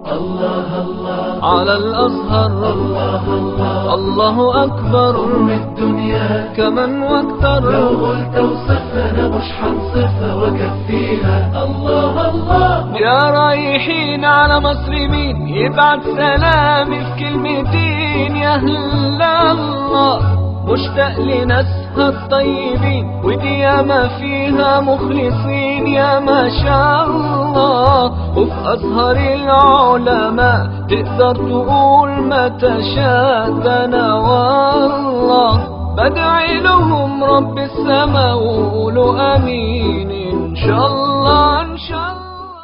الله الله على الأزهر الله الله الله أكبر أم الدنيا كمن لو واكتر قلت وصفنا مش حنصفها وكفيها الله الله يا رايحين على مصر مين يبعت سلامي في كلمتين يا أهل الله مشتاق لناسها الطيبين ودي ياما فيها مخلصين يا ما شاء الله وفي أزهر العلماء تقدر تقول ما تشاء ده أنا والله بدعي لهم رب السماء وقولوا امين ان شاء الله ان شاء الله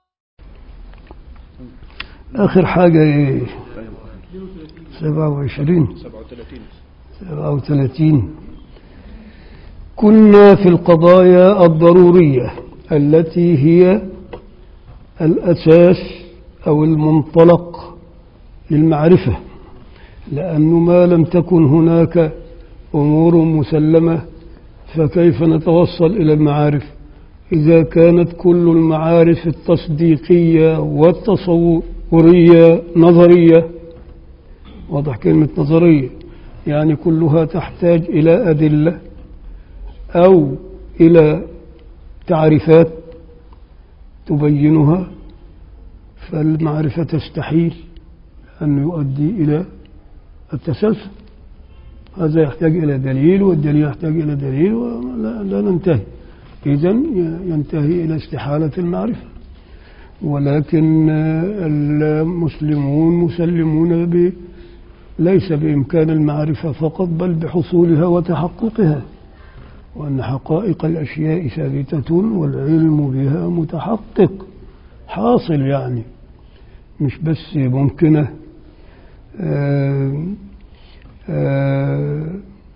آخر حاجة إيه؟ سبعة وعشرين سبعة وثلاثين كنا في القضايا الضرورية التي هي الأساس أو المنطلق للمعرفة لأنه ما لم تكن هناك أمور مسلمة فكيف نتوصل إلى المعارف إذا كانت كل المعارف التصديقية والتصورية نظرية واضح كلمة نظرية يعني كلها تحتاج إلى أدلة أو إلى تعريفات تبينها فالمعرفة تستحيل أن يؤدي إلى التسلسل هذا يحتاج إلى دليل والدليل يحتاج إلى دليل ولا لا ننتهي إذا ينتهي إلى استحالة المعرفة ولكن المسلمون مسلمون ب ليس بإمكان المعرفة فقط بل بحصولها وتحققها وأن حقائق الأشياء ثابتة والعلم بها متحقق حاصل يعني مش بس ممكنة آه آه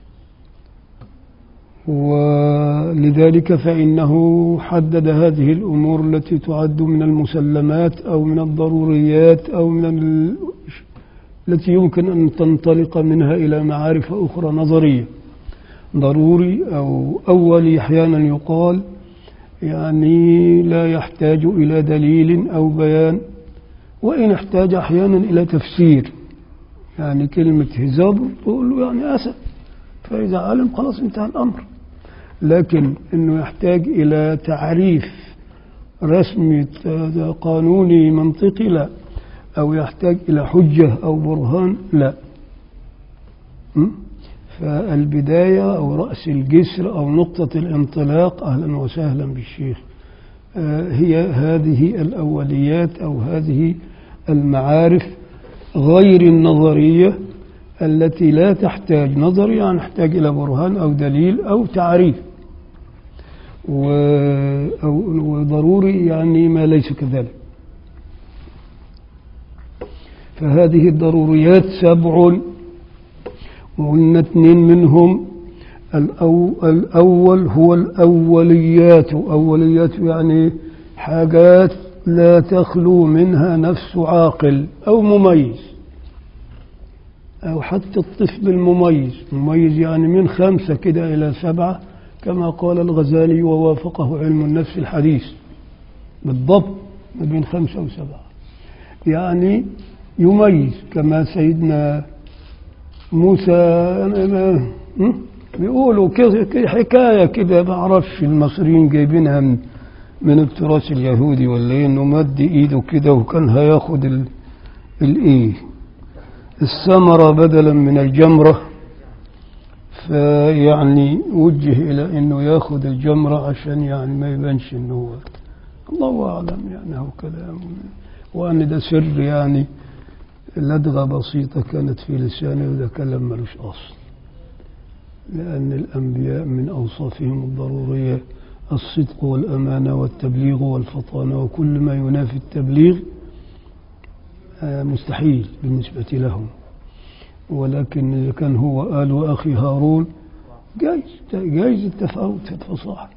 ولذلك فإنه حدد هذه الأمور التي تعد من المسلمات أو من الضروريات أو من ال... التي يمكن أن تنطلق منها إلى معارف أخرى نظرية ضروري أو أولي أحيانا يقال يعني لا يحتاج إلى دليل أو بيان وإن احتاج أحيانا إلى تفسير يعني كلمة هزابر تقول له يعني أسد فإذا علم خلاص انتهى الأمر لكن أنه يحتاج إلى تعريف رسمي قانوني منطقي لا أو يحتاج إلى حجة أو برهان لا م? فالبداية أو رأس الجسر أو نقطة الانطلاق أهلا وسهلا بالشيخ آه هي هذه الأوليات أو هذه المعارف غير النظرية التي لا تحتاج نظر يعني نحتاج إلى برهان أو دليل أو تعريف و... أو... وضروري يعني ما ليس كذلك فهذه الضروريات سبع وقلنا اثنين منهم الأو... الأول هو الأوليات أوليات يعني حاجات لا تخلو منها نفس عاقل أو مميز أو حتى الطفل المميز مميز يعني من خمسة كده إلى سبعة كما قال الغزالي ووافقه علم النفس الحديث بالضبط ما بين خمسة وسبعة يعني يميز كما سيدنا موسى بيقولوا كده حكاية كده ما أعرفش المصريين جايبينها من, من التراث اليهودي ولا إيه إنه مد إيده كده وكان هياخد ال- الإيه الثمرة بدلا من الجمرة فيعني وجه إلى إنه ياخد الجمرة عشان يعني ما يبانش إنه هو الله أعلم يعني هو كلام وأن ده سر يعني لدغة بسيطة كانت في لسانه وده كلام ملوش أصل لأن الأنبياء من أوصافهم الضرورية الصدق والأمانة والتبليغ والفطانة وكل ما ينافي التبليغ آه، مستحيل بالنسبة لهم ولكن إذا كان هو قال وأخي هارون جايز جايز التفاوت في الفصاحة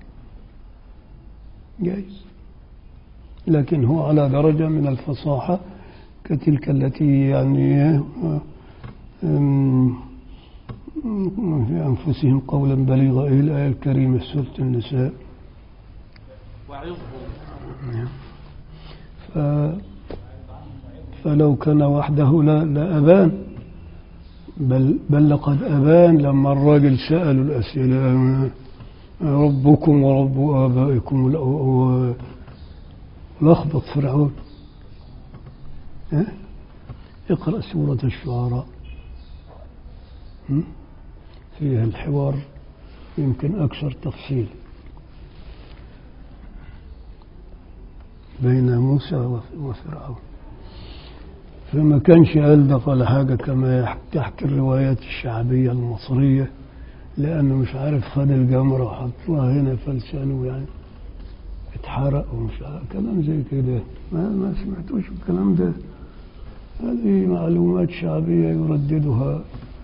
جايز لكن هو على درجة من الفصاحة كتلك التي يعني آه، آم، في أنفسهم قولا بليغا إلى الآية الكريمة في سورة النساء ف فلو كان وحده لا, لا أبان بل, بل لقد أبان لما الراجل سألوا الأسئلة ربكم ورب آبائكم لا- و- لخبط فرعون ها؟ اقرأ سورة الشعراء م? فيها الحوار يمكن أكثر تفصيل بين موسى وف- وفرعون فما كانش ألدق ولا حاجة كما يح- تحكي الروايات الشعبية المصرية لأنه مش عارف خد الجمرة وحطها هنا فلسانه يعني اتحرق ومش عارف كلام زي كده ما, ما سمعتوش الكلام ده هذه معلومات شعبية يرددها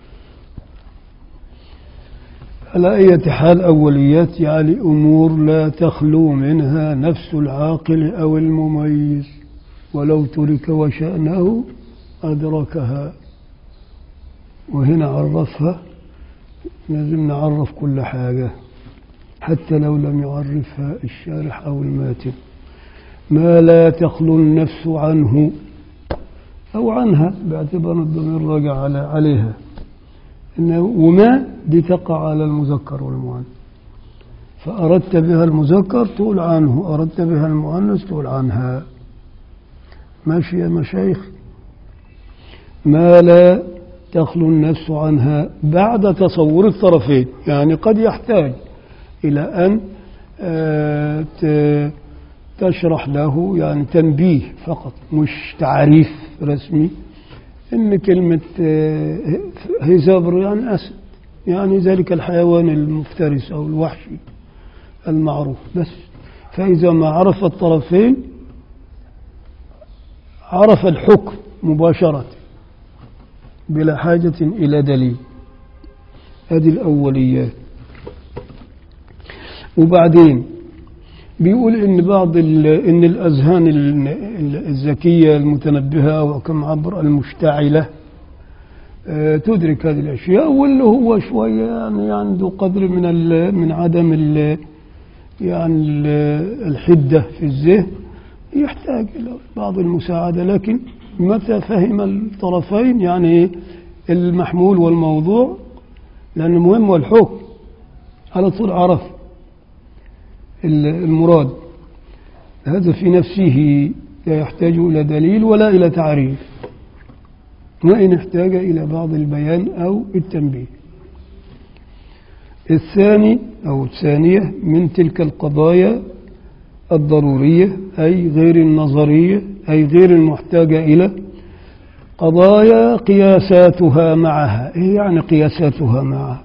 على أي حال أوليات يعني أمور لا تخلو منها نفس العاقل أو المميز ولو ترك وشأنه أدركها وهنا عرفها لازم نعرف كل حاجة حتى لو لم يعرفها الشارح أو الماتن ما لا تخلو النفس عنه أو عنها باعتبار الضمير راجع على عليها إنه وما دي تقع على المذكر والمؤنث فأردت بها المذكر تقول عنه أردت بها المؤنث تقول عنها ماشي يا مشايخ ما لا تخلو النفس عنها بعد تصور الطرفين يعني قد يحتاج إلى أن آه، ت- تشرح له يعني تنبيه فقط مش تعريف رسمي إن كلمة آه، هزابر يعني أسد يعني ذلك الحيوان المفترس أو الوحشي المعروف بس فإذا ما عرف الطرفين عرف الحكم مباشرة بلا حاجة إلى دليل هذه الأوليات وبعدين بيقول ان بعض ال- ان الاذهان ال- ال- الذكيه المتنبهه وكم عبر المشتعله آه، تدرك هذه الاشياء واللي هو شويه يعني عنده قدر من ال- من عدم ال- يعني ال- الحده في الذهن يحتاج الى بعض المساعده لكن متى فهم الطرفين يعني المحمول والموضوع لان المهم هو الحكم على طول عرف المراد هذا في نفسه لا يحتاج إلى دليل ولا إلى تعريف وإن احتاج إلى بعض البيان أو التنبيه الثاني أو الثانية من تلك القضايا الضرورية أي غير النظرية أي غير المحتاجة إلى قضايا قياساتها معها إيه يعني قياساتها معها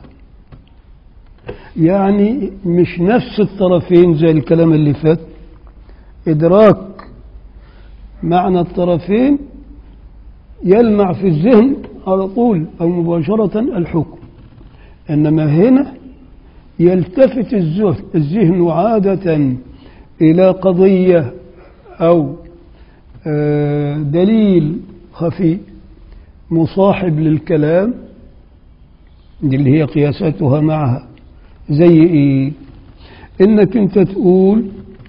يعني مش نفس الطرفين زي الكلام اللي فات إدراك معنى الطرفين يلمع في الذهن على طول أو مباشرة الحكم إنما هنا يلتفت الذهن الذهن عادة إلى قضية أو آه، دليل خفي مصاحب للكلام دي اللي هي قياساتها معها زي ايه انك انت تقول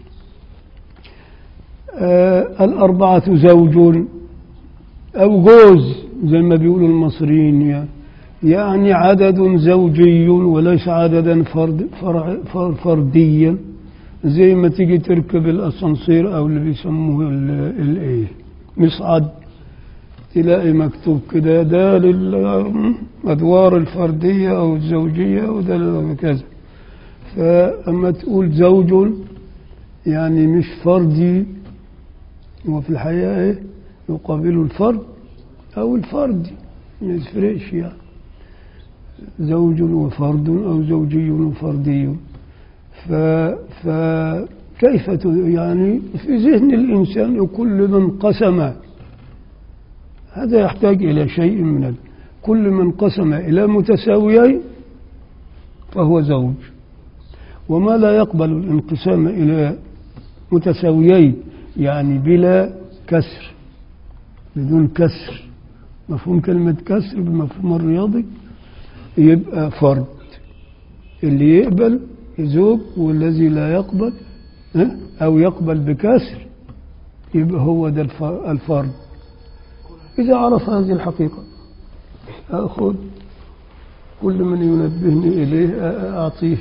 آه الاربعه زوج او جوز زي ما بيقولوا المصريين يعني يعني عدد زوجي وليس عددا فرد فرع فر- فرديا زي ما تيجي تركب الاسانسير او اللي بيسموه ال- الايه مصعد تلاقي مكتوب كده ده للأدوار الفردية أو الزوجية وده لل- كذا فأما تقول زوج يعني مش فردي وفي الحقيقة إيه يقابل الفرد أو الفردي ما يفرقش يعني زوج وفرد أو زوجي وفردي ف فكيف ت- يعني في ذهن الإنسان كل من قسم هذا يحتاج إلى شيء من ال... كل من قسم إلى متساويين فهو زوج وما لا يقبل الانقسام إلى متساويين يعني بلا كسر بدون كسر مفهوم كلمة كسر بالمفهوم الرياضي يبقى فرد اللي يقبل زوج والذي لا يقبل ها؟ أو يقبل بكسر يبقى هو ده الف- الفرد إذا عرف هذه الحقيقة أخذ كل من ينبهني إليه أعطيه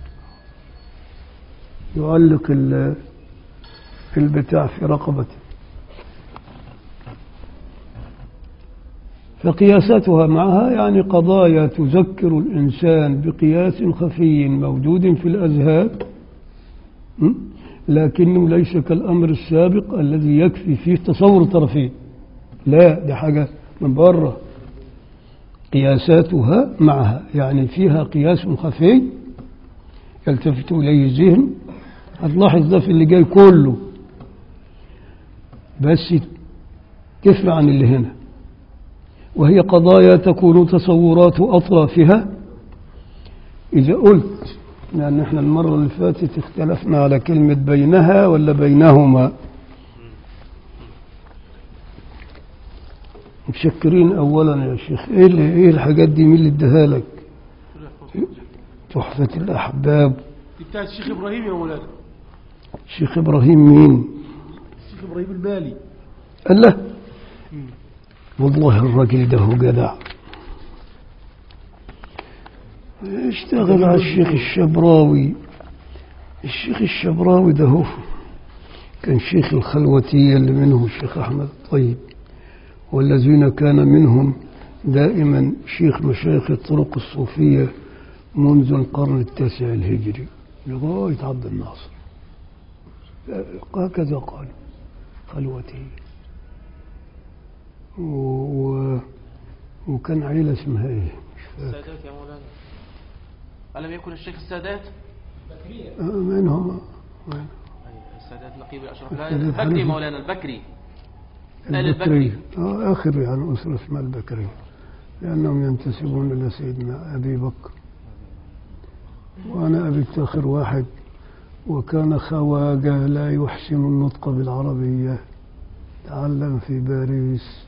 يعلق ال- البتاع في رقبته فقياساتها معها يعني قضايا تذكر الإنسان بقياس خفي موجود في الأذهان م? لكنه ليس كالأمر السابق الذي يكفي فيه تصور طرفين لا دي حاجة من بره قياساتها معها يعني فيها قياس خفي يلتفت إليه الذهن هتلاحظ ده في اللي جاي كله بس تفرع عن اللي هنا وهي قضايا تكون تصورات أطرافها إذا قلت لأن احنا المرة اللي فاتت اختلفنا على كلمة بينها ولا بينهما متشكرين أولا يا شيخ إيه, اللي إيه الحاجات دي مين اللي اداها لك تحفة الأحباب دي بتاعت الشيخ ابراهيم يا مولانا الشيخ إبراهيم مين الشيخ ابراهيم البالي قال له والله الراجل ده هو جدع اشتغل على الشيخ الشبراوي الشيخ الشبراوي ده هو كان شيخ الخلوتية اللي منهم الشيخ أحمد الطيب والذين كان منهم دائما شيخ مشايخ الطرق الصوفية منذ القرن التاسع الهجري لغاية عبد الناصر هكذا قالوا خلوتية و... و... وكان عيلة اسمها ايه مش فاكر السادات يا مولانا ألم يكن الشيخ السادات آه، من هم أيوة، السادات نقيب الأشرف لا السادات البكري حنفي. مولانا البكري آل البكري البكري. آه آخر يعني أسرة اسمها البكري لأنهم ينتسبون إلى سيدنا أبي بكر وأنا أبي آخر واحد وكان خواجة لا يحسن النطق بالعربية تعلم في باريس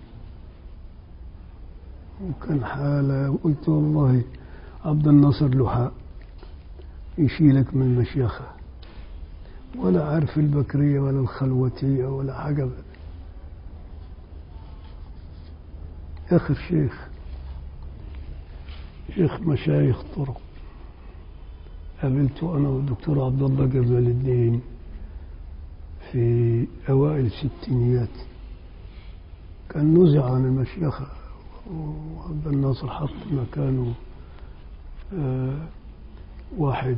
وكان حالة قلت والله عبد الناصر لحاء يشيلك من المشيخة ولا عارف البكرية ولا الخلوتية ولا حاجة آخر شيخ شيخ مشايخ طرق قابلته أنا والدكتور عبد الله جمال الدين في أوائل الستينيات كان نزع عن المشيخة وعبد الناصر حط مكانه آه واحد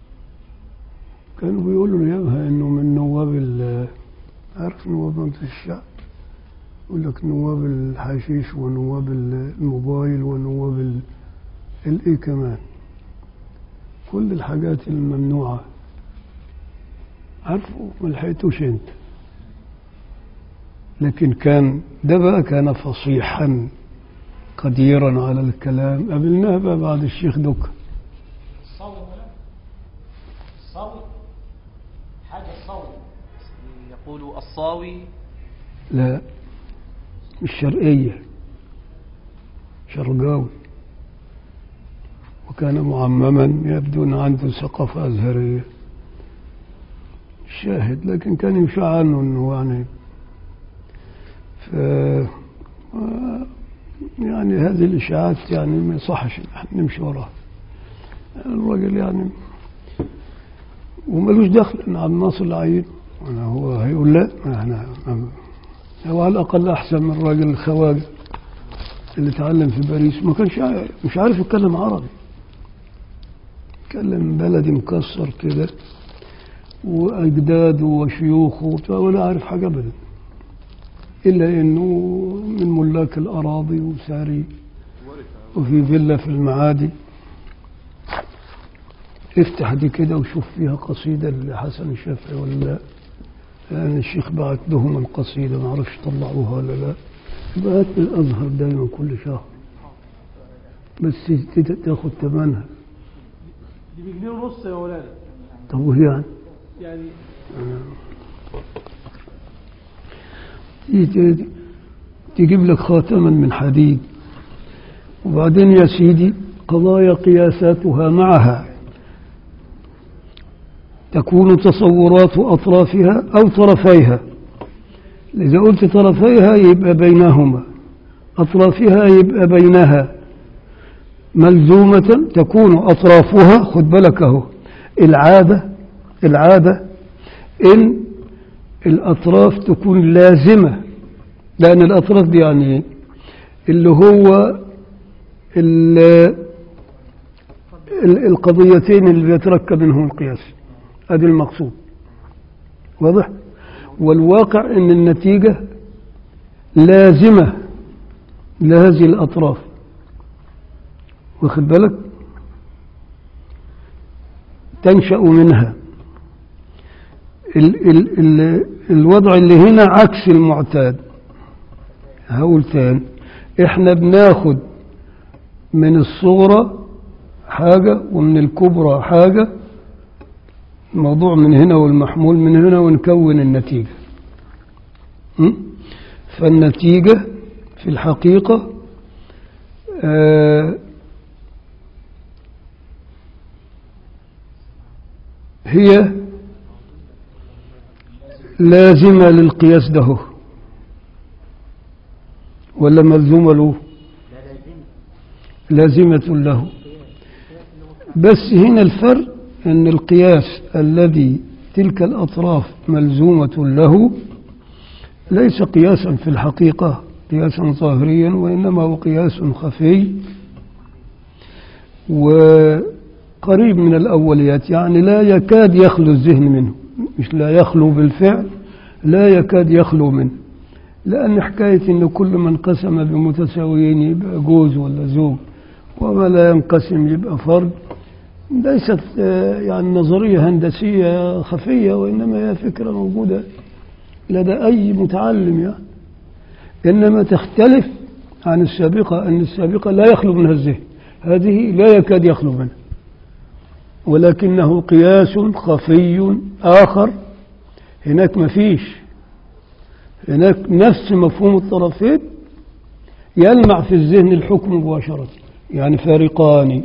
كانوا بيقولوا ليامها انه من نواب ال- عارف نواب مجلس الشعب يقول لك نواب الحشيش ونواب الموبايل ونواب ال- الايه كمان كل الحاجات الممنوعة عارفه ما لحقتوش انت لكن كان ده بقى كان فصيحا قديرا على الكلام قابلناه بقى بعد الشيخ دكا الصوت ولا الصوت حاجة الصوت يقول الصاوي لا مش شرقية شرقاوي وكان معمما يبدو أن عنده ثقافة أزهرية شاهد لكن كان يشاع عنه أنه يعني ف و- يعني هذه الإشاعات يعني ما يصحش إن احنا نمشي وراها الراجل يعني وملوش دخل ان عبد الناصر العيد أنا هو هيقول لا احنا هو على الاقل احسن من الراجل الخواجه اللي اتعلم في باريس ما كانش عا- مش عارف يتكلم عربي يتكلم بلدي مكسر كده واجداده وشيوخه وبتاع ولا عارف حاجه ابدا الا انه من ملاك الاراضي وساري وفي فيلا في المعادي افتح دي كده وشوف فيها قصيدة لحسن الشافعي ولا لا لأن الشيخ بعت لهم القصيدة ما اعرفش طلعوها ولا لا يبقى هات من الأزهر دايما كل شهر بس تت- تاخد ثمنها دي بجنيه ونص يا مولانا طب وهي يعني يعني تيجي- تجيب لك خاتما من حديد وبعدين يا سيدي قضايا قياساتها معها تكون تصورات أطرافها أو طرفيها إذا قلت طرفيها يبقى بينهما أطرافها يبقى بينها ملزومة تكون أطرافها خد بالك أهو العادة العادة إن الأطراف تكون لازمة لأن الأطراف دي يعني إيه؟ اللي هو ال- ال- القضيتين اللي بيتركب منهم القياس هذا المقصود واضح والواقع ان النتيجة لازمة لهذه الأطراف واخد بالك تنشأ منها ال ال ال الوضع اللي هنا عكس المعتاد هقول تاني احنا بناخد من الصغرى حاجة ومن الكبرى حاجة الموضوع من هنا والمحمول من هنا ونكون النتيجة م? فالنتيجة في الحقيقة آه هي لازمة للقياس ده ولا ملزومة له لازمة له بس هنا الفرق أن القياس الذي تلك الأطراف ملزومة له ليس قياسا في الحقيقة قياسا ظاهريا وإنما هو قياس خفي وقريب من الأوليات يعني لا يكاد يخلو الذهن منه مش لا يخلو بالفعل لا يكاد يخلو منه لأن حكاية أن كل من قسم بمتساويين يبقى جوز ولا زوج وما لا ينقسم يبقى فرد ليست آه، يعني نظرية هندسية خفية وإنما هي فكرة موجودة لدى أي متعلم يعني إنما تختلف عن السابقة أن السابقة لا يخلو منها الذهن هذه لا يكاد يخلو منها ولكنه قياس خفي آخر هناك ما فيش هناك نفس مفهوم الطرفين يلمع في الذهن الحكم مباشرة يعني فارقان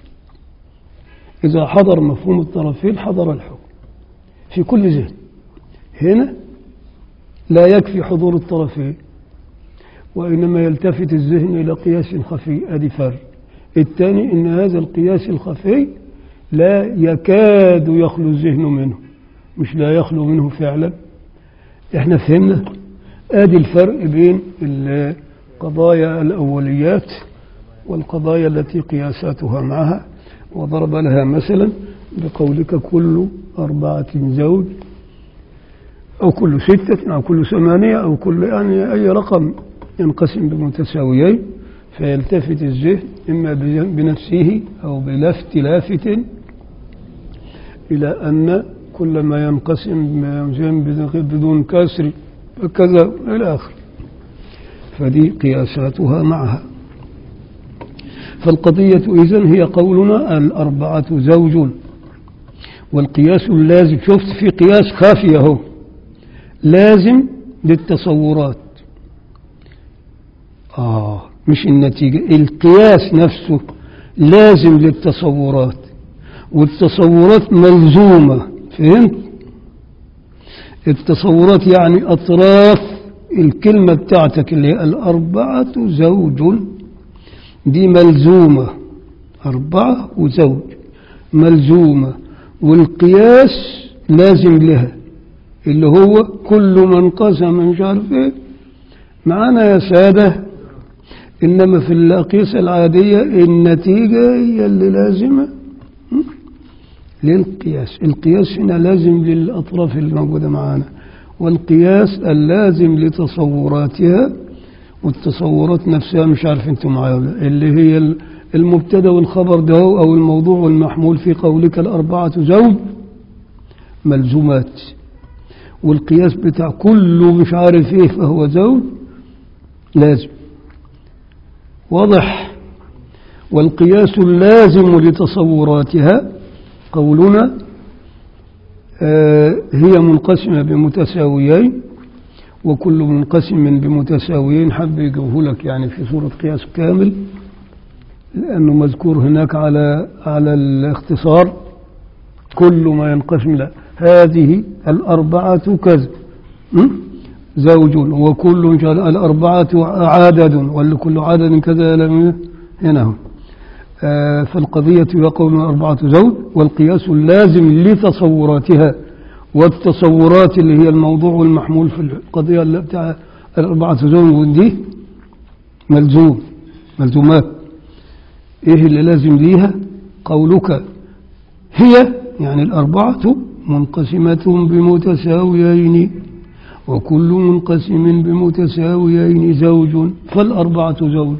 إذا حضر مفهوم الطرفين حضر الحكم في كل ذهن هنا لا يكفي حضور الطرفين وإنما يلتفت الذهن إلى قياس خفي أدي فرق الثاني إن هذا القياس الخفي لا يكاد يخلو الذهن منه مش لا يخلو منه فعلا احنا فهمنا ادي الفرق بين القضايا الاوليات والقضايا التي قياساتها معها وضرب لها مثلا بقولك كل أربعة زوج أو كل ستة أو كل ثمانية أو كل يعني أي رقم ينقسم بمتساويين فيلتفت الذهن إما بنفسه أو بلا اختلافت إلى أن كل ما ينقسم بدون كسر كذا إلى آخره فدي قياساتها معها فالقضية إذن هي قولنا الأربعة زوج والقياس اللازم شفت في قياس خافي أهو لازم للتصورات آه مش النتيجة القياس نفسه لازم للتصورات والتصورات ملزومة فهمت التصورات يعني أطراف الكلمة بتاعتك اللي هي الأربعة زوج دي ملزومة أربعة وزوج ملزومة والقياس لازم لها اللي هو كل من قسم مش عارف ايه معانا يا سادة إنما في الأقيسة العادية النتيجة هي اللي لازمة للقياس القياس هنا لازم للأطراف الموجودة معانا والقياس اللازم لتصوراتها والتصورات نفسها مش عارف انتم معايا ولا اللي هي المبتدا والخبر ده او الموضوع والمحمول في قولك الاربعه زوج ملزومات والقياس بتاع كله مش عارف ايه فهو زوج لازم واضح والقياس اللازم لتصوراتها قولنا آه هي منقسمة بمتساويين وكل منقسم بمتساويين حب يجوه لك يعني في صورة قياس كامل لأنه مذكور هناك على على الاختصار كل ما ينقسم لا هذه الأربعة كذا زوج وكل جل الأربعة عدد ولكل عدد كذا لم هنا هم. آه، فالقضية يقول أربعة زوج والقياس اللازم لتصوراتها والتصورات اللي هي الموضوع المحمول في القضية اللي بتاع الأربعة زوج دي ملزوم ملزومات إيه اللي لازم ليها قولك هي يعني الأربعة منقسمة بمتساويين وكل منقسم بمتساويين زوج فالأربعة زوج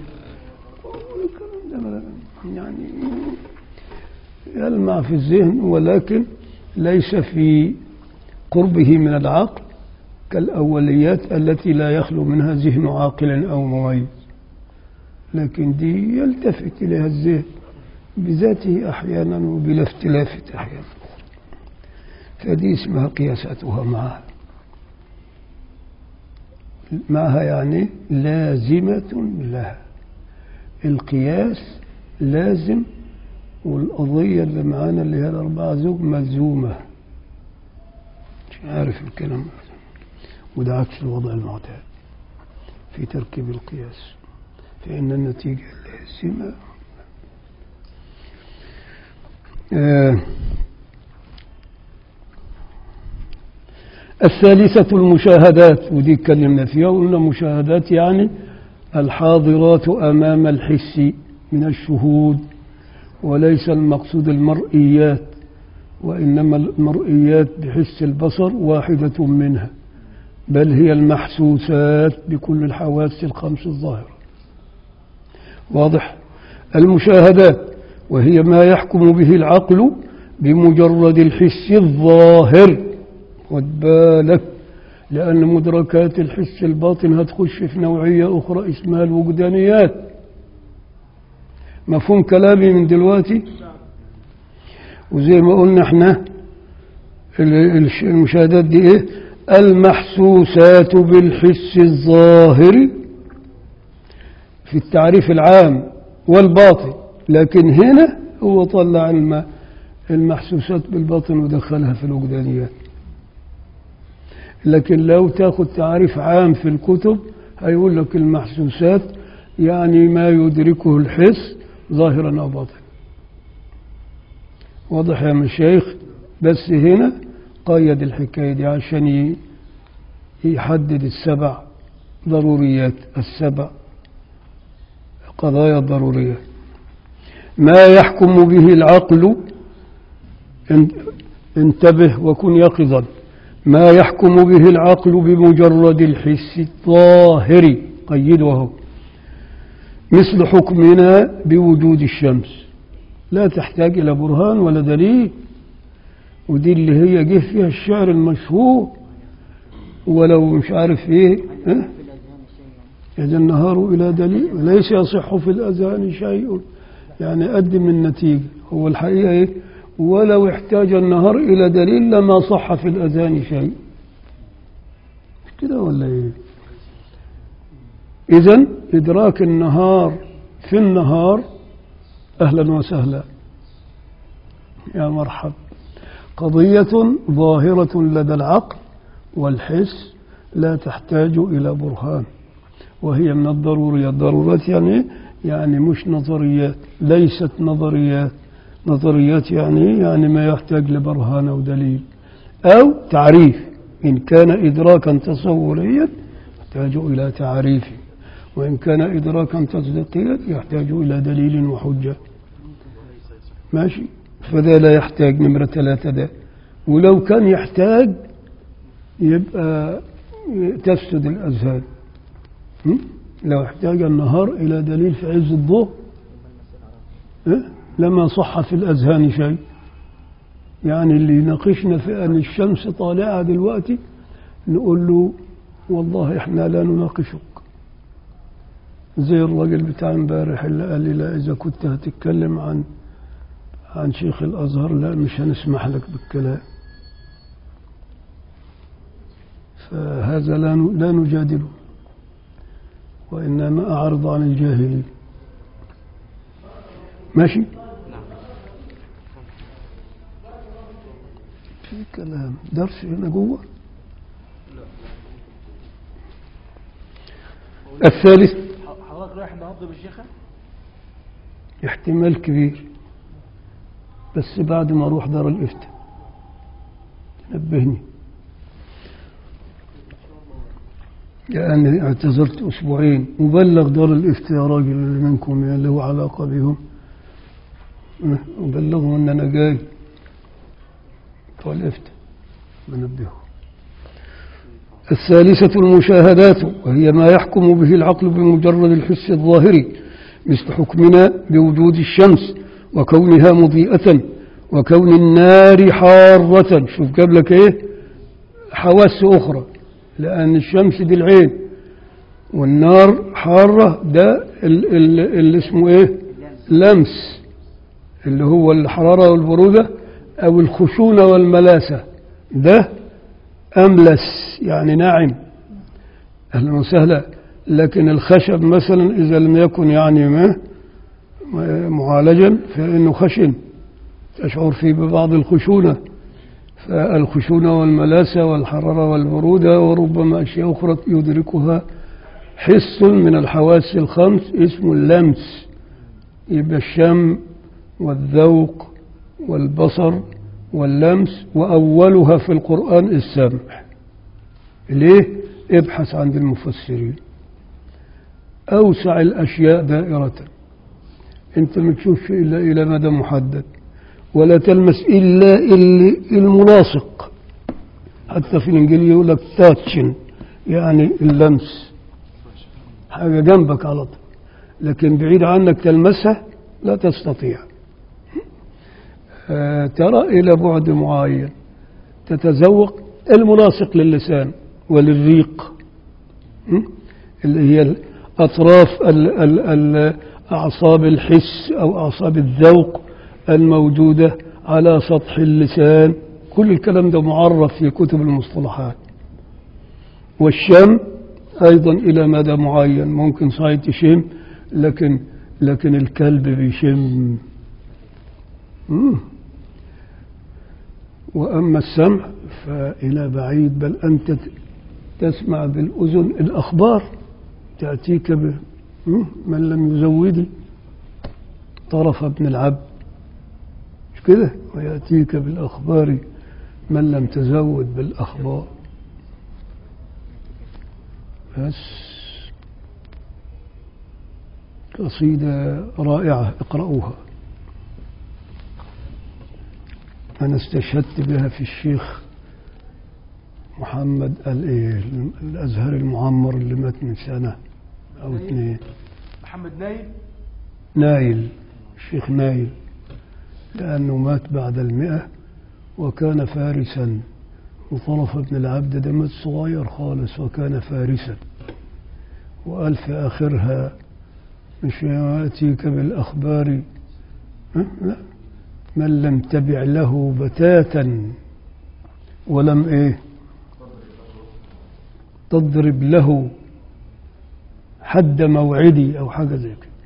يعني يلمع في الذهن ولكن ليس في قربه من العقل كالأوليات التي لا يخلو منها ذهن عاقل أو مميز لكن دي يلتفت إليها الذهن بذاته أحيانا وبلا اختلاف أحيانا فدي اسمها قياساتها معها معها يعني لازمة لها القياس لازم والقضية اللي معانا اللي هي الأربعة زوج ملزومة مش عارف الكلام ده. وده عكس الوضع المعتاد في تركيب القياس فإن النتيجة لازمة آه الثالثة المشاهدات ودي اتكلمنا فيها وقلنا مشاهدات يعني الحاضرات أمام الحس من الشهود وليس المقصود المرئيات وإنما المرئيات بحس البصر واحدة منها بل هي المحسوسات بكل الحواس الخمس الظاهرة واضح المشاهدات وهي ما يحكم به العقل بمجرد الحس الظاهر خد بالك لأن مدركات الحس الباطن هتخش في نوعية أخرى اسمها الوجدانيات مفهوم كلامي من دلوقتي وزي ما قلنا احنا ال- الش- المشاهدات دي ايه المحسوسات بالحس الظاهر في التعريف العام والباطن لكن هنا هو طلع الم- المحسوسات بالباطن ودخلها في الوجدانيات لكن لو تاخد تعريف عام في الكتب هيقول لك المحسوسات يعني ما يدركه الحس ظاهرا او باطنا واضح يا مشايخ بس هنا قيد الحكايه دي عشان ي- يحدد السبع ضروريات السبع قضايا ضروريه ما يحكم به العقل ان- انتبه وكن يقظا ما يحكم به العقل بمجرد الحس الظاهر قيده اهو مثل حكمنا بوجود الشمس لا تحتاج إلى برهان ولا دليل ودي اللي هي جه فيها الشعر المشهور ولو مش عارف ايه ها؟ إذا النهار إلى دليل ليس يصح في الأذهان شيء يعني قدم النتيجة هو الحقيقة إيه ولو احتاج النهار إلى دليل لما صح في الأذهان شيء مش كده ولا إيه إذا إدراك النهار في النهار أهلا وسهلا يا مرحب قضية ظاهرة لدى العقل والحس لا تحتاج إلى برهان وهي من الضروريات ضرورات يعني يعني مش نظريات ليست نظريات نظريات يعني يعني ما يحتاج لبرهان أو دليل أو تعريف إن كان إدراكا تصوريا يحتاج إلى تعريف وإن كان إدراكا تصديقيا يحتاج إلى دليل وحجة ماشي فذا لا يحتاج نمرة ثلاثة ده ولو كان يحتاج يبقى تفسد الأذهان م? لو احتاج النهار إلى دليل في عز الضوء إيه؟ لما صح في الأذهان شيء يعني اللي يناقشنا في أن الشمس طالعة دلوقتي نقول له والله احنا لا نناقشك زي الراجل بتاع امبارح اللي قال لي لا إذا كنت هتتكلم عن عن شيخ الأزهر لا مش هنسمح لك بالكلام فهذا لا ن- لا نجادله وإنما أعرض عن الجاهلين ماشي في كلام درس هنا جوه الثالث حضرتك رايح النهارده بالشيخه احتمال كبير بس بعد ما اروح دار الافتاء نبهني لأني اعتذرت أسبوعين وبلغ دار الإفتاء يا راجل اللي منكم اللي له علاقة بهم أه، وبلغهم إن أنا جاي بتوع الإفتاء بنبههم الثالثة المشاهدات وهي ما يحكم به العقل بمجرد الحس الظاهري مثل حكمنا بوجود الشمس وكونها مضيئة وكون النار حارة شوف جاب لك ايه حواس أخرى لأن الشمس دي العين والنار حارة ده ال- ال- اللي اسمه ايه لمس اللي هو الحرارة والبرودة أو الخشونة والملاسة ده أملس يعني ناعم أهلا وسهلا لكن الخشب مثلا إذا لم يكن يعني ما ما- معالجا فإنه خشن تشعر فيه ببعض الخشونة فالخشونة والملاسة والحرارة والبرودة وربما أشياء أخرى يدركها حس من الحواس الخمس اسمه اللمس يبقى الشم والذوق والبصر واللمس وأولها في القرآن السمع ليه؟ ابحث عند المفسرين أوسع الأشياء دائرة أنت ما تشوفش إلا إلى مدى محدد ولا تلمس إلا اللي الملاصق حتى في الإنجيل يقول لك تاتشن يعني اللمس حاجة جنبك على طول لكن بعيد عنك تلمسها لا تستطيع آه، ترى إلى بعد معين تتذوق الملاصق للسان وللريق م? اللي هي أطراف ال- ال- ال- أعصاب الحس أو أعصاب الذوق الموجودة على سطح اللسان كل الكلام ده معرف في كتب المصطلحات والشم أيضا إلى مدى معين ممكن صحيح تشم لكن لكن الكلب بيشم مم. وأما السمع فإلى بعيد بل أنت ت- تسمع بالأذن الأخبار تأتيك ب مم. من لم يزودي طرف ابن العبد مش كده ويأتيك بالأخبار من لم تزود بالأخبار بس قصيدة رائعة اقرأوها أنا استشهدت بها في الشيخ محمد الإيه الأزهر المعمر اللي مات من سنة أو اثنين محمد نايل نايل الشيخ نايل لأنه مات بعد المئة وكان فارسا وطرف ابن العبد ده مات صغير خالص وكان فارسا وقال في آخرها مش يأتيك بالأخبار ها؟ لا من لم تبع له بتاتا ولم ايه تضرب له حد موعدي او حاجه زي كده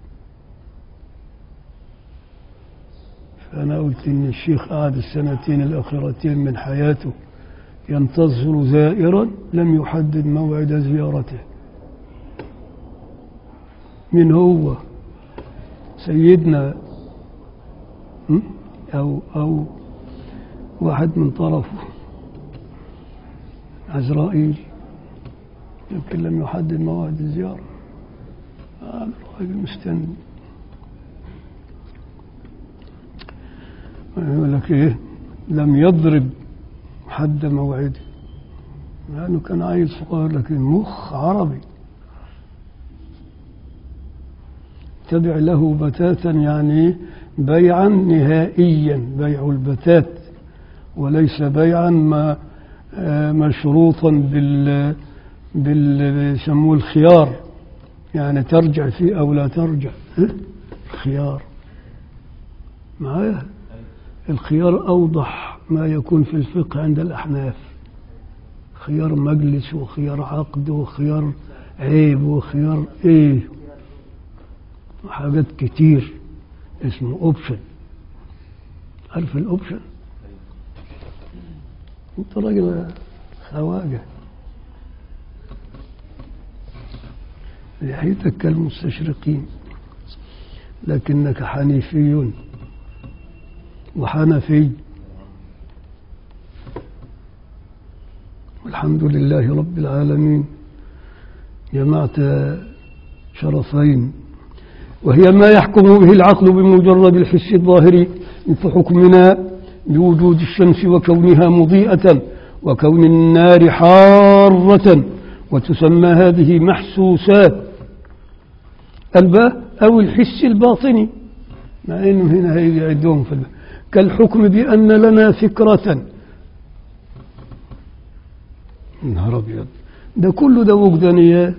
فانا قلت ان الشيخ قعد السنتين الاخيرتين من حياته ينتظر زائرا لم يحدد موعد زيارته من هو سيدنا م? أو أو واحد من طرفه عزرائيل يمكن لم يحدد موعد الزيارة هذا الراجل مستني يقول لك إيه لم يضرب حد موعده لأنه كان عيل صغير لكن مخ عربي تبع له بتاتا يعني بيعا نهائيا بيع البتات وليس بيعا ما آه، مشروطا بال بال بيسموه الخيار يعني ترجع فيه او لا ترجع ها؟ الخيار معايا الخيار اوضح ما يكون في الفقه عند الاحناف خيار مجلس وخيار عقد وخيار عيب وخيار ايه وحاجات كتير اسمه اوبشن عارف الاوبشن انت راجل خواجه لحيتك كالمستشرقين لكنك حنيفي وحنفي والحمد لله رب العالمين جمعت شرفين وهي ما يحكم به العقل بمجرد الحس الظاهري مثل حكمنا بوجود الشمس وكونها مضيئة وكون النار حارة وتسمى هذه محسوسات الباء أو الحس الباطني مع أنه هنا هيجي عندهم في الباء كالحكم بأن لنا فكرة نهار أبيض ده كله ده وجدانيات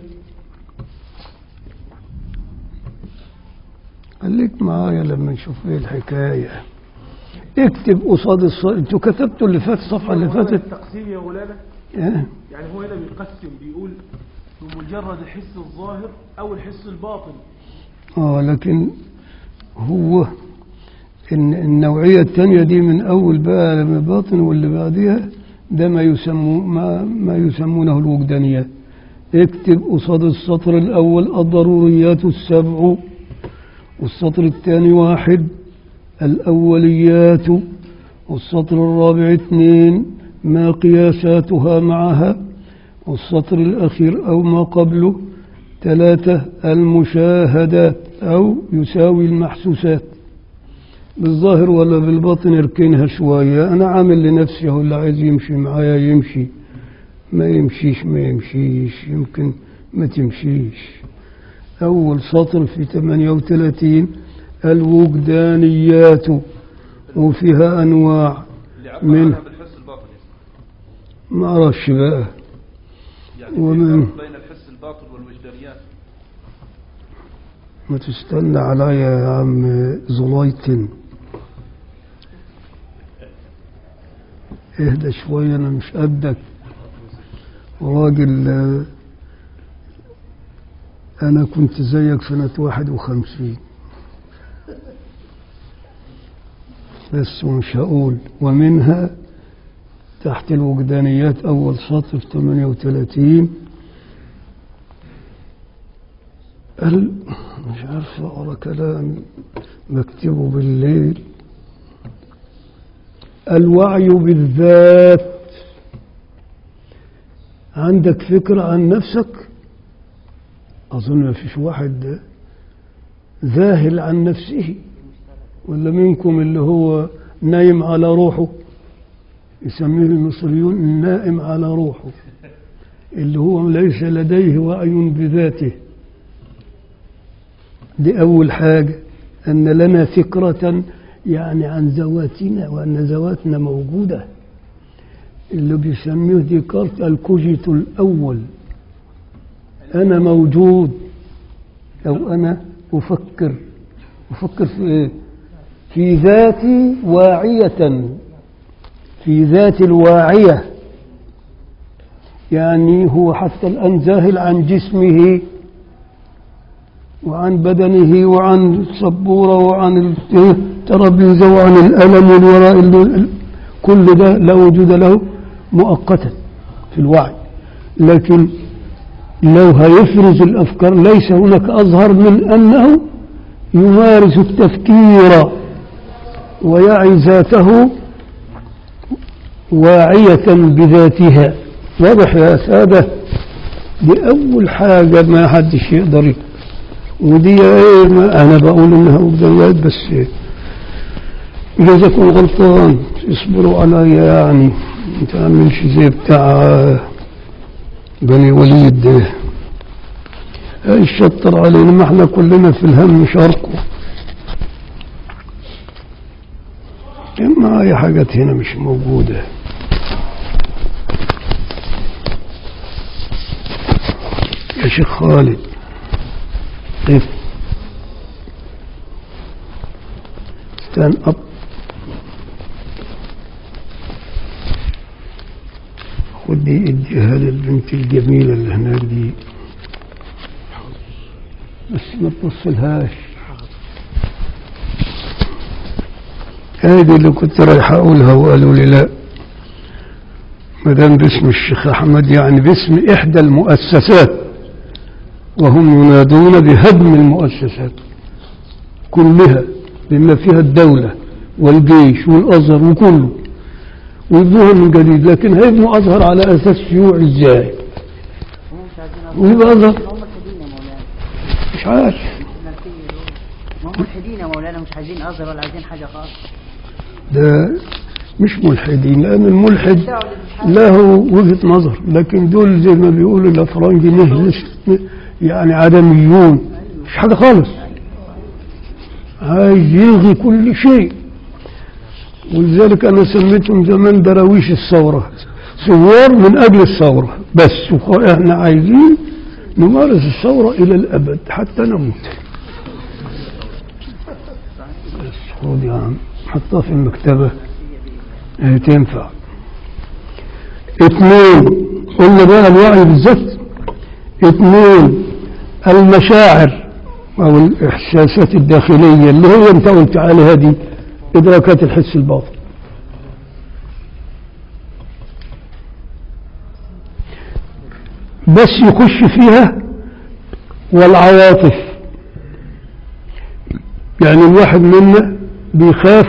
خليك معايا لما نشوف ايه الحكايه اكتب قصاد الص... انتوا كتبتوا اللي فات الصفحه اللي هو فاتت التقسيم يا مولانا إيه؟ يعني هو هنا بيقسم بيقول بمجرد الحس الظاهر او الحس الباطن اه لكن هو إن النوعية الثانية دي من أول بقى لما باطن واللي بعديها ده ما يسمو ما, ما يسمونه الوجدانيات اكتب قصاد السطر الأول الضروريات السبع والسطر الثاني واحد الأوليات والسطر الرابع اثنين ما قياساتها معها والسطر الأخير أو ما قبله ثلاثة المشاهدات أو يساوي المحسوسات بالظاهر ولا بالباطن اركنها شوية أنا عامل لنفسي هو اللي عايز يمشي معايا يمشي ما يمشيش ما يمشيش يمكن ما تمشيش أول سطر في 38 الوجدانيات وفيها أنواع اللي عبر من- عنها بالحس الباطني ما أعرفش بقى يعني في ومن- فرق بين الحس الباطن والوجدانيات ما تستنى عليا يا عم زلايتن اهدى شوية أنا مش قدك راجل آه، أنا كنت زيك سنة واحد وخمسين بس ومش هقول ومنها تحت الوجدانيات أول سطر في 38 قال مش عارف اقرا كلام بكتبه بالليل الوعي بالذات عندك فكرة عن نفسك أظن ما فيش واحد ذاهل عن نفسه ولا منكم اللي هو نايم على روحه يسميه المصريون النائم على روحه اللي هو ليس لديه وعي بذاته دي أول حاجة أن لنا فكرة يعني عن ذواتنا وأن ذواتنا موجودة اللي بيسميه ديكارت الكوجيت الأول أنا موجود أو أنا أفكر أفكر في إيه؟ في ذاتي واعية في ذات الواعية يعني هو حتى الآن ذاهل عن جسمه وعن بدنه وعن السبورة وعن الترابيزة وعن الألم والوراء ال- كل ده لا وجود له مؤقتا في الوعي لكن لو هيفرز الأفكار ليس هناك أظهر من أنه يمارس التفكير ويعي ذاته واعية بذاتها واضح يا سادة دي أول حاجة ما حدش يقدر يك- ودي ايه ما انا بقول انها وجدانيات بس إيه جايز اكون غلطان اصبروا عليا يعني ما تعملش زي بتاع بني وليد ده الشطر علينا ما احنا كلنا في الهم شاركوا معايا حاجات هنا مش موجودة يا شيخ خالد قف stand up خد دي اديها للبنت الجميلة اللي هناك دي بس ما تبصلهاش هذه اللي كنت رايح اقولها وقالوا لي لا ما دام باسم الشيخ احمد يعني باسم احدى المؤسسات وهم ينادون بهدم المؤسسات كلها بما فيها الدولة والجيش والأزهر وكله ويبنوها من جديد لكن هيبنوا أزهر على أساس شيوع ازاي ويبقى أزهر هم ملحدين يا مولانا مش عارف ما هم ملحدين يا مولانا مش عايزين ازهر ولا عايزين حاجه خالص ده مش ملحدين لأن الملحد له وجهة نظر لكن دول زي ما بيقولوا الأفرنج نهلس يعني عدميون مش حاجة خالص عايز يلغي كل شيء ولذلك أنا سميتهم زمان دراويش الثورة ثوار من أجل الثورة بس وخ- احنا عايزين نمارس الثورة إلى الأبد حتى نموت بس خد يا عم حطها في المكتبة اه تنفع اثنين قلنا بقى الوعي بالذات اثنين المشاعر او الاحساسات الداخلية اللي هي انت قلت عليها دي ادراكات الحس الباطن بس يخش فيها والعواطف يعني الواحد منا بيخاف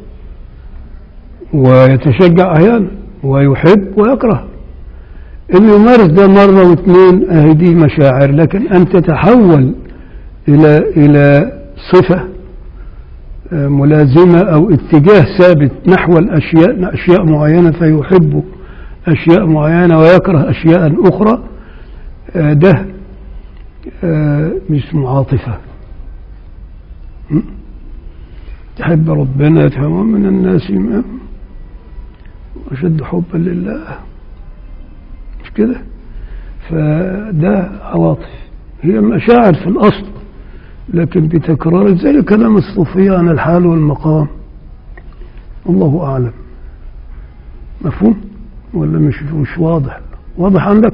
ويتشجع احيانا ويحب ويكره اللي يمارس ده مرة واثنين اهي دي مشاعر لكن ان تتحول الى الى صفة آه، ملازمة او اتجاه ثابت نحو الاشياء اشياء معينة فيحب اشياء معينة ويكره اشياء اخرى آه، ده آه، اسمه عاطفة م? تحب ربنا تحب من الناس ما أشد حبا لله مش كده فده عواطف هي مشاعر في الأصل لكن بتكرار زي كلام الصوفية عن الحال والمقام الله أعلم مفهوم ولا مش مش واضح واضح عندك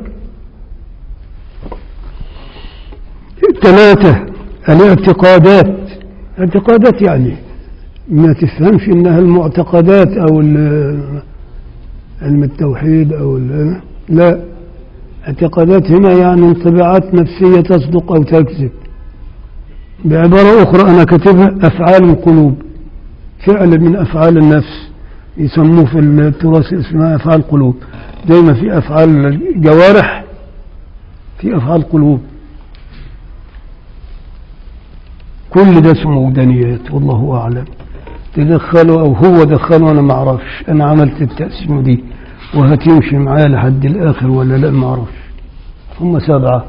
ثلاثة الاعتقادات اعتقادات يعني ما تفهمش انها المعتقدات او ال- علم التوحيد او ال- لا اعتقادات هنا يعني انطباعات نفسية تصدق او تكذب بعبارة اخرى انا كاتبها افعال القلوب فعل من افعال النفس يسموه في التراث اسمها افعال القلوب زي ما في افعال الجوارح في افعال قلوب كل ده اسمه وجدانيات والله اعلم تدخلوا او هو دخله انا ما اعرفش انا عملت التقسيمه دي وهتمشي معايا لحد الاخر ولا لا ما اعرفش هم سبعه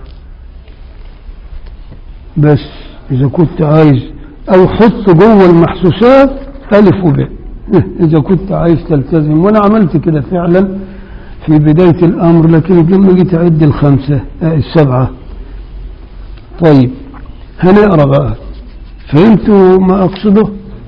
بس اذا كنت عايز او حط جوه المحسوسات الف وب اذا كنت عايز تلتزم وانا عملت كده فعلا في بدايه الامر لكن لما جيت اعد الخمسه آه، السبعه طيب هنقرا بقى فهمتوا ما اقصده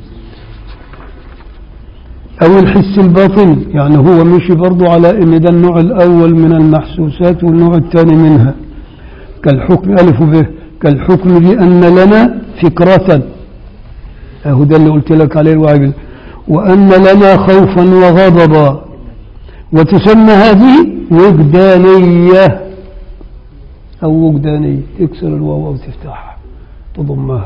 او الحس الباطني يعني هو مشي برضو على ان ده النوع الاول من المحسوسات والنوع الثاني منها كالحكم الف وب كالحكم بان لنا فكرة اهو ده اللي قلت لك عليه الوعي وان لنا خوفا وغضبا وتسمى هذه وجدانية او وجدانية تكسر الواو او تفتحها تضمها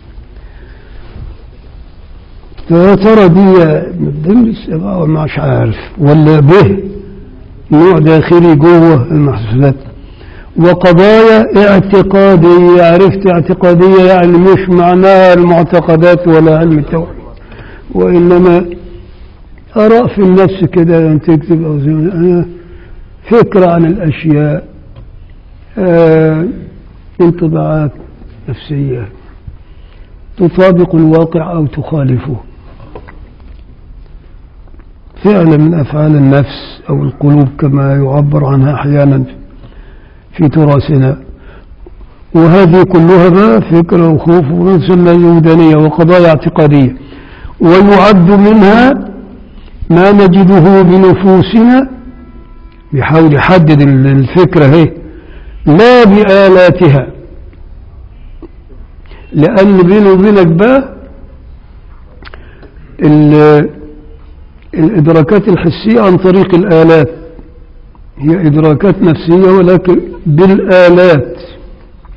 يا ترى دي بتدرس بقى مش عارف ولا به نوع داخلي جوه المحسوسات وقضايا اعتقادية عرفت اعتقادية يعني مش معناها المعتقدات ولا علم التوحيد وإنما آراء في النفس كده أن تكتب أو زي ما- أنا فكرة عن الأشياء آه انطباعات نفسية تطابق الواقع أو تخالفه فعل من أفعال النفس أو القلوب كما يعبر عنها أحيانا في تراثنا وهذه كلها بقى فكرة وخوف ونسمى اليهودانية وقضايا اعتقادية ويعد منها ما نجده بنفوسنا بيحاول يحدد الفكرة هي لا بآلاتها لأن بيني وبينك بقى ال- الإدراكات الحسية عن طريق الآلات هي إدراكات نفسية ولكن بالآلات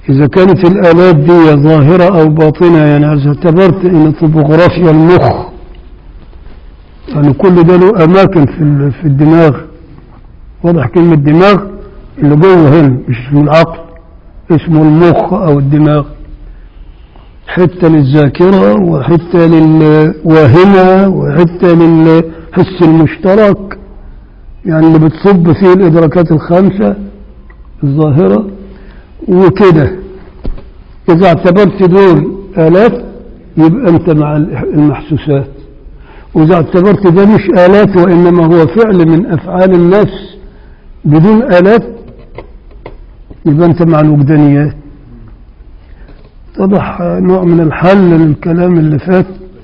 إذا كانت الآلات دي ظاهرة أو باطنة يعني إذا اعتبرت أن طبوغرافيا المخ يعني كل ده له أماكن في ال- في الدماغ واضح كلمة دماغ اللي جوه هنا مش اسمه العقل اسمه المخ أو الدماغ حتة للذاكرة وحتة للواهمة وحتة للحس المشترك يعني اللي بتصب فيه الإدراكات الخمسة الظاهرة وكده إذا اعتبرت دول آلات يبقى أنت مع المحسوسات وإذا اعتبرت ده مش آلات وإنما هو فعل من أفعال النفس بدون آلات يبقى أنت مع الوجدانيات اتضح نوع من الحل للكلام اللي فات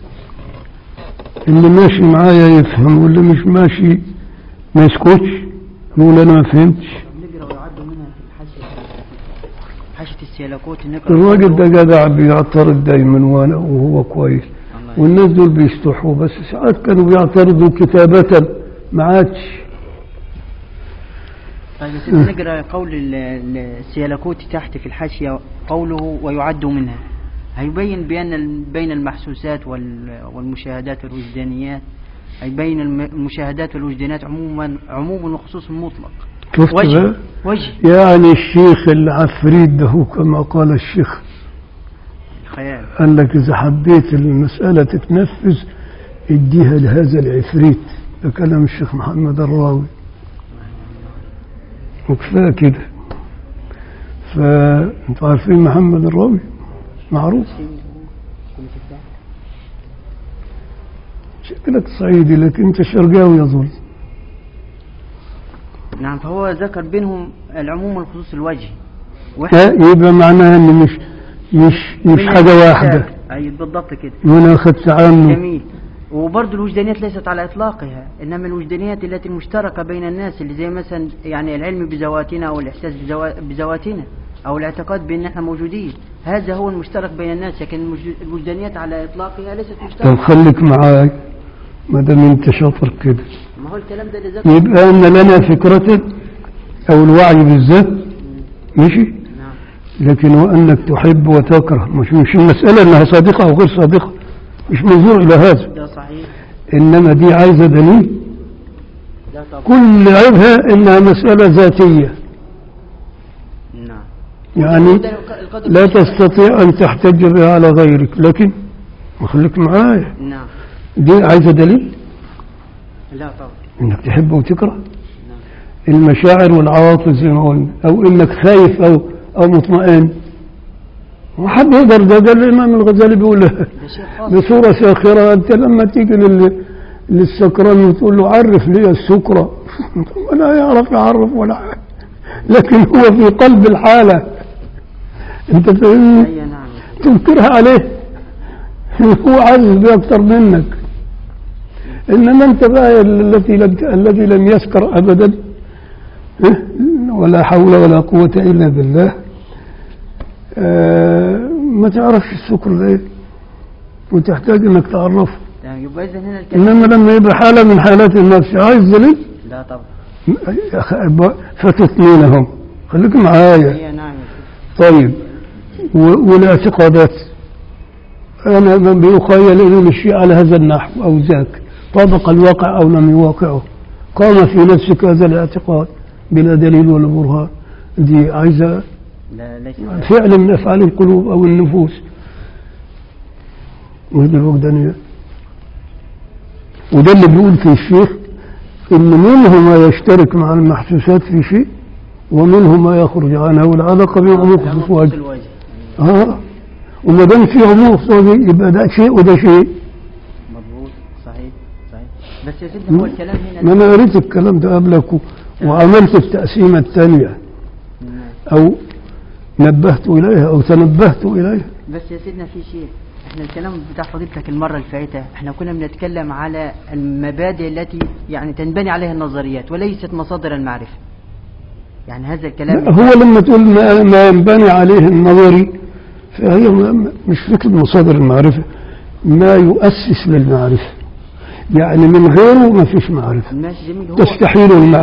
اللي ماشي معايا يفهم واللي مش ماشي ما يسكتش يقول أنا ما فهمتش نقرا ويعدوا منها في الحاشيه حاشيه السيلاكوت نقرا الراجل ده جدع بيعترض دايما وانا وهو كويس الله والناس دول بيستحوا بس ساعات كانوا بيعترضوا كتابة ما عادش طيب يا سيدي نقرا قول ال- ال- السيلاكوتي تحت في الحاشيه قوله ويعد منها هيبين بأن ال- بين المحسوسات وال- والمشاهدات والوجدانيات هيبين الم- المشاهدات والوجدانيات عموما عموم وخصوص مطلق شفت وجه بقى وجه يعني الشيخ العفريت ده هو كما قال الشيخ خيال قال لك إذا حبيت المسألة تتنفذ اديها لهذا العفريت ده كلام الشيخ محمد الراوي وكفاية كده فانتوا عارفين محمد الراوي معروف شكلك صعيدي لكن انت شرقاوي يظن نعم فهو ذكر بينهم العموم والخصوص الوجه لا يبقى معناها ان مش مش مش بين حاجة واحدة المحسوسات. اي بالضبط كده وانا اخذت عنه جميل وبرضه الوجدانيات ليست على اطلاقها انما الوجدانيات التي المشتركه بين الناس اللي زي مثلا يعني العلم بذواتنا او الاحساس بزوا- بذواتنا او الاعتقاد بان احنا موجودين هذا هو المشترك بين الناس لكن المج- الوجدانيات على اطلاقها ليست طب مشتركه خليك معاي ما دام انت شاطر كده ما هو الكلام ده اللي ذكر يبقى ان لنا فكرة او الوعي بالذات ماشي نعم لكن وانك تحب وتكره مش مش المسألة انها صادقة او غير صادقة مش منظور الى هذا ده صحيح انما دي عايزة دليل ده طبعا كل عيبها انها مسألة ذاتية نعم يعني وده القدر لا المشترك. تستطيع ان تحتج بها على غيرك لكن خليك معايا نعم دي عايزة دليل لا طبعا انك تحب وتكره نعم المشاعر والعواطف زي ما قلنا او انك خايف او او مطمئن وحد يقدر ده ده الامام الغزالي بيقول ده شيء خاص بصوره ساخره انت لما تيجي لل للسكران وتقول له عرف لي السكرة ولا يعرف يعرف ولا حاجة لكن هو في قلب الحالة انت فاهمني اي نعم تنكرها عليه هو عاجز بيه اكتر منك انما انت بقى التي لم الذي لم يسكر ابدا ها؟ ولا حول ولا قوة الا بالله آه، ما تعرفش السكر ده ايه وتحتاج انك تعرفه تمام يبقى اذا هنا الكلام انما لما يبقى حالة من حالات النفس عايز دليل لا طبعا فتثنينهم خليك معايا اي نعم يا سيدي. طيب و- والاعتقادات أنا من بيخيل إلي الشيء على هذا النحو أو ذاك طابق الواقع أو لم يواقعه قام في نفسك هذا الاعتقاد بلا دليل ولا برهان دي عايزة لا ليس فعل من أفعال القلوب أو النفوس وهذه الوجدانية وده اللي بيقول فيه الشيخ إن منه ما يشترك مع المحسوسات في شيء ومنه ما يخرج عنها والعلاقة بين عموم لا خصوص مخصوص واجب الوجه اه وما دام في عموم اقتصادي يبقى ده شيء وده شيء مضبوط صحيح صحيح بس يا سيدنا هو الكلام هنا ما انا قريت الكلام ده قبلك و- وعملت التقسيمه الثانيه نعم. او نبهت اليها او تنبهت اليها بس يا سيدنا في شيء احنا الكلام بتاع فضيلتك المرة اللي فاتت احنا كنا بنتكلم على المبادئ التي يعني تنبني عليها النظريات وليست مصادر المعرفة يعني هذا الكلام لا، هو لما تقول ما, ما ينبني عليه النظري فهي م- مش فكره مصادر المعرفه ما يؤسس للمعرفه يعني من غيره ما فيش معرفة ماشي جميل هو تستحيل المعرفة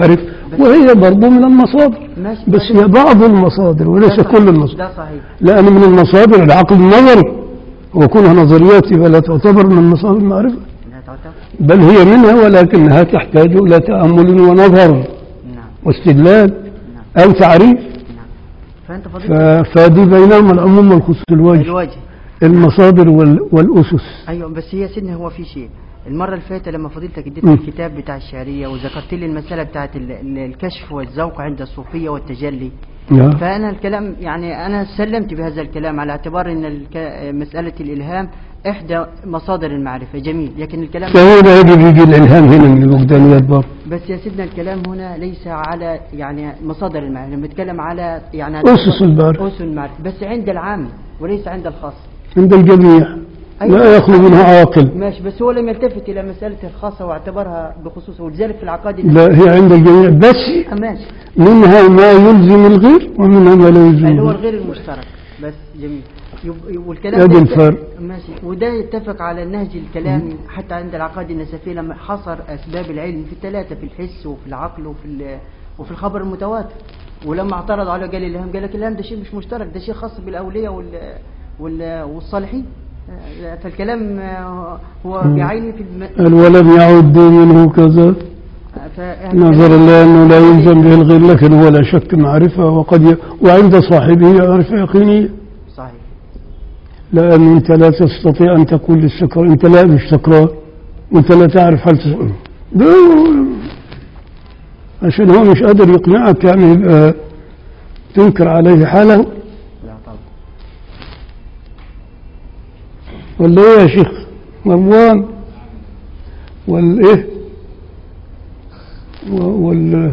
وهي برضه من المصادر ماشي بس هي بعض المصادر وليس ده صحيح. كل المصادر ده صحيح لأن من المصادر العقل النظري وكونها نظريات يبقى لا تعتبر من مصادر المعرفة لا تعتبر بل هي منها ولكنها تحتاج إلى تأمل ونظر نعم واستدلال أو تعريف نعم فأنت ف- فضيلتك فدي بينهما العموم والخصوص الوجه الوجه المصادر وال- والأسس ايوه بس هي سيدنا هو في شيء المره اللي فاتت لما فضيلتك اديت مم. الكتاب بتاع الشعريه وذكرت لي المساله بتاعت ال- ال- الكشف والذوق عند الصوفيه والتجلي نعم. فانا الكلام يعني انا سلمت بهذا الكلام على اعتبار ان الك... مساله الالهام احدى مصادر المعرفه جميل لكن الكلام فهو لا يجب يجي الإلهام هنا من الوجدانيات برضه بس يا سيدنا الكلام هنا ليس على يعني مصادر المعرفه بنتكلم على يعني أسس المعرفة. اسس المعرفه بس عند العام وليس عند الخاص عند الجميع لا يخلو منها عاقل ماشي بس هو لم يلتفت الى مساله الخاصه واعتبرها بخصوصه ولذلك في العقائد لا هي عند الجميع بس آه، ماشي منها ما يلزم الغير ومنها ما لا يلزم اللي هو الغير الغير المشترك بس جميل يب- يب- والكلام أدي ده الفرق. ماشي وده يتفق على النهج الكلامي حتى عند العقائد النسفيه لما حصر اسباب العلم في الثلاثه في الحس وفي العقل وفي ال- وفي الخبر المتواتر ولما اعترض عليه قال الالهام قال لك الالهام ده شيء مش مشترك ده شيء خاص بالاولياء وال وال والصالحين آه، فالكلام آه، هو بعينه في الم... قال ولم يعد منه كذا فإحنا نظرا كلام- لأنه لا يلزم به الغير لكن هو لا شك معرفة وقد ي... وعند صاحبه معرفة يقينية صحيح لأن أنت لا تستطيع أن تقول للسكر أنت لا مش سكران وأنت لا تعرف هل تس... ده عشان هو مش قادر يقنعك يعني يبقى تنكر عليه حاله لا طبعا ولا ايه يا شيخ مروان والايه و- وال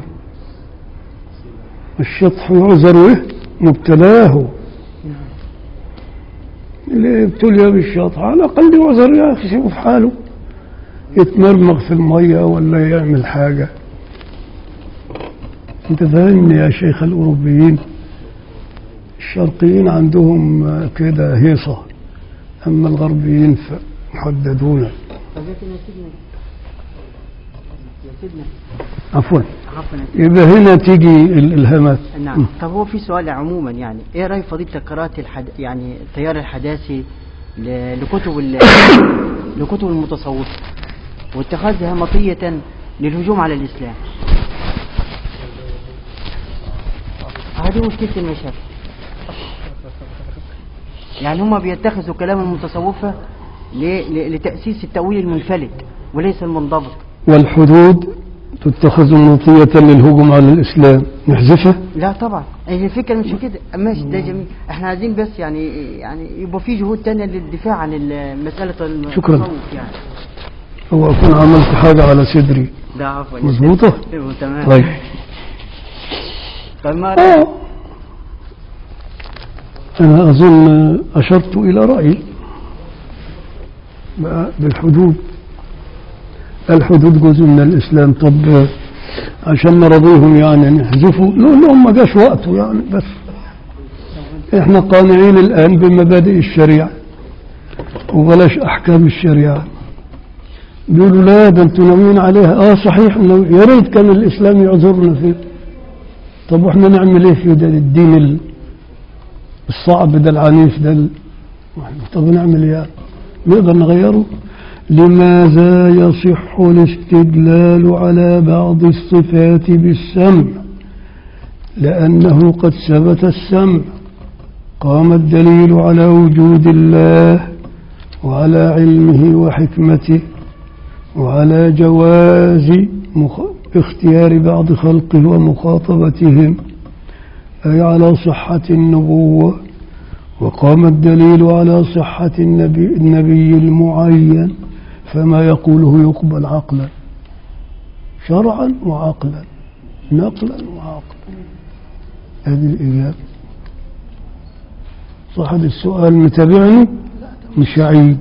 الشطح يعذر ايه مبتلاه اللي ابتلي بالشطح على الاقل يعذر يا اخي شوف حاله يتمرمغ في الميه ولا يعمل حاجه انت فاهمني يا شيخ الاوروبيين الشرقيين عندهم كده هيصه أما الغربيين فمحددون فلكن يا سيدنا يا سيدنا عفوا عفوا يا سيدنا. يبقى هنا تيجي الإلهامات نعم طب هو في سؤال عموما يعني ايه راي فضيلتك قراءه الحد... يعني التيار الحداثي ل... لكتب ال... لكتب المتصوفه واتخاذها مطيه للهجوم على الاسلام هذه مشكله المشاكل يعني هم بيتخذوا كلام المتصوفه ل... ل... لتاسيس التاويل المنفلت وليس المنضبط والحدود تتخذ مطية للهجوم على الإسلام نحذفها لا طبعا هي الفكره مش في كده ماشي ده جميل احنا عايزين بس يعني يعني يبقى في جهود تانية للدفاع عن ال- مساله شكراً. التصوف يعني هو أكون عملت حاجة على صدري ده عفوا مظبوطة؟ ايوه تمام طيب طيب ما آه. أنا أظن أشرت إلى رأيي بقى بالحدود الحدود جزء من الإسلام طب عشان نرضيهم يعني نحذفه نقول لهم ما جاش وقته يعني بس احنا قانعين الآن بمبادئ الشريعة وبلاش أحكام الشريعة بيقولوا لا ده انتوا ناويين عليها اه صحيح إنه يا ريت كان الإسلام يعذرنا فيه طب واحنا نعمل ايه في ده الدين ال- الصعب ده العنيف ده ال- طب نعمل ايه يعني؟ نقدر نغيره لماذا يصح الاستدلال على بعض الصفات بالسمع لأنه قد ثبت السمع قام الدليل على وجود الله وعلى علمه وحكمته وعلى جواز مخ... اختيار بعض خلقه ومخاطبتهم أي على صحة النبوة وقام الدليل على صحة النبي, النبي المعين فما يقوله يقبل عقلا شرعا وعقلا نقلا وعقلا هذه الإجابة صاحب السؤال متابعني مش عيد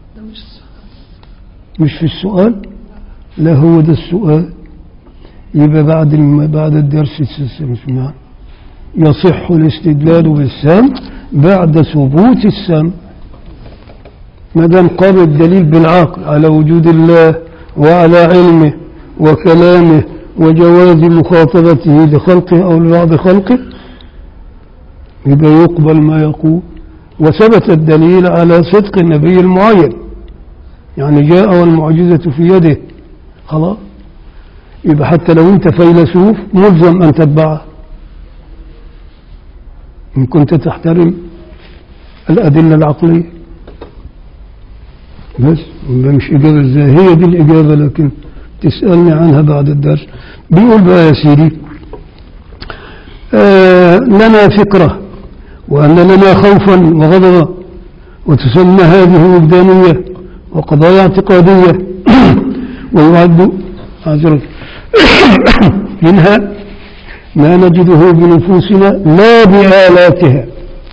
مش في السؤال لا هو ده السؤال يبقى بعد الم... بعد الدرس تسمع يصح الاستدلال بالسمع بعد ثبوت السمع ما دام قام الدليل بالعقل على وجود الله وعلى علمه وكلامه وجواز مخاطبته لخلقه أو لبعض خلقه يبقى يقبل ما يقول وثبت الدليل على صدق النبي المعين يعني جاء والمعجزة في يده خلاص يبقى حتى لو انت فيلسوف ملزم ان تتبعه ان كنت تحترم الادله العقليه بس يبقى مش اجابه ازاي هي دي الاجابه لكن تسالني عنها بعد الدرس بيقول بقى يا سيدي آه لنا فكره وان لنا خوفا وغضبا وتسمى هذه وجدانيه وقضايا اعتقاديه ويعد عذرا منها ما نجده بنفوسنا لا بآلاتها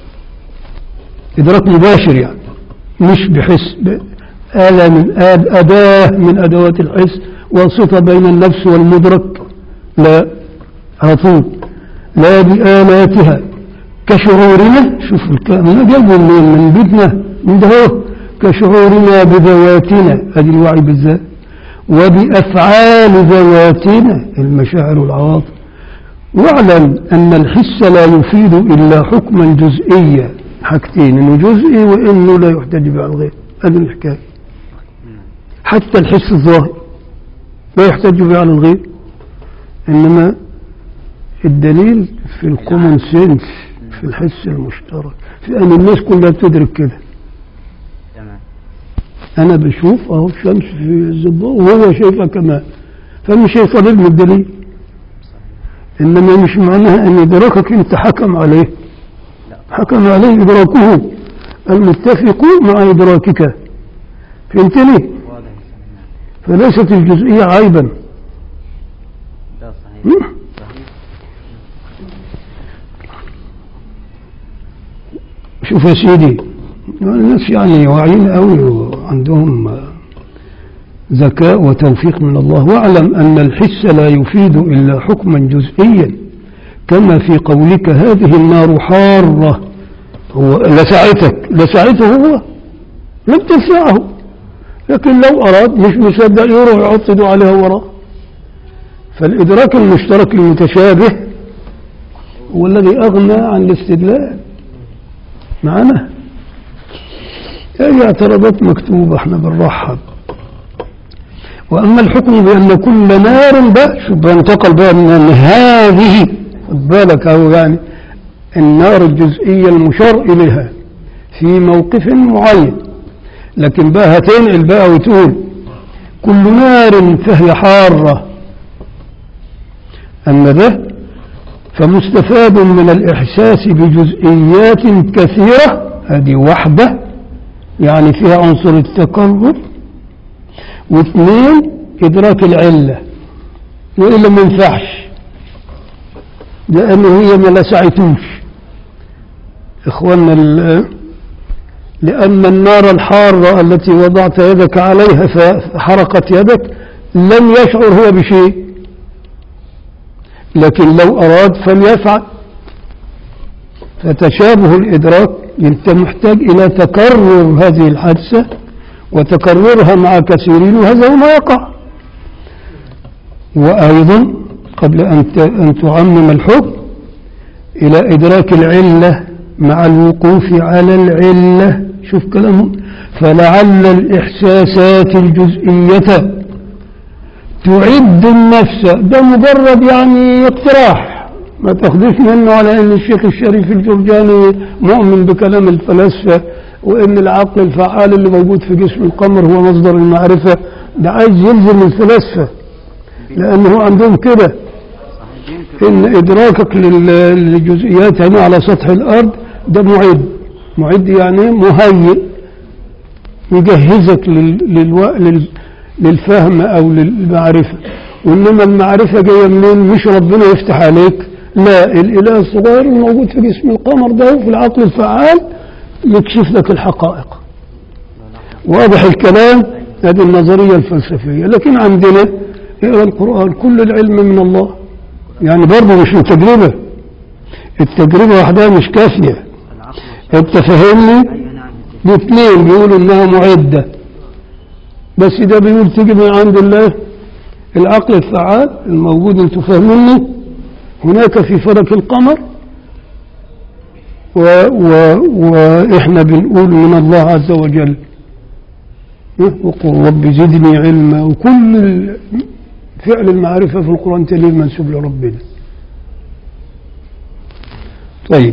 إدراك مباشر يعني مش بحس آلة من آد أداة من أدوات الحس واسطة بين النفس والمدرك لا على طول لا بآلاتها كشعورنا شوف الكلام جابوا من من بيتنا من ده هو كشعورنا بذواتنا هذه الوعي بالذات وبأفعال ذواتنا المشاعر والعواطف واعلم أن الحس لا يفيد إلا حكما جزئيا حاجتين إنه جزئي وإنه لا يحتج به على الغير هذه الحكاية حتى الحس الظاهر لا يحتج به على الغير إنما الدليل في الكومن سينس في الحس المشترك في أن الناس كلها بتدرك كده تمام انا بشوف اهو الشمس في الزباط وهو شايفها كمان فمش هيطالبني الدليل انما مش معناها ان ادراكك انت حكم عليه حكم عليه ادراكه المتفق مع ادراكك فهمتني واضح نعم فليست الجزئيه عيبا ده صحيح مم. صحيح شوف يا سيدي الناس يعني واعيين قوي وعندهم ذكاء وتوفيق من الله واعلم أن الحس لا يفيد إلا حكما جزئيا كما في قولك هذه النار حارة هو لسعتك لسعته هو لم تسعه لكن لو أراد مش مصدق يروح يحط يده عليها وراه فالإدراك المشترك المتشابه هو الذي أغنى عن الاستدلال معنا هذه اعتراضات مكتوبة احنا بنرحب وأما الحكم بأن كل نار بقى شوف بينتقل بقى من أن هذه خد بالك أهو يعني النار الجزئية المشار إليها في موقف معين لكن بقى هتنقل بقى وتقول كل نار فهي حارة أما ده فمستفاد من الإحساس بجزئيات كثيرة هذه وحدة يعني فيها عنصر التقرب واثنين إدراك العلة وإلا ما ينفعش لأنه هي ما لسعتوش إخواننا ال- لأن النار الحارة التي وضعت يدك عليها فحرقت يدك لم يشعر هو بشيء لكن لو أراد فليفعل فتشابه الإدراك أنت محتاج إلى تكرر هذه الحادثة وتكررها مع كثيرين وهذا هو ما يقع وأيضا قبل أن ت- أن تعمم الحكم إلى إدراك العلة مع الوقوف على العلة شوف كلامه فلعل الإحساسات الجزئية تعد النفس ده مجرد يعني اقتراح ما تاخدوش منه على ان الشيخ الشريف الجرجاني مؤمن بكلام الفلاسفه وان العقل الفعال اللي موجود في جسم القمر هو مصدر المعرفه ده عايز يلزم الفلاسفه لانه عندهم كده ان ادراكك لل- للجزئيات هنا على سطح الارض ده معد معد يعني مهيئ يجهزك لل... للو... لل... للفهم او للمعرفه وانما المعرفه جايه منين مش ربنا يفتح عليك لا الاله الصغير الموجود في جسم القمر ده في العقل الفعال يكشف لك الحقائق واضح الكلام هذه النظريه الفلسفيه لكن عندنا اقرا القران كل العلم من الله يعني برضه مش من تجربه التجربه وحدها مش كافيه العقل انت فاهمني أيوة نعم الاثنين بيقولوا انها معدة بس ده بيقول تيجي من عند الله العقل الفعال الموجود انتم فاهمينه هناك في فلك القمر و و واحنا بنقول من الله عز وجل وقل رب زدني علما وكل ال- فعل المعرفة في القرآن تليل منسوب لربنا طيب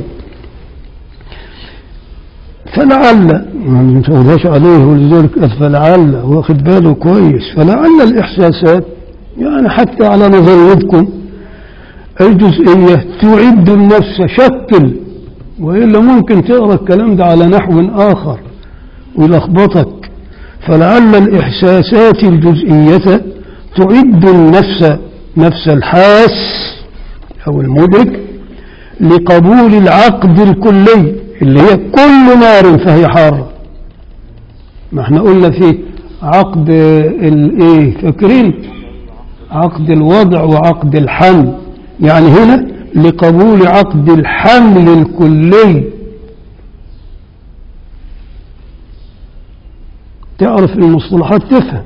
فلعل ما نتوضاش عليه ولذلك قال فلعل واخد باله كويس فلعل الإحساسات يعني حتى على نظريتكم الجزئية تعد النفس شكل وإلا ممكن تقرأ الكلام ده على نحو آخر ويلخبطك فلعل الإحساسات الجزئية تعد النفس نفس الحاس أو المدرك لقبول العقد الكلي اللي هي كل نار فهي حارة ما احنا قلنا في عقد الايه فاكرين عقد الوضع وعقد الحمل يعني هنا لقبول عقد الحمل الكلي تعرف المصطلحات تفهم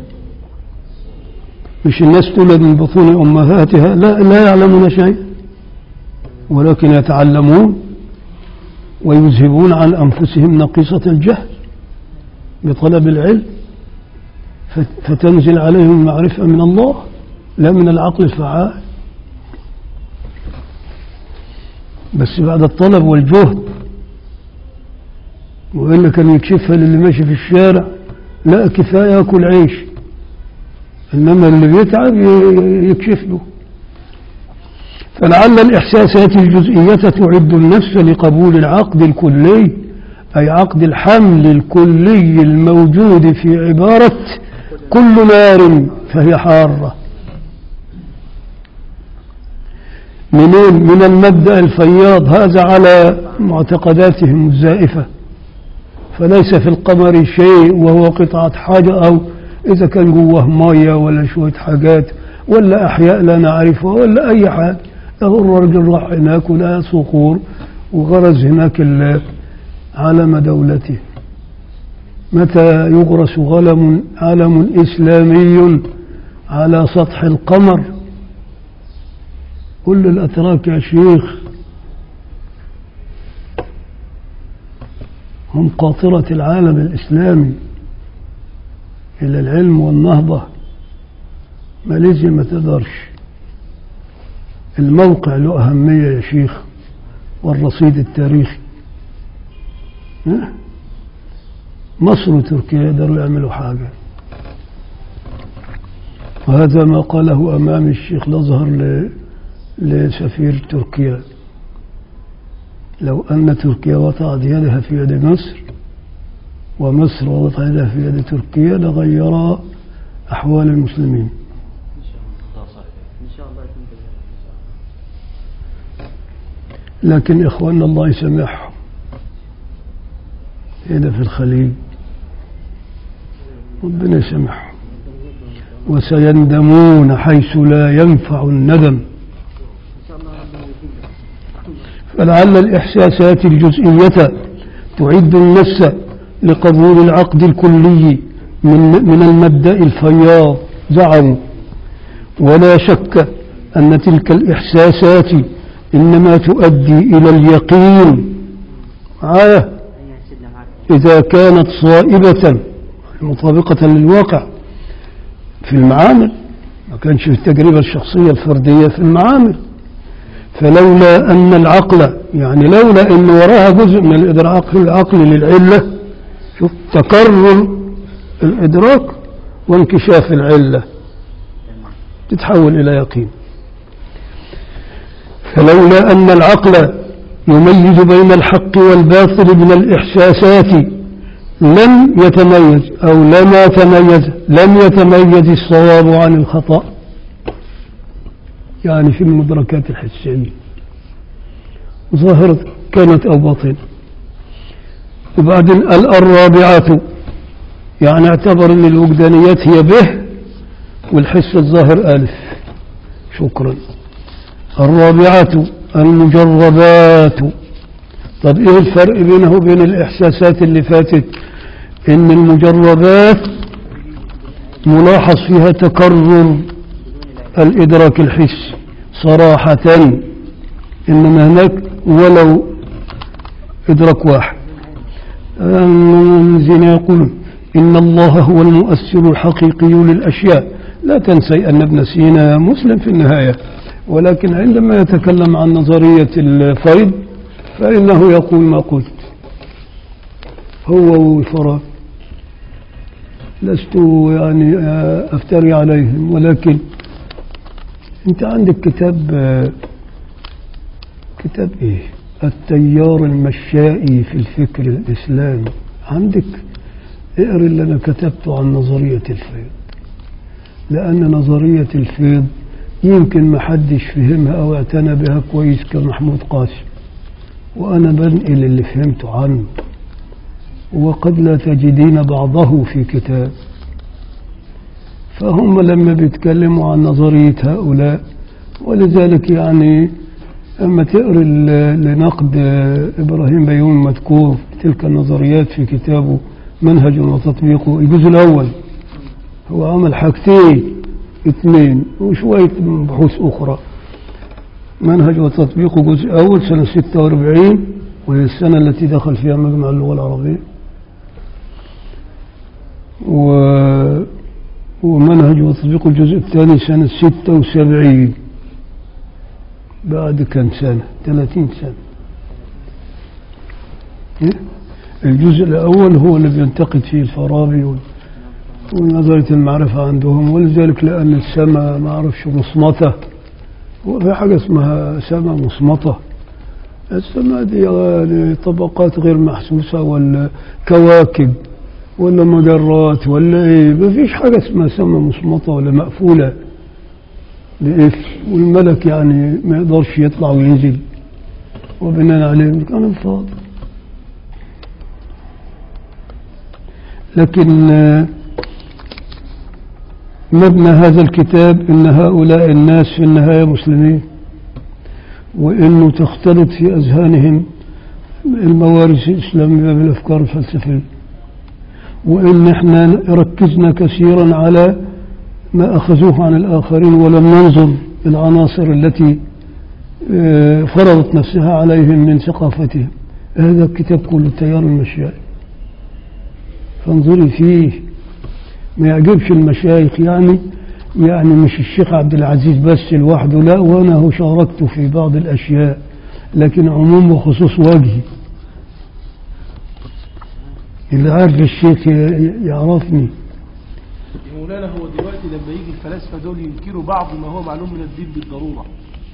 مش الناس تولد من بطون أمهاتها لا لا يعلمون شيء ولكن يتعلمون ويذهبون عن أنفسهم نقيصة الجهل بطلب العلم فت- فتنزل عليهم المعرفة من الله لا من العقل الفعال بس بعد الطلب والجهد وإلا كان يكشفها للي ماشي في الشارع لا كفاية ياكل عيش إنما اللي بيتعب ي- يكشف له فلعل الإحساسات الجزئية تعد النفس لقبول العقد الكلي أي عقد الحمل الكلي الموجود في عبارة كل نار فهي حارة منين من المبدأ الفياض هذا على معتقداتهم الزائفة فليس في القمر شيء وهو قطعة حاجة أو إذا كان جواه مية ولا شوية حاجات ولا أحياء لا نعرفها ولا أي حاجة أهو الرجل راح هناك ولقى صخور وغرز هناك ال- علم دولته متى يغرس غلم علم إسلامي على سطح القمر قل للأتراك يا شيخ هم قاطرة العالم الإسلامي إلى العلم والنهضة ماليزيا ما تقدرش الموقع له أهمية يا شيخ والرصيد التاريخي ها؟ مصر وتركيا يقدروا يعملوا حاجة وهذا ما قاله أمام الشيخ الأزهر ل- لسفير تركيا لو أن تركيا وضعت يدها في يد مصر ومصر وضعت يدها في يد تركيا لغير أحوال المسلمين إن شاء الله يكون كذلك. لكن إخواننا الله يسامحهم هنا في الخليج ربنا يسامحهم وسيندمون حيث لا ينفع الندم فلعل الإحساسات الجزئية تعد النفس لقبول العقد الكلي من من المبدأ الفياض زعموا ولا شك أن تلك الإحساسات إنما تؤدي إلى اليقين معايا أيها سيدنا معك إذا كانت صائبة مطابقة للواقع في المعامل ما كانش في التجربة الشخصية الفردية في المعامل فلولا أن العقل يعني لولا أن وراها جزء من الإدراك العقل للعلة شوف تكرر الإدراك وانكشاف العلة تتحول إلى يقين فلولا أن العقل يميز بين الحق والباطل من الإحساسات لم يتميز أو لما تميز لم يتميز الصواب عن الخطأ يعني في المدركات الحسية ظاهرة كانت أو باطنة وبعدين ال- الرابعة يعني اعتبر أن الوجدانيات هي به والحس الظاهر ألف شكرا الرابعة المجربات طب ايه الفرق بينه وبين الاحساسات اللي فاتت ان المجربات ملاحظ فيها تكرر الإدراك الحسي صراحة إنما هناك ولو إدراك واحد الذين يقولون إن الله هو المؤثر الحقيقي للأشياء لا تنسي أن ابن سينا مسلم في النهاية ولكن عندما يتكلم عن نظرية الفيض فإنه يقول ما قلت هو وفراغ لست يعني أفتري عليهم ولكن أنت عندك كتاب كتاب إيه التيار المشائي في الفكر الإسلامي عندك اقرا اللي أنا كتبته عن نظرية الفيض لأن نظرية الفيض يمكن ما حدش فهمها أو اعتنى بها كويس كمحمود قاسم وأنا بنقل اللي فهمته عنه وقد لا تجدين بعضه في كتاب فهم لما بيتكلموا عن نظرية هؤلاء ولذلك يعني أما تقرأ لنقد إبراهيم بيوم مذكور تلك النظريات في كتابه منهج وتطبيقه الجزء الأول هو عمل حاجتين اثنين وشوية بحوث أخرى منهج وتطبيقه جزء أول سنة 46 وهي السنة التي دخل فيها مجمع اللغة العربية و ومنهج وتطبيق الجزء الثاني سنة 76 بعد كم سنة 30 سنة إيه؟ الجزء الأول هو اللي بينتقد فيه الفارابي وال- ونظرية المعرفة عندهم ولذلك لأن السماء ما أعرفش مصمتة وفي حاجة اسمها سماء مصمتة السماء دي يعني طبقات غير محسوسة ولا كواكب ولا مجرات ولا ايه ما فيش حاجة اسمها سماء مصمتة ولا مقفولة بقفل والملك يعني ما يقدرش يطلع وينزل وبناء عليه كان فاضي لكن آه، مبنى هذا الكتاب ان هؤلاء الناس في النهايه مسلمين وانه تختلط في اذهانهم الموارث الاسلاميه بالافكار الفلسفيه وان احنا ركزنا كثيرا على ما اخذوه عن الاخرين ولم ننظر العناصر التي آه، فرضت نفسها عليهم من ثقافتهم هذا الكتاب كله تيار المشايخ فانظري فيه ما يعجبش المشايخ يعني يعني مش الشيخ عبد العزيز بس لوحده لا وانا هو شاركته في بعض الاشياء لكن عموم وخصوص وجهي اللي عارف الشيخ ي- يعرفني يا مولانا هو دلوقتي لما يجي الفلاسفة دول ينكروا بعض ما هو معلوم من الدين بالضرورة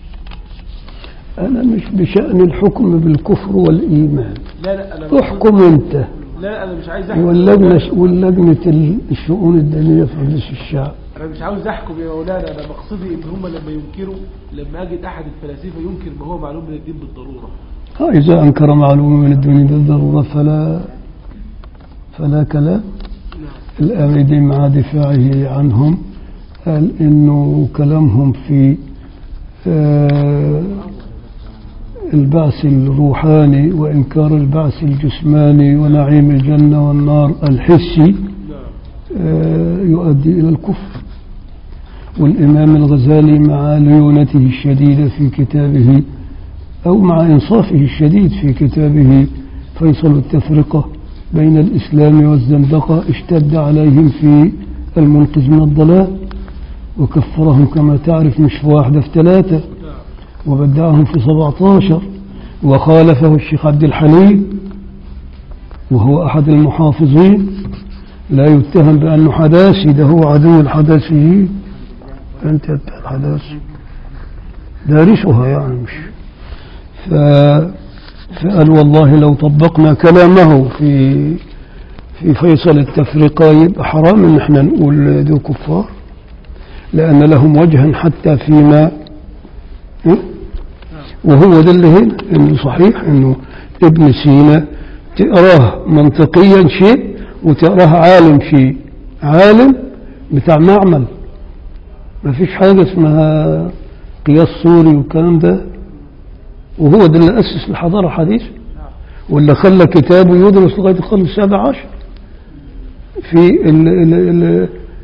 انا مش بشأن الحكم بالكفر والايمان لا لا أنا احكم انت لا لا أنا مش عايز أحكم واللجنة واللجنة الشؤون الدينية في مجلس الشعب أنا مش عاوز أحكم يا مولانا أنا مقصدي إن هم لما ينكروا لما أجد أحد الفلاسفة ينكر ما هو معلوم من الدين بالضرورة آه، إذا أنكر معلومة من الدين بالضرورة فلا فلا كلام الآمدي مع دفاعه عنهم قال إنه كلامهم في آه، البعث الروحاني وإنكار البعث الجسماني ونعيم الجنة والنار الحسي آه، يؤدي إلى الكفر والإمام الغزالي مع ليونته الشديدة في كتابه أو مع إنصافه الشديد في كتابه فيصل التفرقة بين الإسلام والزندقة اشتد عليهم في المنقذ من الضلال وكفرهم كما تعرف مش في واحدة في ثلاثة وبدعهم في 17 وخالفه الشيخ عبد الحليم وهو أحد المحافظين لا يتهم بأنه حداثي ده هو عدو الحداثيين أنت بتاع الحداثي دارسها يعني مش ف... فقال والله لو طبقنا كلامه في في فيصل التفرقة يبقى حرام ان احنا نقول دول كفار لأن لهم وجها حتى فيما إيه؟ وهو ده اللي هنا انه صحيح انه ابن سينا تقراه منطقيا شيء وتقراه عالم شيء عالم بتاع معمل ما فيش حاجة اسمها قياس صوري والكلام ده وهو ده اللي أسس الحضارة الحديثة واللي خلى كتابه يدرس لغاية القرن السابع عشر في ال ال ال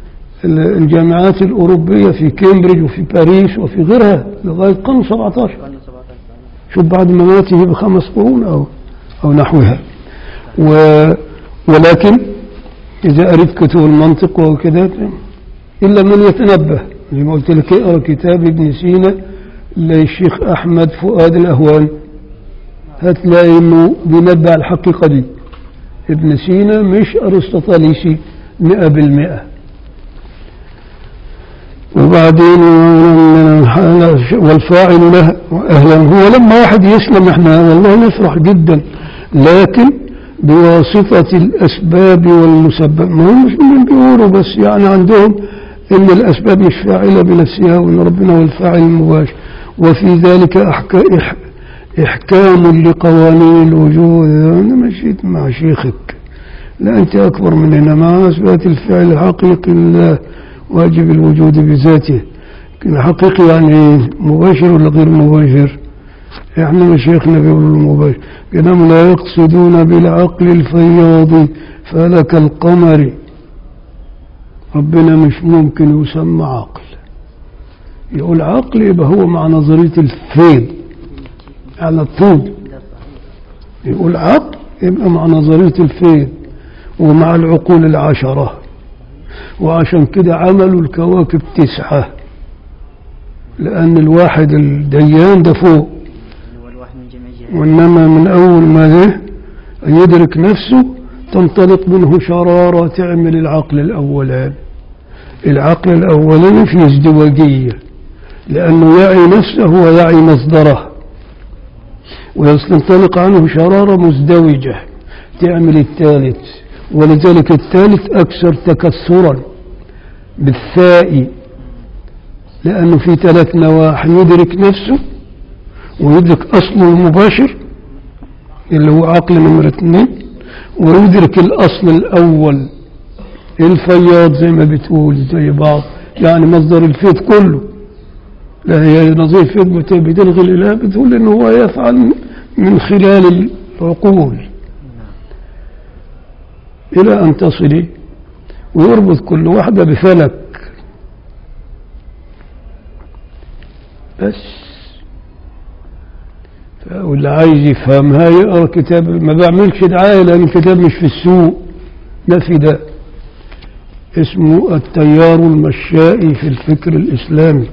ال- الجامعات الأوروبية في كامبريدج وفي باريس وفي غيرها لغاية القرن 17 شوف بعد مماته بخمس قرون أو أو نحوها و ولكن إذا قريت كتب المنطق وكذا إلا من يتنبه زي ما قلت لك اقرا كتاب ابن سينا للشيخ أحمد فؤاد الأهوان هتلاقي إنه بينبه على الحقيقة دي ابن سينا مش أرسطوطاليسي مئة بالمئة وبعدين والفاعل له أهلا هو لما واحد يسلم احنا والله نفرح جدا لكن بواسطة الأسباب والمسبب ما هم مش من بيقولوا بس يعني عندهم إن الأسباب مش فاعلة بنفسها وإن ربنا هو الفاعل المباشر وفي ذلك أحكا إح إحكام لقوانين الوجود أنا مشيت مع شيخك لا أنت أكبر مننا مع أثبات الفعل الحقيقي لله واجب الوجود بذاته الحقيقي يعني مباشر ولا غير مباشر احنا مشايخنا بيقولوا المباشر كانهم لا يقصدون بالعقل الفياض فلك القمر ربنا مش ممكن يسمى عقل يقول عقل يبقى هو مع نظرية الفيض على الطول يقول عقل يبقى مع نظرية الفيض ومع العقول العشرة وعشان كده عملوا الكواكب تسعة لأن الواحد الديان ده فوق هو الواحد من جميع الجهات وإنما من أول ما ده يدرك نفسه تنطلق منه شرارة تعمل العقل الأولاني العقل الأولاني في ازدواجية لأنه يعي نفسه ويعي مصدره ويستنطلق عنه شرارة مزدوجة تعمل الثالث ولذلك الثالث أكثر تكثرا بالثاء لأنه في ثلاث نواحي يدرك نفسه ويدرك أصله المباشر اللي هو عقل نمرة اثنين ويدرك الأصل الأول الفياض زي ما بتقول زي بعض يعني مصدر الفيض كله لا هي نظير الفيض بت- بتلغي الإله بتقول إنه هو يفعل من خلال العقول إلى أن تصلي ويربط كل واحدة بفلك بس واللي عايز يفهمها يقرا كتاب ما بعملش دعايه لان الكتاب مش في السوق ده في ده اسمه التيار المشائي في الفكر الاسلامي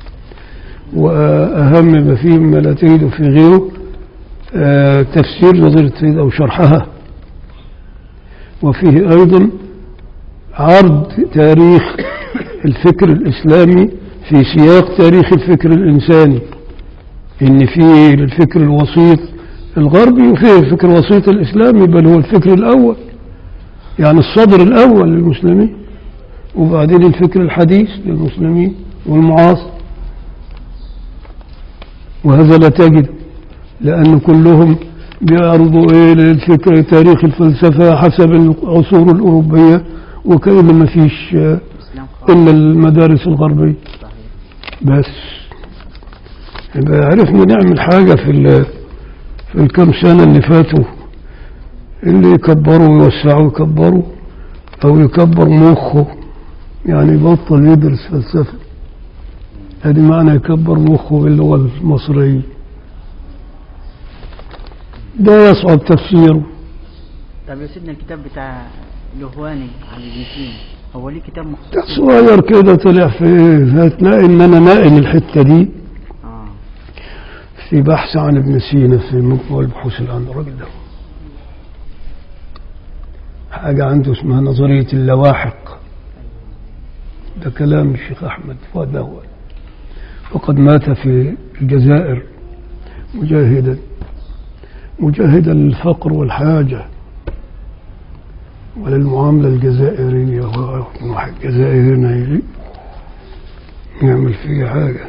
واهم ما فيه مما لا تجده في غيره آه، تفسير نظريه التوحيد او شرحها وفيه ايضا عرض تاريخ الفكر الاسلامي في سياق تاريخ الفكر الانساني ان في الفكر الوسيط الغربي وفي الفكر الوسيط الاسلامي بل هو الفكر الاول يعني الصدر الاول للمسلمين وبعدين الفكر الحديث للمسلمين والمعاصر وهذا لا تجد لأن كلهم بيعرضوا إيه للفكر تاريخ الفلسفة حسب العصور الأوروبية وكأن ما فيش آه، الإسلام خالص إلا المدارس الغربية صحيح بس يبقى عرفنا نعمل حاجة في ال في الكم سنة اللي فاتوا اللي يكبروا ويوسعوا يكبروا أو يكبر مخه يعني يبطل يدرس فلسفة هذه معنى يكبر مخه باللغة المصرية ده يصعب تفسيره طب يا سيدنا الكتاب بتاع لهواني عن ابن سينا هو ليه كتاب ده مخصوص صغير كده طلع في هتلاقي ان انا ناقل الحتة دي اه في بحث عن ابن سينا في مجموع البحوث اللي عند الراجل ده حاجة عنده اسمها نظرية اللواحق ده كلام الشيخ أحمد فؤاد الأول وقد مات في الجزائر مجاهدا مجاهدا للفقر والحاجة وللمعاملة الجزائرية هو واحد جزائري هنا يجي يعمل فيه حاجة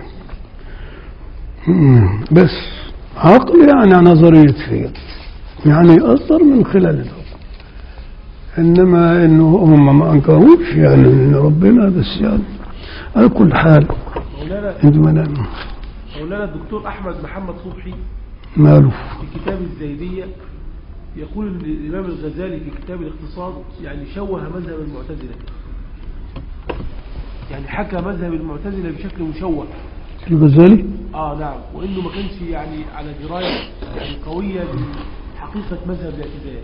مم. بس عقل يعني نظرية فيض يعني يأثر من خلال العقل إنما إنه هم ما أنكروش يعني إن ربنا بس يعني على كل حال مولانا عندما نعم مولانا الدكتور احمد محمد صبحي ماله في كتاب الزيدية يقول ان الامام الغزالي في كتاب الاقتصاد يعني شوه مذهب المعتزلة يعني حكى مذهب المعتزلة بشكل مشوه الغزالي اه نعم وانه ما كانش يعني على دراية يعني قوية بحقيقة مذهب الاعتزال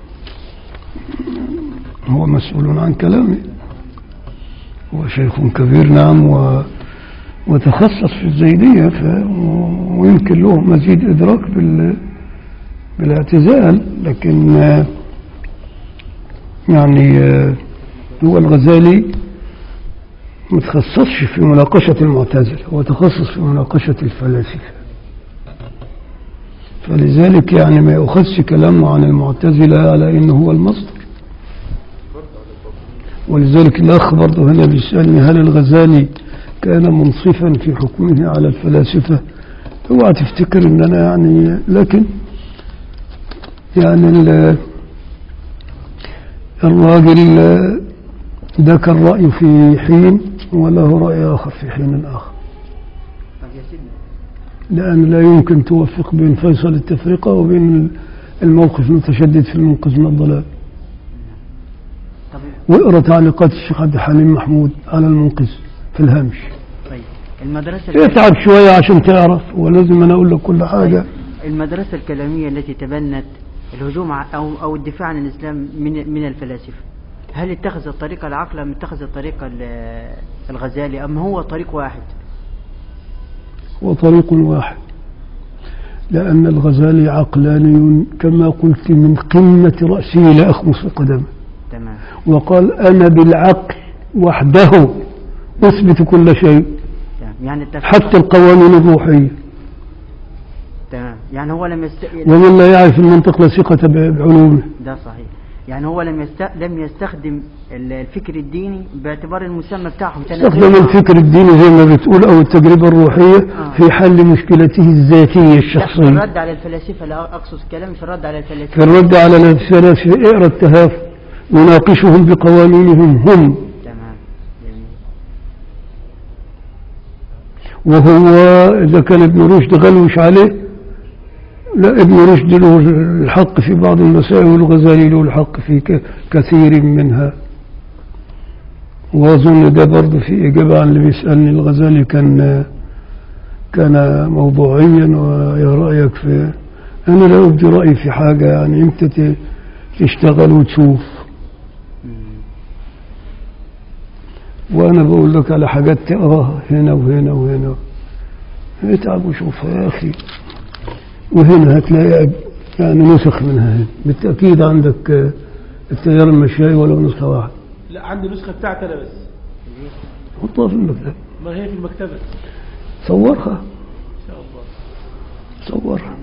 هو مسؤول عن كلامه هو شيخ كبير نعم و وتخصص في الزيدية ف... ويمكن له مزيد إدراك بال... بالاعتزال لكن آه، يعني آه، هو الغزالي متخصصش في مناقشة المعتزلة هو تخصص في مناقشة الفلاسفة فلذلك يعني ما يؤخذش كلامه عن المعتزلة على انه هو المصدر ولذلك الاخ برضه هنا بيسألني هل الغزالي كان منصفا في حكمه على الفلاسفة اوعى تفتكر ان انا يعني لكن يعني ال- الراجل ذاك الرأي في حين وله رأي آخر في حين آخر طب يا سيدنا لأن لا يمكن توفق بين فيصل التفرقة وبين الموقف المتشدد في المنقذ من الضلال طب واقرا تعليقات الشيخ عبد الحليم محمود على المنقذ في الهامش طيب المدرسة اتعب شوية عشان تعرف ولازم أنا أقول لك كل حاجة المدرسة الكلامية التي تبنت الهجوم ع- أو أو الدفاع عن الإسلام من من الفلاسفة هل اتخذ الطريقة العقل أم اتخذ الطريقة ال- الغزالي أم هو طريق واحد؟ هو طريق واحد لأن الغزالي عقلاني كما قلت من قمة رأسه إلى أخمص قدمه تمام وقال أنا بالعقل وحده أثبت كل شيء تمام يعني التفكير حتى القوانين الروحية تمام يعني هو لم يست... ومن لا يعرف المنطق لا ثقة ب- بعلومه ده صحيح يعني هو لم يست... لم يستخدم ال- الفكر الديني باعتبار المسمى بتاعهم كان استخدم الفكر الديني زي ما بتقول أو التجربة الروحية آه. في حل مشكلته الذاتية لا، في الشخصية الرد على الفلاسفة لا أقصد كلامي في الرد على في الفلاسفة الرد على الفلاسفة اقرا التهافت نناقشهم بقوانينهم هم تمام جميل وهو إذا كان ابن رشد غلوش عليه لا ابن رشد له الحق في بعض المسائل والغزالي له الحق في ك- كثير منها وأظن ده برضه في إجابة عن اللي بيسألني الغزالي كان كان موضوعيا ويا رأيك في أنا لا أبدي رأيي في حاجة يعني أنت ت- تشتغل وتشوف وأنا بقول لك على حاجات تقراها هنا وهنا وهنا اتعب وشوفها يا أخي وهنا هتلاقي يعني نسخ منها هنا بالتأكيد عندك آه، التيار المشاي ولو نسخة واحدة لا عندي نسخة بتاعتي أنا بس حطها في المكتب ما هي في المكتبة صورها إن شاء الله صورها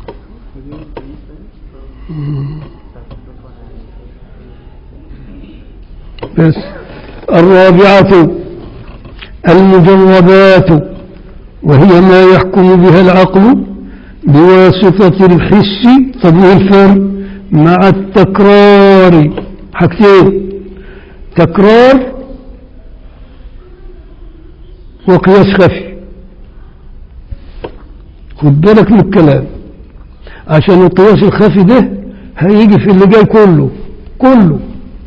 بس الرابعة المجربات وهي ما يحكم بها العقل بواسطة الحس طب ايه الفرق مع التكرار حاجتين تكرار وقياس خفي خد بالك من الكلام عشان القياس الخفي ده هيجي في اللي جاي كله كله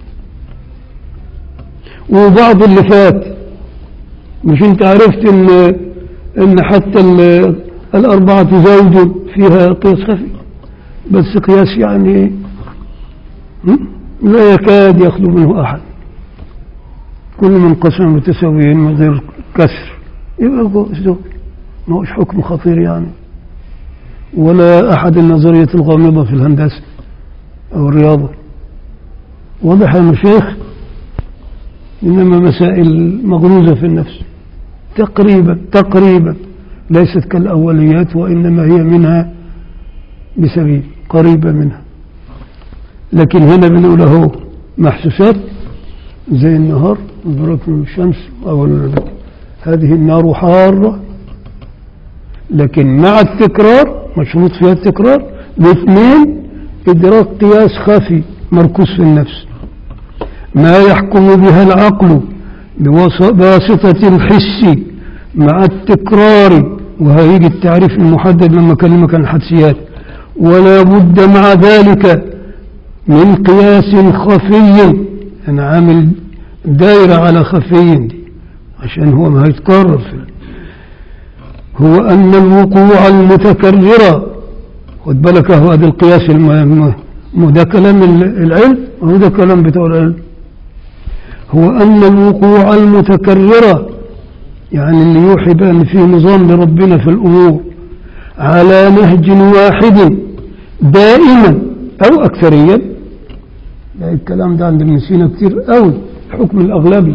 وبعض اللي فات مش انت عرفت ان ان حتى ال- الاربعة زوج فيها قياس خفي بس قياس يعني هم؟ لا يكاد يخلو منه احد كل من قسم متساويين من غير كسر يبقى هو زوج ما هوش حكم خطير يعني ولا احد النظرية الغامضة في الهندسة او الرياضة واضح يا مشايخ إنما مسائل مغروزة في النفس تقريبا تقريبا ليست كالأوليات وإنما هي منها بسبيل قريبة منها لكن هنا بنقول أهو محسوسات زي النهار إدراك من الشمس أو ال- هذه النار حارة لكن مع التكرار مشروط فيها التكرار واثنين إدراك قياس خفي مركوز في النفس ما يحكم بها العقل بوس- بواسطة الحس مع التكرار وهيجي التعريف المحدد لما أكلمك عن الحدسيات ولا بد مع ذلك من قياس خفي أنا عامل دائرة على خفي دي عشان هو ما هيتكرر في هو أن الوقوع المتكررة خد بالك هو هذا القياس الم- مو ده كلام ال- العلم هو ده كلام بتوع العلم هو أن الوقوع المتكررة يعني اللي يوحي بأن فيه نظام لربنا في الأمور على نهج واحد دائما أو أكثريا لا الكلام ده عند ابن سينا كتير قوي الحكم الأغلبي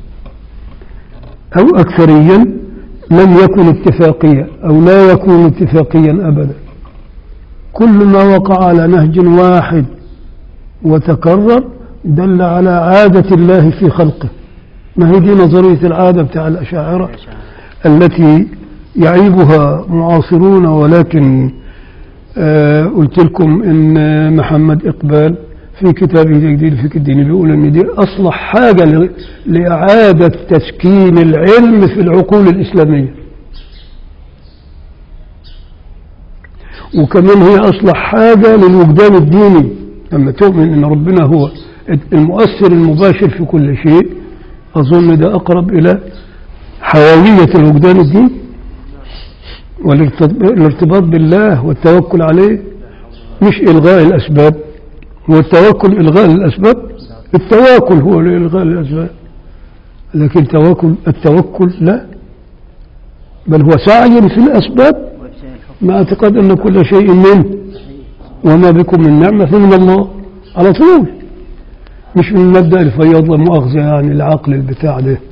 أو أكثريا لم يكن اتفاقيا أو لا يكون اتفاقيا أبدا كل ما وقع على نهج واحد وتكرر دل على عادة الله في خلقه ما هي دي نظرية العادة بتاع الأشاعرة التي يعيبها معاصرون ولكن آه قلت لكم ان محمد اقبال في كتابه جديد في الدين بيقول ان دي اصلح حاجه ل- لاعاده تسكين العلم في العقول الاسلاميه وكمان هي اصلح حاجه للوجدان الديني لما تؤمن ان ربنا هو المؤثر المباشر في كل شيء اظن ده اقرب الى حيويه الوجدان الديني والارتباط بالله والتوكل عليه مش إلغاء الأسباب والتوكل إلغاء الأسباب التواكل هو إلغاء الأسباب لكن توكل التوكل لا بل هو سعي في الأسباب مع اعتقاد أن كل شيء منه وما بكم من نعمة فمن الله على طول مش من مبدأ الفياض لا مؤاخذة يعني العقل البتاع ده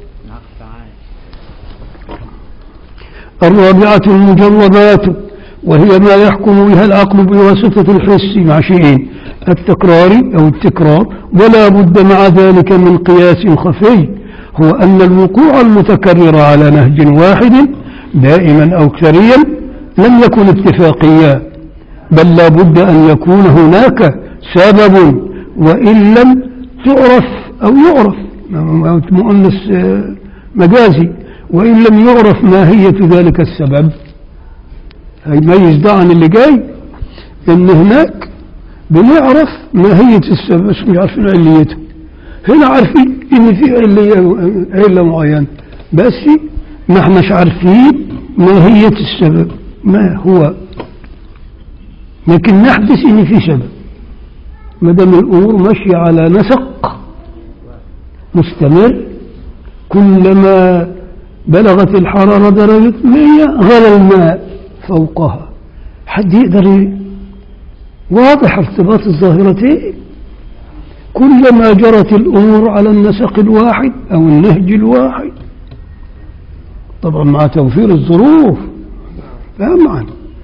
الرابعة المجربات وهي ما يحكم بها العقل بواسطة الحس مع شيئين التكرار أو التكرار ولا بد مع ذلك من قياس خفي هو أن الوقوع المتكرر على نهج واحد دائما أو كثريا لم يكن اتفاقيا بل لا بد أن يكون هناك سبب وإن لم تعرف أو يعرف مؤنث آه، مجازي وإن لم يعرف ماهية ذلك السبب هيميز ده عن اللي جاي إن هناك بنعرف ماهية السبب بس مش عارفين عليته هنا عارفين إن في علية علة معينة بس ما احناش عارفين ماهية السبب ما هو لكن نحدث إن في سبب ما دام الأمور ماشية على نسق مستمر كلما بلغت الحرارة درجة 100 غلى الماء فوقها حد يقدر ي- واضح ارتباط الظاهرتين كلما جرت الأمور على النسق الواحد أو النهج الواحد طبعا مع توفير الظروف لا معنى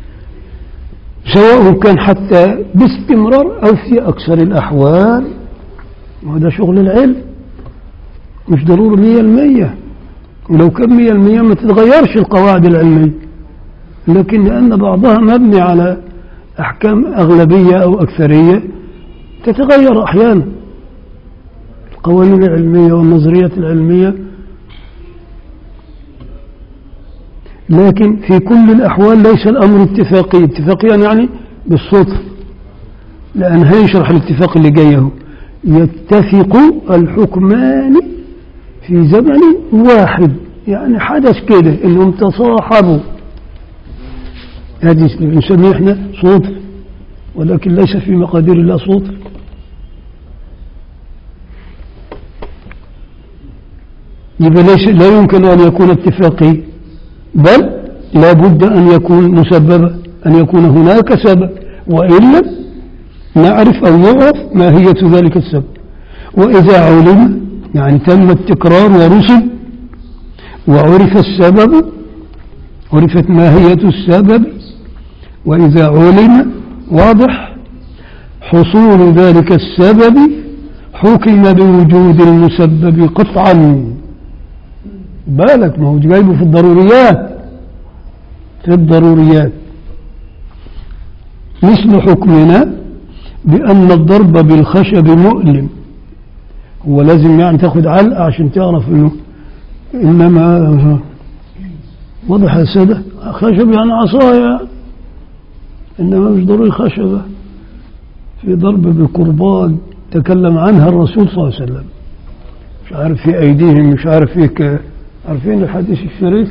سواء كان حتى باستمرار أو في أكثر الأحوال وهذا شغل العلم مش ضروري مية المية ولو كان مية المية ما تتغيرش القواعد العلمية لكن لأن بعضها مبني على أحكام أغلبية أو أكثرية تتغير أحيانا القوانين العلمية والنظريات العلمية لكن في كل الأحوال ليس الأمر اتفاقي اتفاقيا يعني بالصدفة لأن هيشرح الاتفاق اللي جاي اهو يتفق الحكمان في زمن واحد يعني حدث كده انهم تصاحبوا هذه اللي بنسميه احنا صدفة ولكن ليس في مقادير الله صدفة يبقى ليس لا يمكن ان يكون اتفاقي بل لا بد ان يكون مسببا ان يكون هناك سبب والا نعرف او نعرف ماهية ذلك السبب واذا علم يعني تم التكرار ورسل وعرف السبب عرفت ماهية السبب وإذا علم واضح حصول ذلك السبب حكم بوجود المسبب قطعا بالك ما هو جايبه في الضروريات في الضروريات مثل حكمنا بأن الضرب بالخشب مؤلم هو لازم يعني تاخد علقة عشان تعرف انه انما واضح يا سادة خشب يعني عصايا انما مش ضروري خشبة في ضرب بالقربان تكلم عنها الرسول صلى الله عليه وسلم مش عارف في ايديهم مش عارف في ك- عارفين الحديث الشريف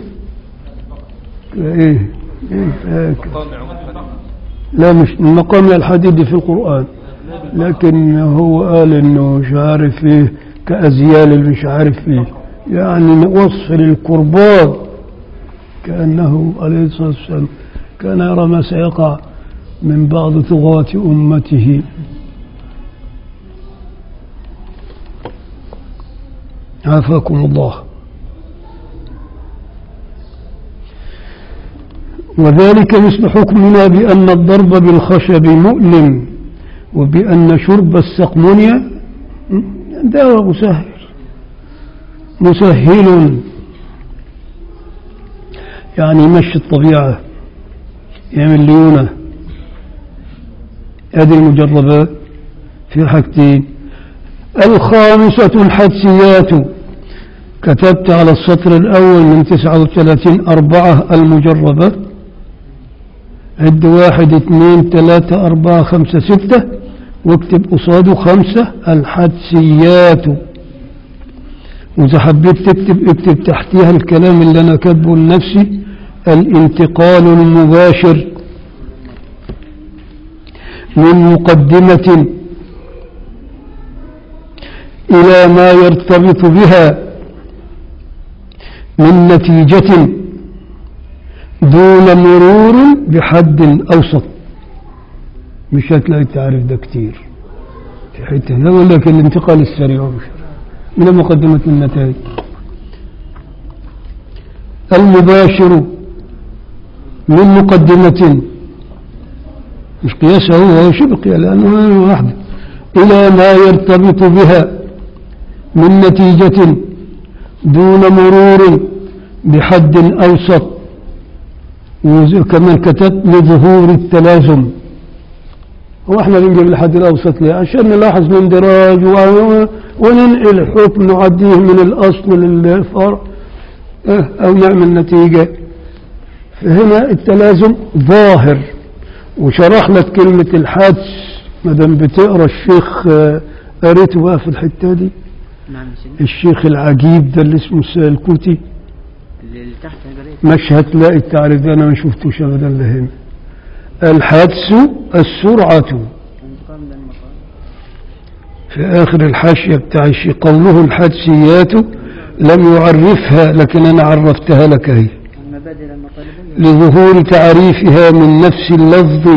ايه ايه فاكر لا مش المقام الحديث في القرآن لكن هو قال انه مش عارف ايه كأزيال اللي مش عارف ايه يعني وصف للقربان كأنه عليه الصلاة والسلام كان يرى ما سيقع من بعض طغاة أمته عافاكم الله وذلك مثل حكمنا بأن الضرب بالخشب مؤلم وبأن شرب السقمونيا ده مسهل مسهل يعني يمشي الطبيعة يعمل ليونة هذه المجربات في حاجتين الخامسة الحدسيات كتبت على السطر الأول من 39 أربعة المجربات عد واحد اثنين ثلاثة أربعة خمسة ستة واكتب قصاده خمسة الحدسيات وإذا حبيت تكتب اكتب تحتها الكلام اللي أنا كاتبه لنفسي الانتقال المباشر من مقدمة إلى ما يرتبط بها من نتيجة دون مرور بحد أوسط مش هتلاقي التعريف ده كتير في حتة ده يقول لك الانتقال السريع من مقدمة النتائج المباشر من مقدمة مش قياسه هو هو شبه قياس لأنه واحدة إلى ما يرتبط بها من نتيجة دون مرور بحد أوسط وكمان كتبت لظهور التلازم هو احنا بنجيب الحد الأوسط ليه عشان نلاحظ الاندراج و- وننقل الحكم نعديه من الأصل للفرع اه، أو نعمل نتيجة فهنا التلازم ظاهر وشرح لك كلمة الحدس ما دام بتقرا الشيخ اه، قريته بقى في الحتة دي نعم سيدي الشيخ العجيب ده اللي اسمه السالكوتي اللي تحت قريت مش هتلاقي التعريف ده انا ما شفتوش ابدا ده هنا الحدس السرعة انتقام ده المقام في آخر الحاشية بتاع الشيء قوله الحدسيات لم يعرفها لكن أنا عرفتها لك هي المبادئ المطالبية لظهور تعريفها من نفس اللفظ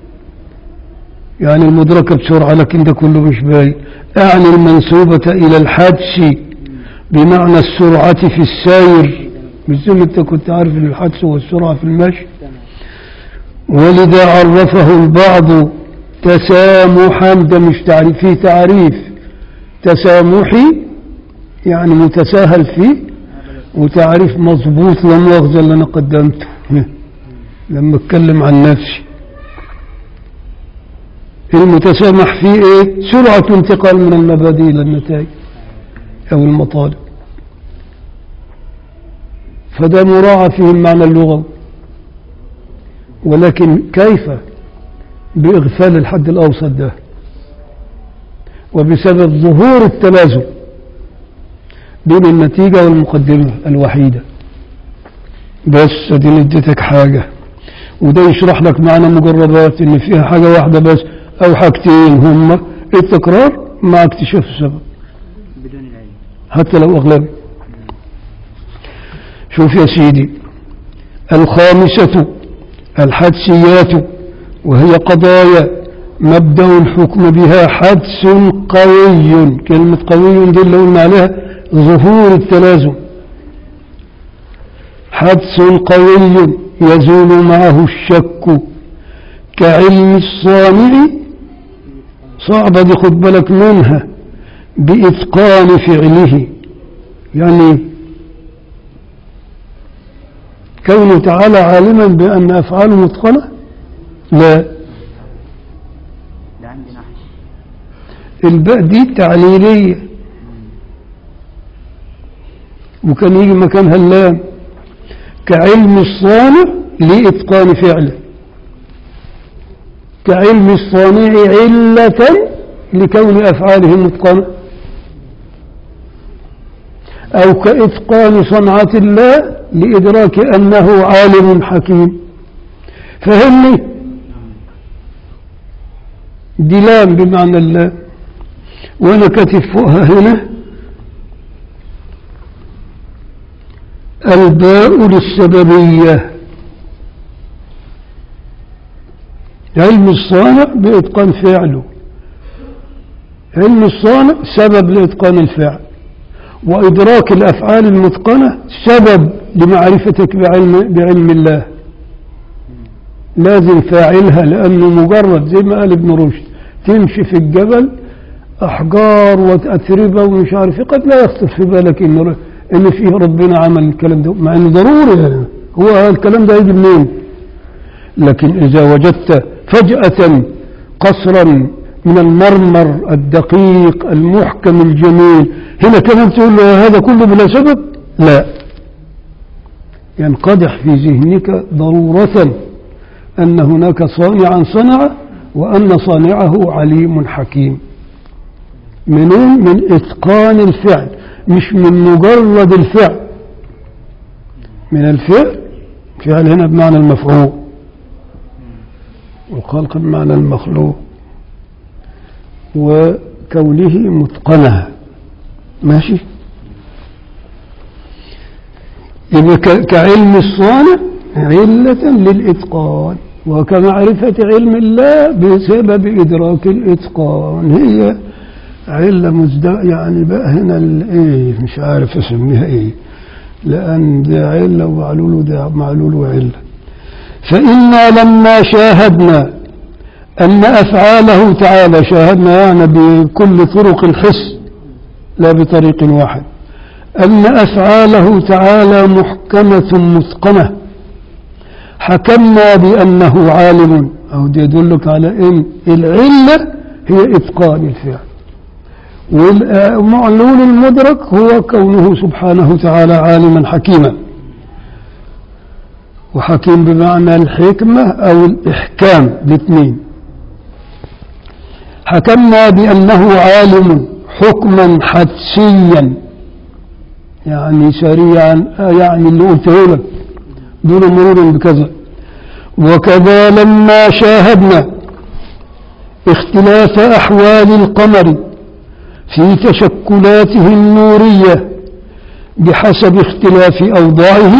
يعني المدركة بسرعة لكن ده كله مش باين أعني المنسوبة إلى الحدس بمعنى السرعة في السير مش زي ما أنت كنت عارف إن الحدس هو السرعة في المشي تمام ولذا عرفه البعض تسامحا ده مش تعريف فيه تعريف تسامحي يعني متساهل فيه وتعريف مضبوط لا مؤاخذة اللي انا قدمته لما اتكلم عن نفسي المتسامح فيه ايه سرعة انتقال من المبادئ الى النتائج او المطالب فده مراعى فيه المعنى اللغوي ولكن كيف بإغفال الحد الأوسط ده وبسبب ظهور التلازم بين النتيجة والمقدمة الوحيدة بس دي اديتك حاجة وده يشرح لك معنى مجربات ان فيها حاجة واحدة بس او حاجتين هما التكرار مع اكتشاف السبب بدون العلم حتى لو أغلب شوف يا سيدي الخامسة الحدسيات وهي قضايا مبدأ الحكم بها حدس قوي كلمة قوي دي اللي قلنا عليها ظهور التلازم حدس قوي يزول معه الشك كعلم الصانع صعبة دي خد بالك منها بإتقان فعله يعني كونه تعالى عالما بأن أفعاله متقنة لا ده عندي نحو الباء دي تعليلية وكان يجي مكانها اللام كعلم الصانع لإتقان فعله كعلم الصانع علة لكون أفعاله متقنة أو كإتقان صنعة الله لإدراك أنه عالم حكيم فهمني دي لام بمعنى الله وأنا كاتب فوقها هنا الباء للسببية علم الصانع بإتقان فعله علم الصانع سبب لإتقان الفعل وإدراك الأفعال المتقنة سبب لمعرفتك بعلم, بعلم الله لازم فاعلها لأنه مجرد زي ما قال ابن رشد تمشي في الجبل أحجار وأتربة ومش عارف إيه، قد لا يخطر في بالك إن إن فيه ربنا عمل الكلام ده مع إنه ضروري يعني هو الكلام ده يجي منين؟ لكن إذا وجدت فجأة قصرا من المرمر الدقيق المحكم الجميل هنا كمان تقول له هذا كله بلا سبب لا ينقدح في ذهنك ضرورة أن هناك صانعا صنع وأن صانعه عليم حكيم منين من إتقان الفعل مش من مجرد الفعل من الفعل فعل هنا بمعنى المفعول والخلق بمعنى المخلوق وكونه متقنها ماشي يبقى ك- كعلم الصانع علة للإتقان وكمعرفة علم الله بسبب إدراك الإتقان هي علة مزداء يعني بقى هنا الإيه مش عارف أسميها إيه لأن ده علة ومعلول ده معلول وعلة فإنا لما شاهدنا أن أفعاله تعالى شاهدنا يعني بكل طرق الحس لا بطريق واحد أن أفعاله تعالى محكمة متقنة حكمنا بأنه عالم أو ده يدلك على إن العلة هي إتقان الفعل والمعلول المدرك هو كونه سبحانه وتعالى عالما حكيما وحكيم بمعنى الحكمة أو الإحكام الاثنين حكمنا بأنه عالم حكما حدسيا يعني سريعا يعني اللي قلته لك دون مرور بكذا وكذا لما شاهدنا اختلاف أحوال القمر في تشكلاته النورية بحسب اختلاف أوضاعه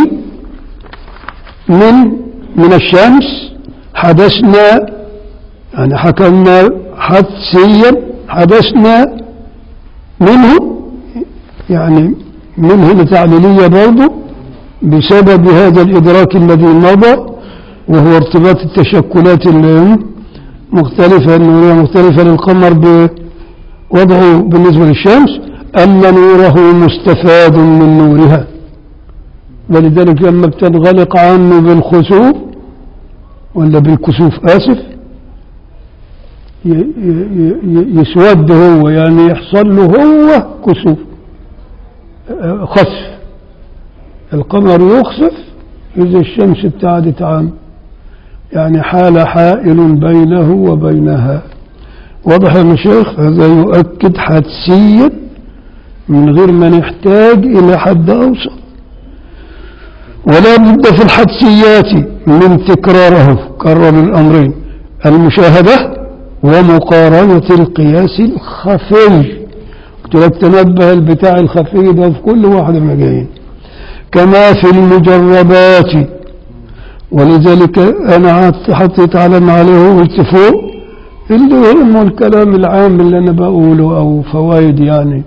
من من الشمس حدثنا يعني حكمنا حدسيا حدثنا منه يعني منه لتعليلية برضه بسبب هذا الإدراك الذي مضى وهو ارتباط التشكلات المختلفة النورية مختلفة للقمر بوضعه بالنسبة للشمس أن نوره مستفاد من نورها ولذلك لما بتنغلق عنه بالخسوف ولا بالكسوف آسف ي- ي- ي- يسود هو يعني يحصل له هو كسوف آه، خسف القمر يخسف إذا الشمس ابتعدت عنه يعني حال حائل بينه وبينها واضح يا مشايخ هذا يؤكد حدسيا من غير ما نحتاج إلى حد أوسط ولا بد في الحدسيات من تكراره كرر الأمرين المشاهدة ومقارنة القياس الخفي قلت لك تنبه البتاع الخفي ده في كل واحد من جايين كما في المجربات ولذلك أنا قعدت- حطيت علم عليه وقلت فوق اللي يهمه الكلام العام اللي أنا بقوله أو فوائد يعني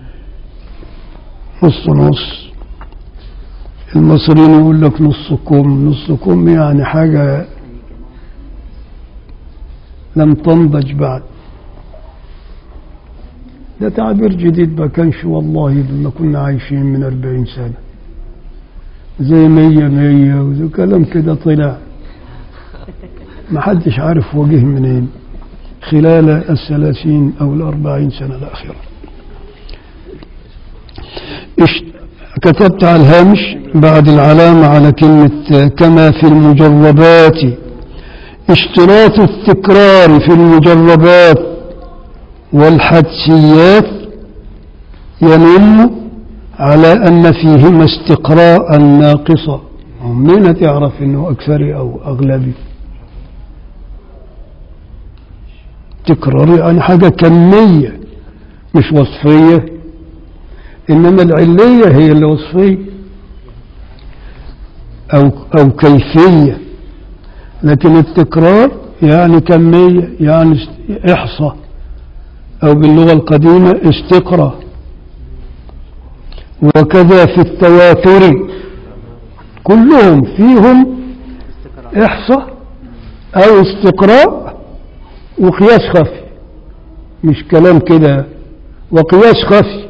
نص نص المصريين يقول لك نص كم نص كم يعني حاجة لم تنضج بعد ده تعبير جديد ما كانش والله لما كنا عايشين من أربعين سنة زي مية مية وزي كلام كده طلع ما حدش عارف وجه منين خلال الثلاثين أو الأربعين سنة الأخيرة إش- كتبت على الهامش بعد العلامة على كلمة كما في المجربات اشتراط التكرار في المجربات والحدسيات ينم على أن فيهما استقراء ناقصة منين تعرف أنه أكثري أو أغلبي تكرار يعني حاجة كمية مش وصفية إنما العلية هي اللي وصفية أو, أو كيفية لكن التكرار يعني كمية يعني است- إحصاء أو باللغة القديمة استقرأ وكذا في التواتر كلهم فيهم إحصاء أو استقراء وقياس خفي مش كلام كده وقياس خفي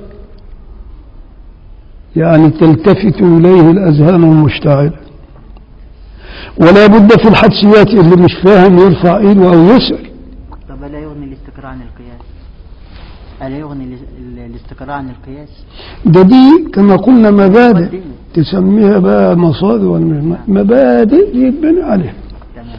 يعني تلتفت إليه الأذهان المشتعلة ولا بد في الحدسيات اللي مش فاهم يرفع ايده أو يسأل طب ألا يغني الاستقراء عن القياس ألا يغني الاس- ال- الاستقراء عن القياس ده دي كما قلنا مبادئ تسميها بقى مصادر ولا مش م- مبادئ يتبنى عليها تمام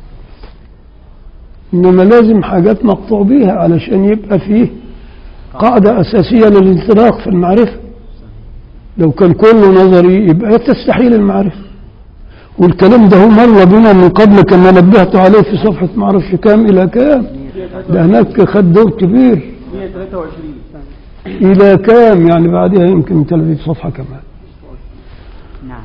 إنما لازم حاجات مقطوع بيها علشان يبقى فيه قاعدة أساسية للانطلاق في المعرفة لو كان كله نظري يبقى تستحيل المعرفة والكلام ده هو مر بنا من قبل كما نبهت عليه في صفحة معرفش كام إلى كام ده هناك خد دور كبير 123 إلى كام يعني بعدها يمكن 30 صفحة كمان نعم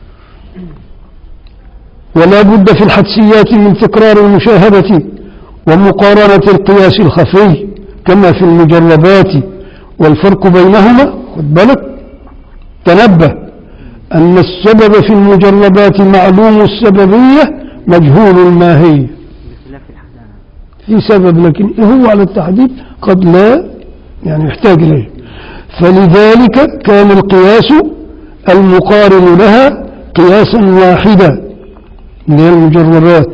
ولا بد في الحدسيات من تكرار المشاهدة ومقارنة القياس الخفي كما في المجربات والفرق بينهما خد بالك تنبه أن السبب في المجربات معلوم السببية مجهول الماهية بخلاف الحدث في سبب لكن هو على التحديد قد لا يعني يحتاج إليه فلذلك كان القياس المقارن لها قياسا واحدا اللي هي المجربات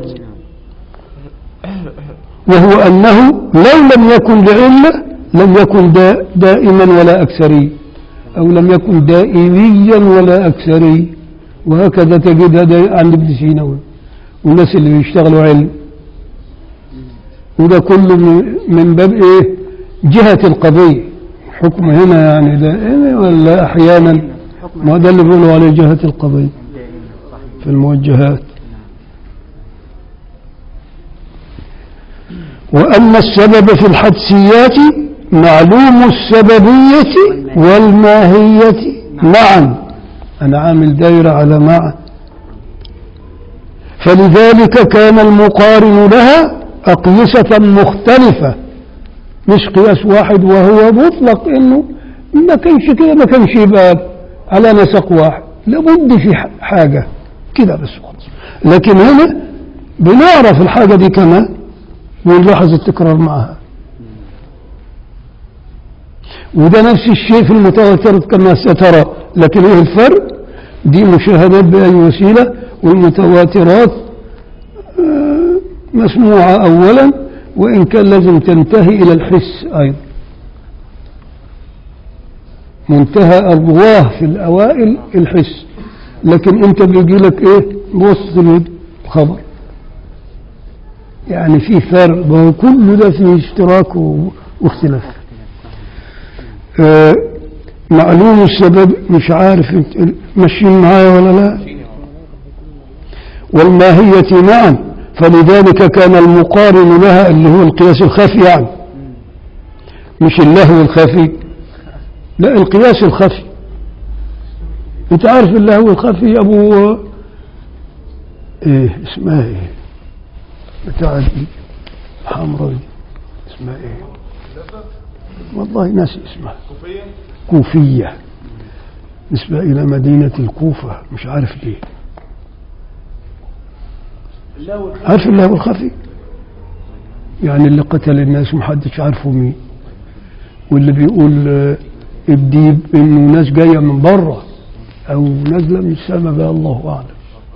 وهو أنه لو لم يكن لعلة لم يكن دا دائما ولا أكثري أو لم يكن دائميا ولا أكثري وهكذا تجد هذا عند ابن سينا والناس اللي بيشتغلوا علم وده كله من- من باب ايه جهة القضية حكم هنا يعني دائما ولا احيانا ما ده اللي بيقولوا عليه جهة القضية في الموجهات وأن السبب في الحدسيات معلوم السببية والماهية معا أنا عامل دايرة على معا فلذلك كان المقارن لها أقيسة مختلفة مش قياس واحد وهو مطلق انه ما كانش كده ما كانش يبقى على نسق واحد لابد في ح- حاجة كده بس خلاص لكن هنا بنعرف الحاجة دي كمان ونلاحظ التكرار معها وده نفس الشيء في المتواترات كما سترى لكن ايه الفرق دي مشاهدات بأي وسيلة والمتواترات آه، مسموعة أولا وإن كان لازم تنتهي إلى الحس أيضا منتهى الرواه في الأوائل الحس لكن أنت بيجي لك إيه بوسط الخبر يعني في فرق ما هو كل ده فيه اشتراك و- واختلاف آه معلوم السبب مش عارف انت ماشيين معايا ولا لا والماهية معا فلذلك كان المقارن لها اللي هو القياس الخفي يعني مش اللهو الخفي لا القياس الخفي انت عارف اللهو الخفي يا ابو ايه اسمها ايه بتاع دي حمراء دي اسمها ايه والله ناسي اسمها كوفية نسبة إلى مدينة الكوفة مش عارف ليه اللهو عارف اللهو الخفي يعني اللي قتل الناس محدش عارفه مين واللي بيقول آه، الديب انه ناس جاية من بره او نازلة من السماء بقى الله اعلم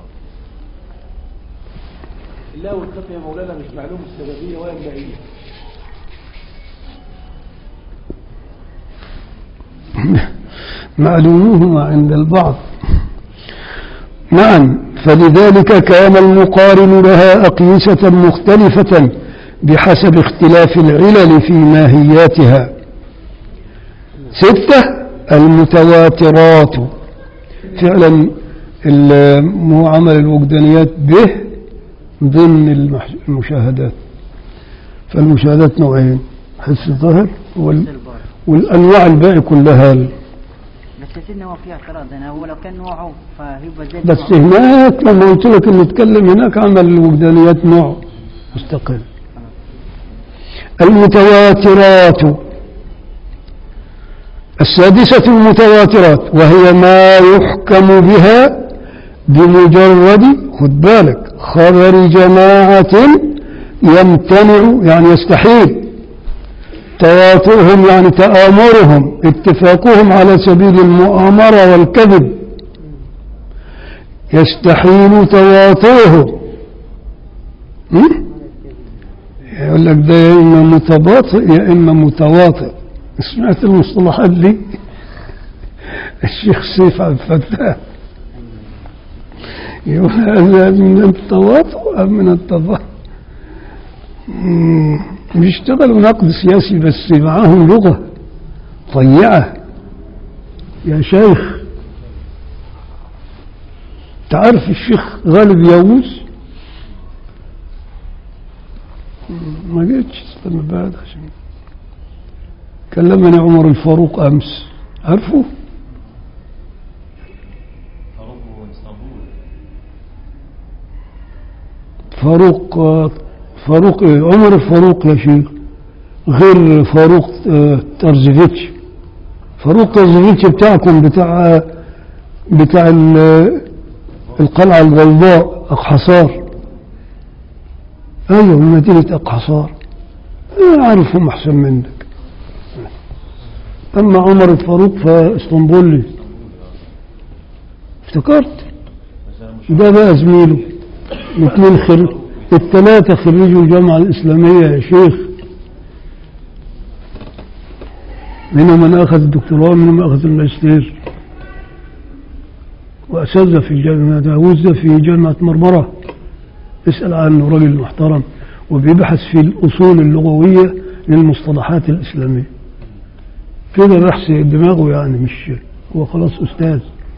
اللهو الخفي يا مولانا مش معلوم السببية ولا المائية معلومهما عند البعض نعم فلذلك كان المقارن لها أقيسة مختلفة بحسب اختلاف العلل في ماهياتها ستة المتواترات فعلا ال- مو عمل الوجدانيات به ضمن المح- المشاهدات فالمشاهدات نوعين حس الظاهر وال... الباطن والأنواع الباقي كلها بس يا سيدنا هو في اعتراض هنا هو لو كان نوعه فهيبقى زي بس النوع. هناك لما قلت لك ان نتكلم هناك عمل الوجدانيات نوع مستقل المتواترات السادسة المتواترات وهي ما يحكم بها بمجرد خد بالك خبر جماعة يمتنع يعني يستحيل تواترهم يعني تآمرهم اتفاقهم على سبيل المؤامرة والكذب يستحيل تواطؤه هم؟ يقول لك ده يا إما متباطئ يا إما متواطئ سمعت المصطلحات دي الشيخ سيف عبد الفتاح يقول هذا من التواطؤ أم من التباطؤ مم. بيشتغلوا نقد سياسي بس معاهم لغة طيعة يا شيخ تعرف الشيخ غالب ياوز ما جيتش استنى بعد عشان كلمني عمر الفاروق امس عارفه فاروق آه، فاروق إيه؟ عمر الفاروق يا شيخ غير فاروق آه، ترزفيتش فاروق ترزفيتش بتاعكم بتاع بتاع ال- القلعة البيضاء أقحصار أيوة من مدينة أقحصار أنا عارفهم أحسن منك أما عمر الفاروق فاسطنبولي افتكرت ده بقى زميله الاثنين خر... الثلاثة خريجوا الجامعة الإسلامية يا شيخ منهم من أخذ الدكتوراه ومنهم من أخذ الماجستير وأساتذة في الجامعة داوود في جامعة مرمرة اسأل عنه راجل محترم وبيبحث في الأصول اللغوية للمصطلحات الإسلامية كده بحث دماغه يعني مش هو خلاص أستاذ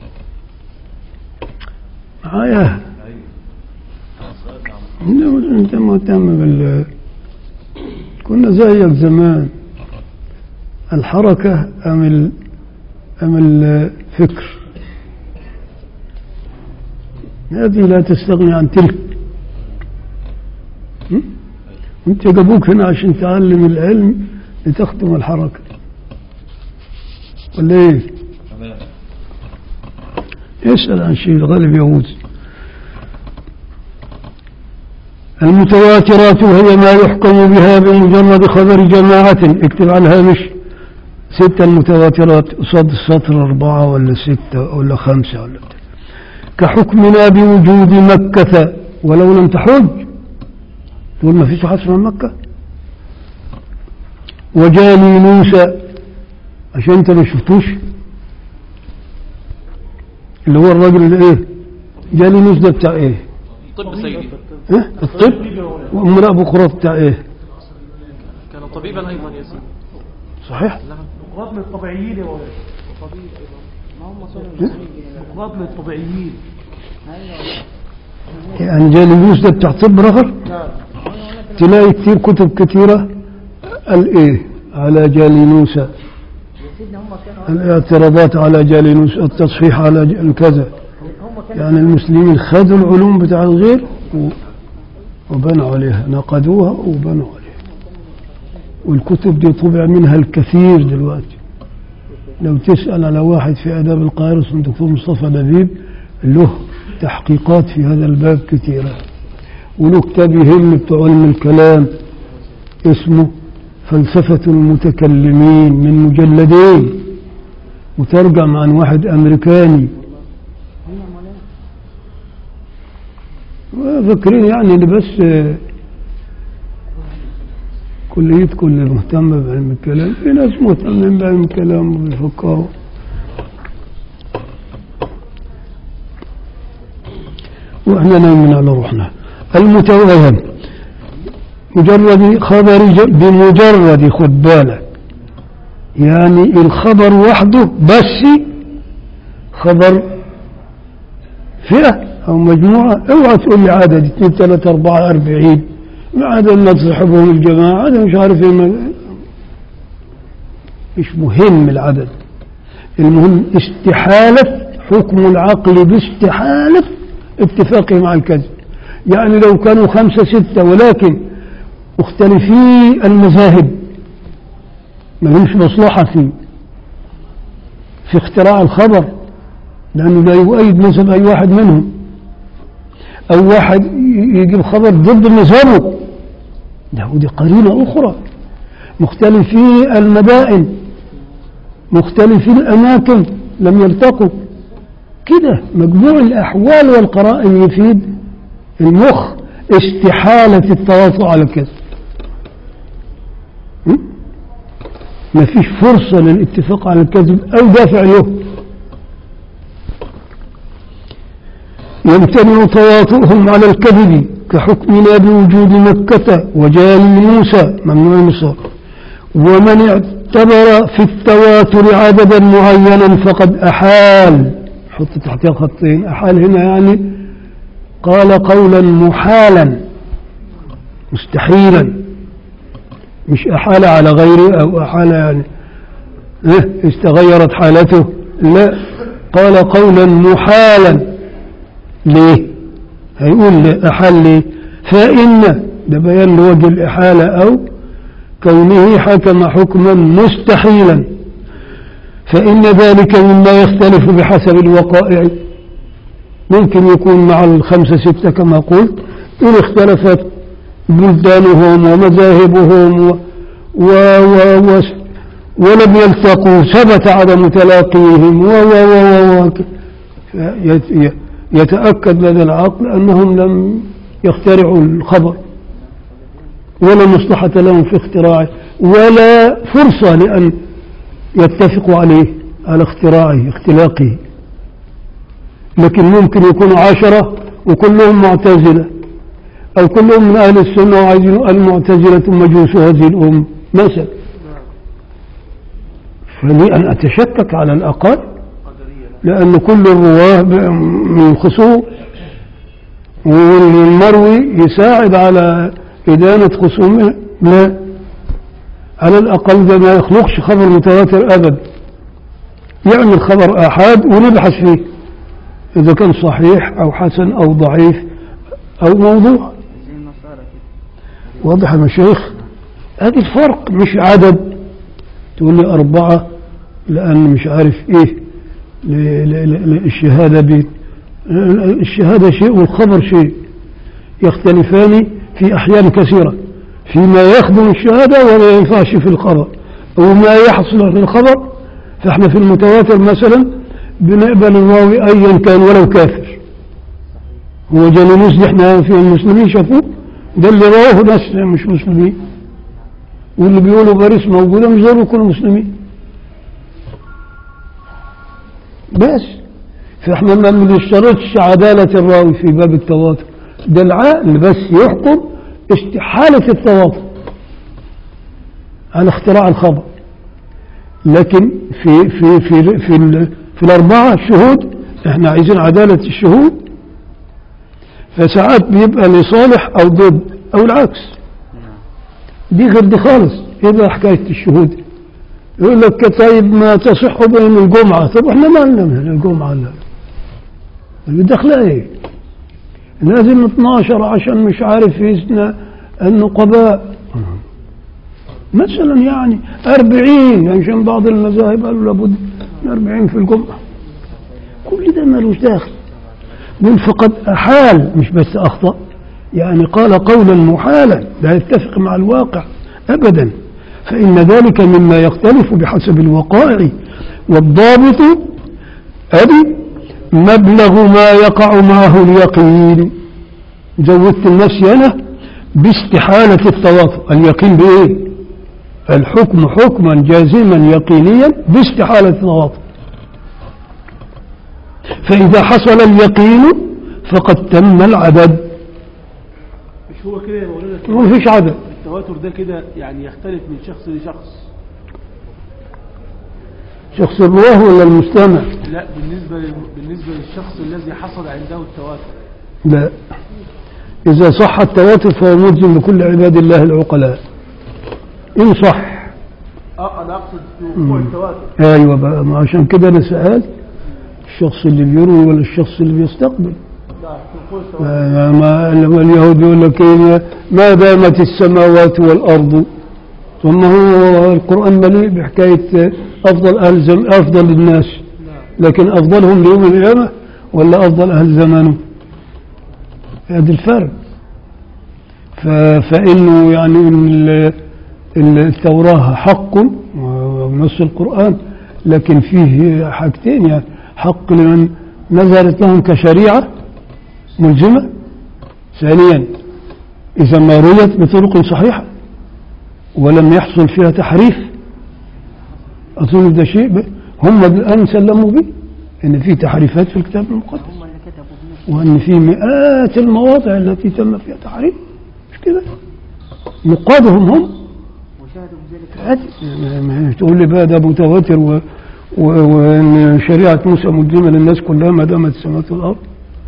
معايا إنه أنت مهتم بال كنا زيك زمان الحركة أم ال... أم الفكر هذه لا تستغني عن تلك م? انت جابوك هنا عشان تعلم العلم لتخدم الحركة ولا ايه اسأل عن شيء الغالب يهود المتواترات وهي ما يحكم بها بمجرد خبر جماعة اكتب على الهامش ستة المتواترات قصاد السطر أربعة ولا ستة ولا خمسة ولا بتاع كحكمنا بوجود مكة ولو لم تحج تقول ما فيش حصر من مكة وجالي موسى عشان انت ما شفتوش اللي هو الراجل اللي ايه جالي موسى ده بتاع ايه طب سيدي اه الطب وامرأة بقرة بتاع ايه كان طبيبا ايضا يا سيدي صحيح بقراط من الطبيعيين يا مولانا بقراط من الطبيعيين يعني جالي موسى ده بتاع طب رغر تلاقي كتير كتب كتيرة قال ايه على جالينوس الاعتراضات على جالينوس التصحيح على ج- الكذا يعني المسلمين خذوا العلوم بتاع الغير و- وبنوا عليها نقدوها وبنوا عليها والكتب دي طبع منها الكثير دلوقتي لو تسأل على واحد في آداب القاهرة اسمه الدكتور مصطفى لبيب له تحقيقات في هذا الباب كثيرة وله كتاب يهم بتوع علم الكلام اسمه فلسفة المتكلمين من مجلدين مترجم عن واحد أمريكاني فاكرين يعني اللي بس آه، كليتكم اللي مهتمة بعلم الكلام في ناس مهتمين بعلم الكلام وبيفكروا واحنا نايمين على روحنا المتوهم مجرد خبر ج- بمجرد خد بالك يعني الخبر وحده بس خبر فئة أو مجموعة اوعى تقول لي عدد اثنين ثلاثة أربعة أربعين ما عدا ما تصحبهم الجماعة هذا مش عارف ايه ما- مش مهم العدد المهم استحالة حكم العقل باستحالة اتفاقه مع الكذب يعني لو كانوا خمسة ستة ولكن مختلفي المذاهب ما لهمش مصلحة في في اختراع الخبر لأنه لا يؤيد مذهب أي واحد منهم أو واحد ي- يجيب خبر ضد مذهبه ده ودي قرينة أخرى مختلفي المدائن مختلفي الأماكن لم يلتقوا كده مجموع الأحوال والقرائن يفيد المخ استحالة التواطؤ على الكذب م? ما فيش فرصة للاتفاق على الكذب أو دافع له يمتنع تواطؤهم على الكذب كحكمنا بوجود مكة وجال موسى ممنوع مصر ومن اعتبر في التواتر عددا معينا فقد أحال حط تحتها خطين أحال هنا يعني قال قولا محالا مستحيلا مش أحال على غيره أو أحال يعني إيه استغيرت حالته لا قال قولا محالا ليه هيقول لي أحال ليه فإن ده بيان لوجه الإحالة أو كونه حكم حكما مستحيلا فإن ذلك مما يختلف بحسب الوقائع ممكن يكون مع الخمسة ستة كما قلت إن اختلفت بلدانهم ومذاهبهم و و و و ولم يلتقوا ثبت عدم تلاقيهم و و و و و فيت- ي- يتأكد لدى العقل أنهم لم يخترعوا الخبر ولا مصلحة لهم في اختراعه ولا فرصة لأن يتفقوا عليه على اختراعه اختلاقه لكن ممكن يكونوا عشرة وكلهم معتزلة أو كلهم من أهل السنة وعايزين المعتزلة مجوس هذه الأمة مثلا فلي أن أتشكك على الأقل لأن كل الرواه ب- من خصوم والمروي يساعد على إدانة خصومه لا على الأقل ده ما يخلقش خبر متواتر أبدا يعمل خبر آحاد ونبحث فيه إذا كان صحيح أو حسن أو ضعيف أو موضوع زي النصارى كده واضح يا مشايخ ادي الفرق مش عدد تقول لي أربعة لأن مش عارف إيه ل- ل- ل- الشهادة بيت الشهادة شيء والخبر شيء يختلفان في أحيان كثيرة فيما يخدم الشهادة ولا ينفعش في الخبر وما يحصل في الخبر فاحنا في المتواتر مثلا بنقبل الراوي أيا كان ولو كافر هو جالونوس دي احنا في المسلمين شافوه ده اللي رواه ناس مش مسلمين واللي بيقولوا باريس موجودة مش ضروري يكونوا مسلمين بس فاحنا ما بنشترطش عدالة الراوي في باب التواتر ده العقل بس يحكم استحالة التواتر على اختراع الخبر لكن في في في في, ال- في الأربعة الشهود احنا عايزين عدالة الشهود فساعات بيبقى لصالح أو ضد أو العكس دي غير دي خالص ايه بقى حكاية الشهود يقول لك كتايب ما تصح بين الجمعة طب احنا ما لنا من الجمعة لا اللي داخلها ايه لازم 12 عشان مش عارف يسنى النقباء مثلا يعني 40 عشان بعض المذاهب قالوا لابد من 40 في الجمعة كل ده ملوش داخل من فقد أحال مش بس أخطأ يعني قال قولا محالا لا يتفق مع الواقع أبدا فإن ذلك مما يختلف بحسب الوقائع والضابط أدي مبلغ ما يقع معه اليقين زودت النفس أنا باستحالة التواطؤ اليقين بإيه الحكم حكما جازما يقينيا باستحالة التواطؤ فإذا حصل اليقين فقد تم العدد مش هو كده يا مولانا ما فيش عدد التواتر ده كده يعني يختلف من شخص لشخص شخص الرواه ولا المستمع لا بالنسبة لل- بالنسبة للشخص الذي حصل عنده التواتر لا إذا صح التواتر فهو ملزم لكل عباد الله العقلاء إن صح اه انا اقصد في وقوع التواتر أيوة بقى ما عشان كده أنا سألت الشخص اللي بيروي ولا الشخص اللي بيستقبل لا في وقوع التواتر ما ما ما اليهود يقول لك إيه ما دامت السماوات والأرض ثم هو القرآن مليء بحكاية أفضل أهل زم أفضل الناس لكن أفضلهم ليوم القيامة ولا أفضل أهل زمانه هذا الفرق ف- فإنه يعني ال- ال- التوراة حق ونص القرآن لكن فيه حاجتين يعني حق لمن نزلت لهم كشريعة ملزمة ثانيا إذا ما رويت بطرق صحيحة ولم يحصل فيها تحريف أظن ده شيء ب- هم الآن سلموا به إن في تحريفات في الكتاب المقدس هم اللي كتبوا بنفسهم وأن في مئات المواضع التي تم فيها تحريف مش كده نقادهم هم وشاهدوا بذلك عادي ما هي تقول لي بقى ده متواتر و... و... وان شريعه موسى ملزمه للناس كلها ما دامت السماوات والارض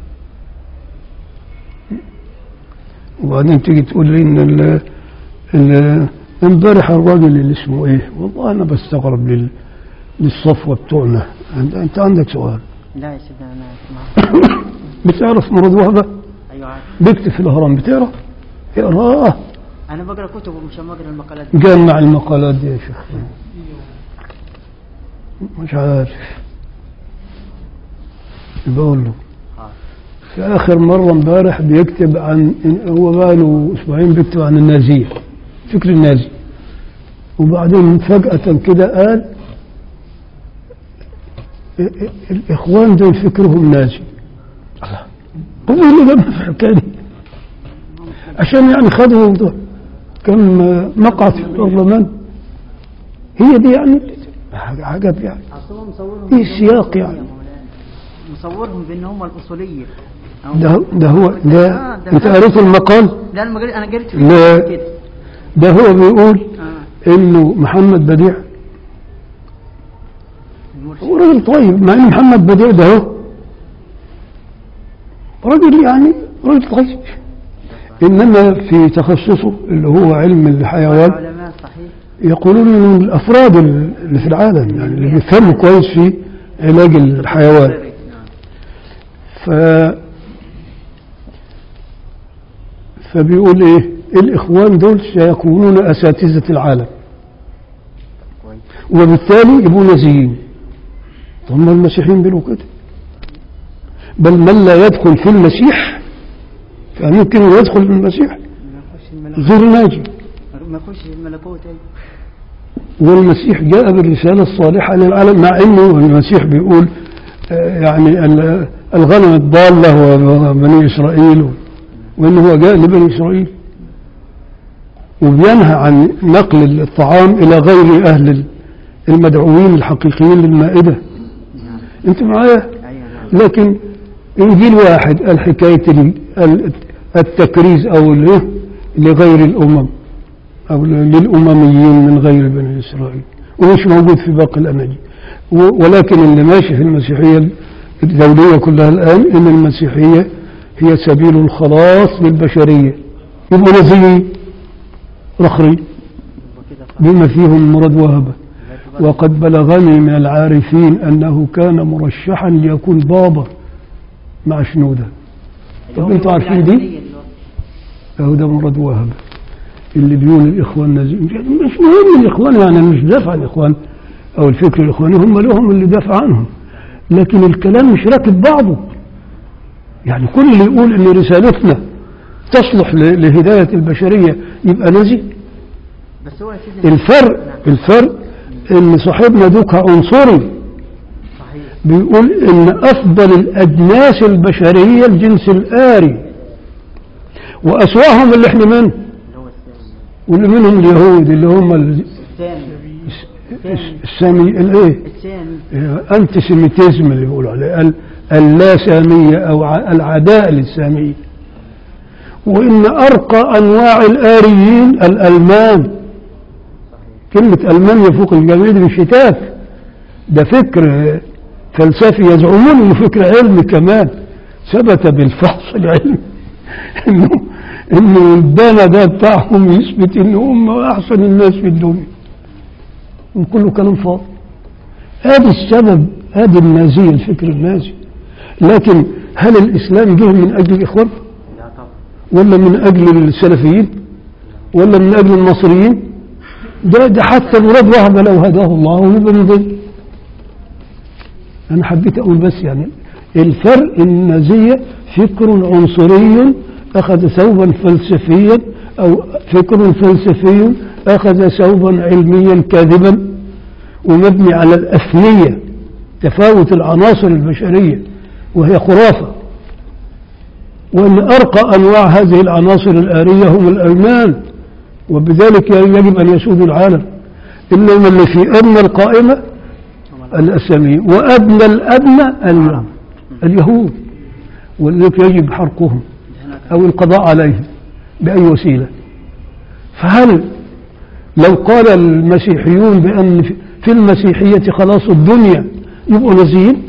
وبعدين تيجي تقول لي ان ال... ال... امبارح الراجل اللي اسمه ايه والله انا بستغرب لل... للصفوه بتوعنا انت, انت عندك سؤال لا يا سيدنا انا اسمع بتعرف مراد وهبه ايوه عارف بيكتب في الاهرام بتقرا اقراه انا بقرا كتب ومش بقرا المقالات جمع المقالات دي يا شيخ مش عارف بقول له في آخر مرة امبارح بيكتب عن هو بقى له أسبوعين بيكتب عن النازية فكر النازي وبعدين فجأة كده قال ال- ال- الإخوان دول فكرهم نازي الله هو اللي ده في الحكاية دي عشان يعني خدوا كم مقعد في البرلمان هي دي يعني حاجة عجب يعني اصلا مصورهم إيه بأنهم السياق الأصولية يعني؟ يا مولانا. مصورهم بان هم الاصوليه أو- ده هو- ده هو ده آه، ده انت فعلا. قريت المقال لا انا قريت انا قريت فيه لا. كده ده هو بيقول اه انه محمد بديع المرشد. هو راجل طيب مع ان محمد بديع ده هو راجل يعني راجل طيب انما في تخصصه اللي هو علم الحيوان العلماء صحيح يقولون انه من الافراد اللي في العالم يعني اللي بيفهموا كويس في علاج الحيوان نعم. ف فبيقول ايه الاخوان دول سيكونون اساتذه العالم وبالتالي يبقوا نازيين ثم المسيحيين بيقولوا كده بل من لا يدخل في المسيح فممكن يدخل في المسيح ما يخش الملكوت غير ناجي ما يخش الملكوت أيوة. والمسيح جاء بالرسالة الصالحة للعالم مع أنه المسيح بيقول آه، يعني ال- الغنم الضالة وبني إسرائيل وأنه هو جاء لبني إسرائيل وبينهى عن نقل الطعام إلى غير أهل المدعوين الحقيقيين للمائدة أنت معايا ايوه نعم لكن إنجيل واحد الحكاية ال- ال- التكريز أو ال- لغير الأمم أو للأمميين من غير بني إسرائيل ومش موجود في باقي الأناجيل و- ولكن اللي ماشي في المسيحية الدولية كلها الآن إن المسيحية هي سبيل الخلاص للبشرية يبقوا نزيين رخري وكده صح بما فيهم مراد وهبة لا تبقى- وقد بلغني من العارفين أنه كان مرشحا ليكون بابا مع شنودة طب اليوم انتوا يوم عارفين دي؟ العالمية دلوقتي. فهو ده مراد وهبة اللي بيقول الإخوان نازلين مش مهم الإخوان يعني مش دافع عن الإخوان أو الفكر الإخواني هم لهم اللي دافع عنهم لكن الكلام مش راكب بعضه يعني كل اللي يقول إن رسالتنا تصلح ل- لهداية البشرية يبقى نازي بس هو يا سيدنا الفرق الفرق إن صاحبنا دوكا عنصري صحيح بيقول إن أفضل الأجناس البشرية الجنس الآري وأسواهم اللي احنا منه اللي هو الثاني واللي منهم اليهود اللي هم ال- الثاني السامي الايه الثاني انتي سيميتيزم اللي بيقولوا عليه ال- اللا سامية او ع- العداء للسامية وان ارقى انواع الاريين الالمان كلمة المان يفوق الجميع دي مش هتاف ده فكر فلسفي يزعمون انه فكر علمي كمان ثبت بالفحص العلمي انه انه الدانا ده بتاعهم يثبت ان هم احسن الناس في الدنيا وكله كلام فاضي هذا السبب هذا النازية الفكر النازي لكن هل الإسلام جه من أجل الإخوان لا طبعا ولا من أجل السلفيين ولا من أجل المصريين ده, ده حتى المراد وهب لو هداه الله يبقى مضل أنا حبيت أقول بس يعني الفرق النازية فكر عنصري أخذ ثوبا فلسفيا أو فكر فلسفي أخذ ثوبا علميا كاذبا ومبني على الأثنية تفاوت العناصر البشرية وهي خرافة وأن أرقى أنواع هذه العناصر الآرية هم الألمان وبذلك يجب أن يسودوا العالم إنما اللي في أدنى القائمة الأسامي وأدنى الأدنى اليهود اليهود ولذلك يجب حرقهم أو القضاء عليهم بأي وسيلة فهل لو قال المسيحيون بأن في- في المسيحية خلاص الدنيا يبقوا نازيين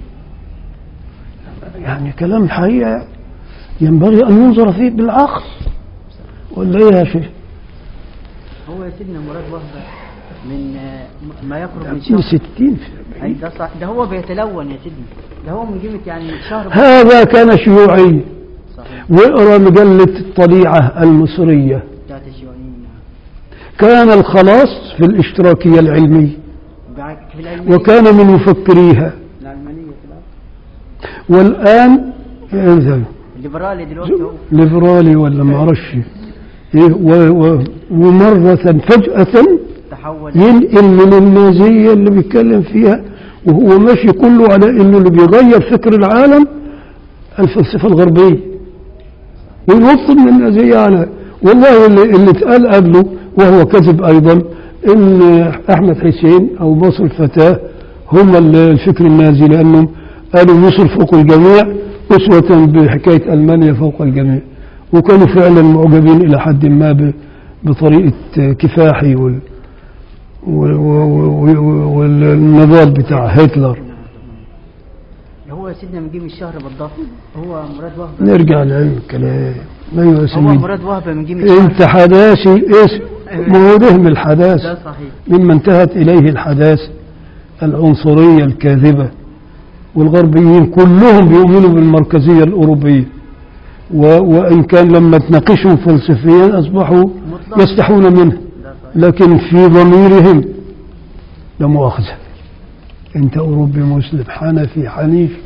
يعني كلام حقيقة ينبغي أن ينظر فيه بالعقل ولا إيه يا شيخ هو يا سيدنا مراد وهبة من آه، ما يقرب من في شهر ستين أي ده صح ده هو بيتلون يا سيدنا ده هو من قيمة يعني شهر هذا كان شيوعي صحيح واقرا مجلة الطليعة المصرية بتاعت الشيوعيين كان الخلاص في الاشتراكية العلمية بعد- في العلمانية وكان من مفكريها العلمانية في الأرض. والآن يعني الليبرالي دلوقتي هو ليبرالي ولا ما اعرفش إيه و- و- ومرة فجأة تحول ينقل من النازية اللي بيتكلم فيها وهو ماشي كله على انه اللي بيغير فكر العالم الفلسفة الغربية وينط من النازية على والله اللي, اللي اتقال قبله وهو كذب ايضا ان احمد حسين او مصر الفتاة هم ال- الفكر النازي لانهم قالوا مصر فوق الجميع اسوة بحكاية المانيا فوق الجميع وكانوا فعلا معجبين الى حد ما ب- بطريقة كفاحي وال و- و- و- والنضال بتاع هتلر هو يا سيدنا من قيمة الشهر بالضبط هو مراد وهبة نرجع لعلم الكلام ايوه يا هو سيدي مراد وهبة من قيمة الشهر انت حداثي ايش ما هو ده من الحداث ده صحيح مما انتهت اليه الحداث العنصريه الكاذبه والغربيين كلهم بيؤمنوا بالمركزيه الاوروبيه و- وان كان لما تناقشهم فلسفيا اصبحوا مطلق. يستحون منه ده صحيح لكن في ضميرهم لا مؤاخذة انت اوروبي مسلم حنفي حنيفي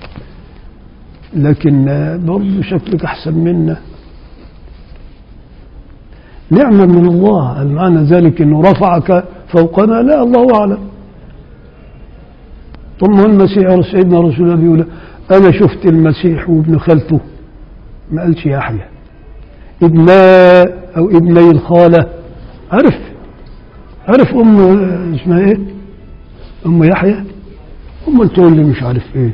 لكن آه، برضه شكلك احسن منا نعمة من الله هل معنى ذلك انه رفعك فوقنا لا الله اعلم ثم المسيح سيدنا رسول الله بيقول انا شفت المسيح وابن خالته ما قالش يحيى ابنا او ابني الخاله عرف عرف ام اسمها ايه ام يحيى ام تقول لي مش عارف ايه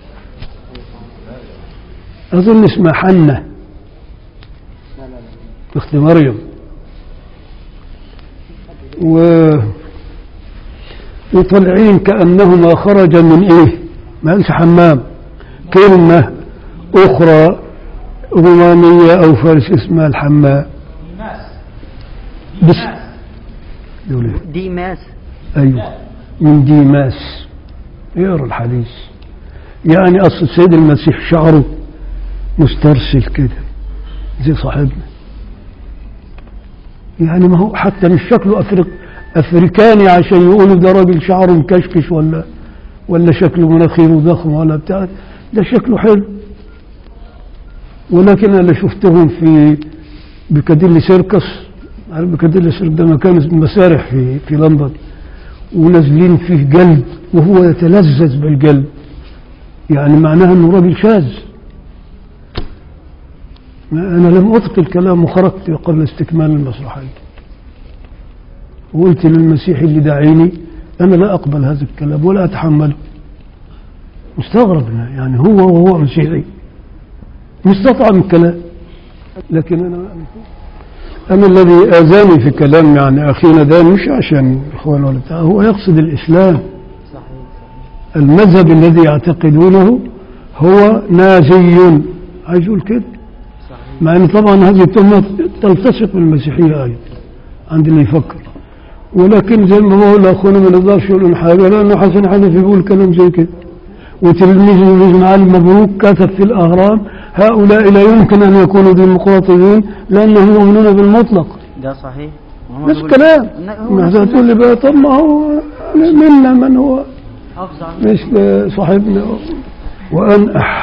اظن اسمها حنة اخت مريم و وطالعين كأنهما خرجا من ايه ما قالش حمام كلمة اخرى رومانية او فارس اسمها الحمام بس يقول إيه؟ ديماس ايوه من ديماس يقرا الحديث يعني اصل السيد المسيح شعره مسترسل كده زي صاحبنا يعني ما هو حتى مش شكله أفريق افريكاني عشان يقولوا ده راجل شعره مكشكش ولا ولا شكله مناخيره ضخم ولا بتاع ده شكله حلو ولكن انا شفتهم في بيكاديلي سيركس عارف بيكاديلي سيركس ده مكان مسارح في في لندن ونازلين فيه جلد وهو يتلذذ بالجلد يعني معناها انه راجل شاذ ما انا لم اطق الكلام وخرجت قبل استكمال المسرحيه وقلت للمسيح اللي داعيني انا لا اقبل هذا الكلام ولا اتحمله مستغرب يعني هو وهو مسيحي مستطعم الكلام لكن انا انا الذي اذاني في كلام يعني اخينا ده مش عشان اخوان ولا بتاع هو يقصد الاسلام صحيح المذهب الذي يعتقدونه هو نازي عايز يقول كده مع ان طبعا هذه التهمه تلتصق بالمسيحيه ايضا عند اللي يفكر ولكن زي ما بقول اخونا ما نقدرش يقول حاجه لانه حسن حنفي بيقول كلام زي كده وتلميذ تلميذ معالي مبروك كتب في الاهرام هؤلاء لا يمكن ان يكونوا ديمقراطيين لانهم يؤمنون بالمطلق ده صحيح نفس الكلام ما تقول لي بقى طب ما هو منا من هو حافظ على مثل صاحبنا وأنأح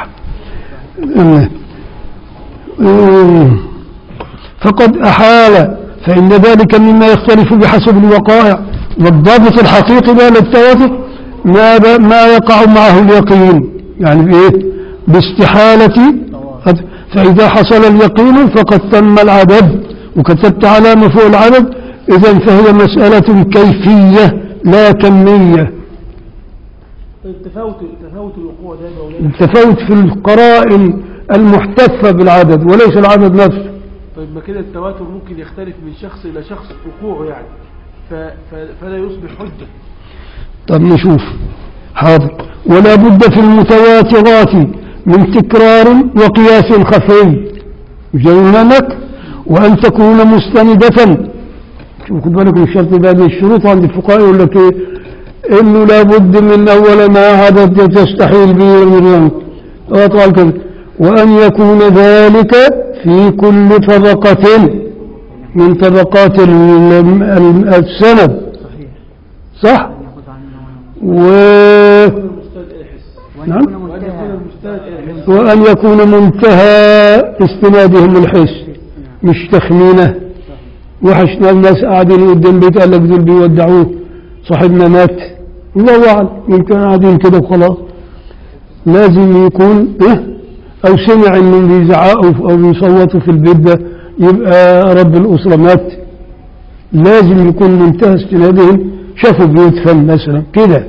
فقد أحال فإن ذلك مما يختلف بحسب الوقائع والضابط الحقيقي بين التواتر ما, ب- ما يقع معه اليقين يعني بإيه باستحالة فإذا حصل اليقين فقد تم العدد وكتبت علامة فوق العدد إذا فهي مسألة كيفية لا كمية طيب تفاوت تفاوت الوقوع ده يا مولانا التفاوت في القرائن المحتفة بالعدد وليس العدد نفسه طيب ما كده التواتر ممكن يختلف من شخص إلى شخص وقوعه يعني ف... ف... فلا يصبح حجة طب نشوف حاضر ولا بد في المتواترات من تكرار وقياس خفي جيمانك وأن تكون مستندة شوف خد بالك من الشرط ده من الشروط عند الفقهاء يقول لك ايه انه لابد من اول ما عدد تستحيل به المريم وقال كده وان يكون ذلك في كل طبقة من طبقات ال- ال- السند صح و المستند إلى حس نعم وأن يكون المستند إلى حس وأن يكون منتهى استنادهم الحس مش تخمينه وحشنا الناس قاعدين قدام بيت قال لك دول بيودعوه صاحبنا مات الله أعلم يمكن قاعدين كده وخلاص لازم يكون إيه أو سمع إنهم بيزعقوا أو بيصوتوا في البيت ده يبقى رب الأسرة مات لازم يكون منتهى استنادهم شافوا بيدفن مثلا كده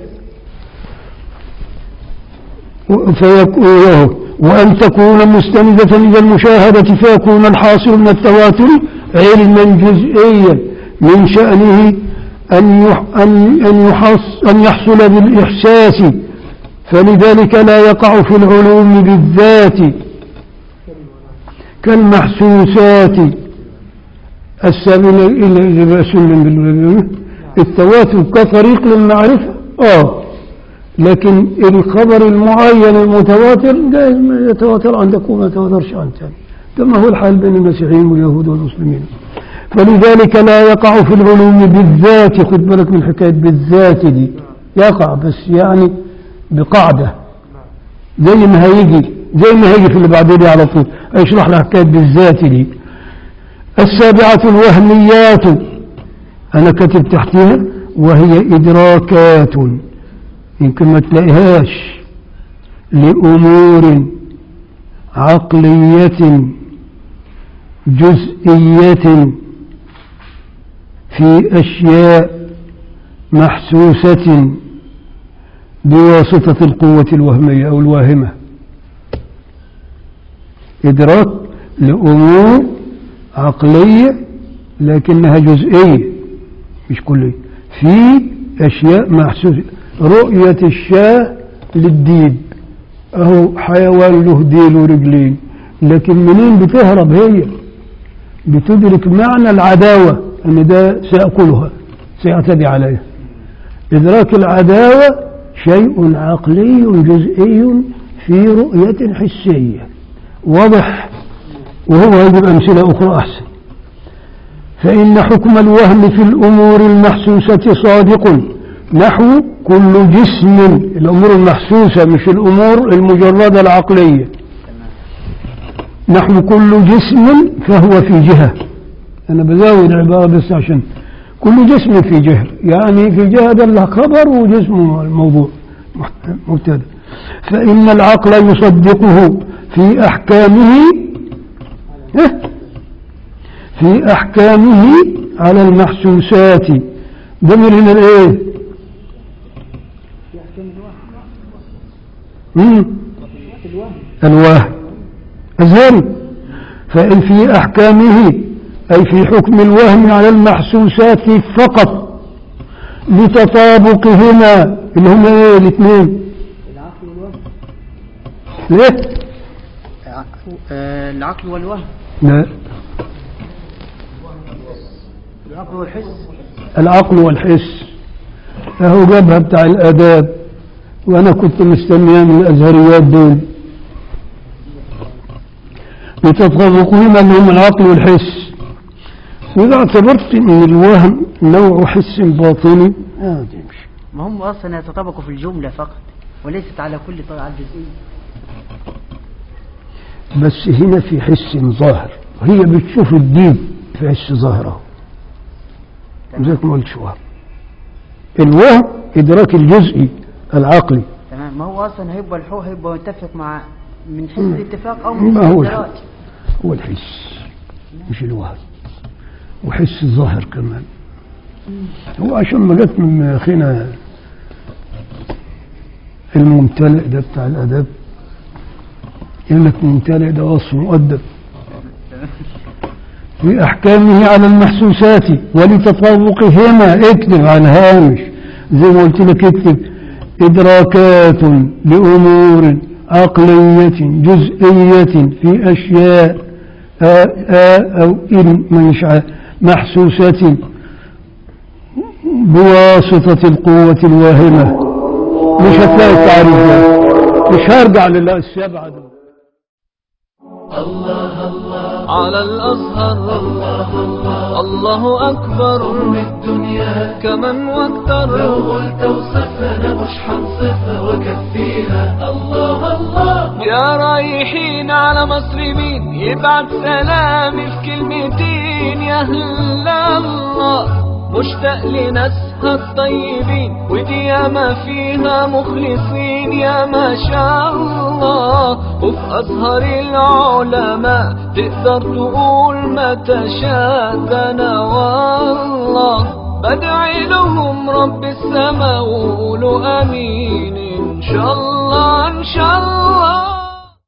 فيكون وأن تكون مستندة إلى المشاهدة فيكون الحاصل من التواتر علما جزئيا من شأنه أن يح أن أن يحص أن يحصل بالإحساس فلذلك لا يقع في العلوم بالذات كالمحسوسات السابقة إلى سلم بالعلوم التواتر كطريق للمعرفة آه لكن الخبر المعين المتواتر جائز ما يتواتر عندك وما يتواترش عن ثاني كما هو الحال بين المسيحيين واليهود والمسلمين فلذلك لا يقع في العلوم بالذات خد بالك من حكاية بالذات دي يقع بس يعني بقاعدة زي ما هيجي زي ما هيجي في اللي بعدين على طول اشرح لك حكاية بالذات دي السابعة الوهميات أنا كاتب تحتها وهي إدراكات يمكن ما تلاقيهاش لأمور عقلية جزئية في أشياء محسوسة بواسطة القوة الوهمية أو الواهمة إدراك لأمور عقلية لكنها جزئية مش كلية في أشياء محسوسة رؤية الشاة للديب أهو حيوان له ديل ورجلين لكن منين بتهرب هي بتدرك معنى العداوة أن ده سأكلها سيعتدي عليها إدراك العداوة شيء عقلي جزئي في رؤية حسية واضح وهو يجب أمثلة أخرى أحسن فإن حكم الوهم في الأمور المحسوسة صادق نحو كل جسم الأمور المحسوسة مش الأمور المجردة العقلية نحو كل جسم فهو في جهة أنا بزود العبارة بس عشان كل جسم في جهة يعني في جهة ده له خبر وجسم الموضوع مبتدا فإن العقل يصدقه في أحكامه إيه؟ في أحكامه على المحسوسات ضمن هنا الإيه مم. الوهم أزهري فإن في أحكامه أي في حكم الوهم على المحسوسات فقط لتطابقهما اللي هما ايه الاثنين ليه؟ آه، العقل والوهم لا العقل والحس العقل والحس فهو جابها بتاع الآداب وأنا كنت مستنيها من الأزهريات دول لتطابقهما اللي هم العقل والحس وإذا اعتبرت أن الوهم نوع حس باطني آه تمشي ما هم أصلا يتطابقوا في الجملة فقط وليست على كل طبعا على الجزئية بس هنا في حس ظاهر هي بتشوف الديب في حس ظاهره زيك ما قلتش وهم الوهم إدراك الجزئي العقلي تمام ما هو أصلا هيبقى الحو هيبقى متفق مع من حيث الاتفاق أو من ما حيث هو الدراج الحس هو الحس مش الوهم وحس الظاهر كمان هو عشان ما جت من أخينا الممتلئ ده بتاع الأدب يقول لك ممتلئ ده وصف مؤدب في أحكامه على المحسوسات ولتطابقهما اكتب على الهامش زي ما قلت لك اكتب إدراكات لأمور عقلية جزئية في أشياء آ آ أو إن مش عارف، محسوسة بواسطة القوة الواهمة مش هتلاقي التعريف ده مش هرجع لله السبعة دول على الأزهر الله أكبر الدنيا كمن واكتر لو قلت وصفنا مش حنصفها وكفيها الله الله يا رايحين على مصر مين يبعت سلامي في كلمتين يا هلا الله مشتاق لناسها الطيبين ودي ياما فيها مخلصين يا ما شاء الله وفي أزهر العلماء تقدر تقول ما تشاء ده أنا والله بدعي لهم رب السما وقولوا امين ان شاء الله ان شاء الله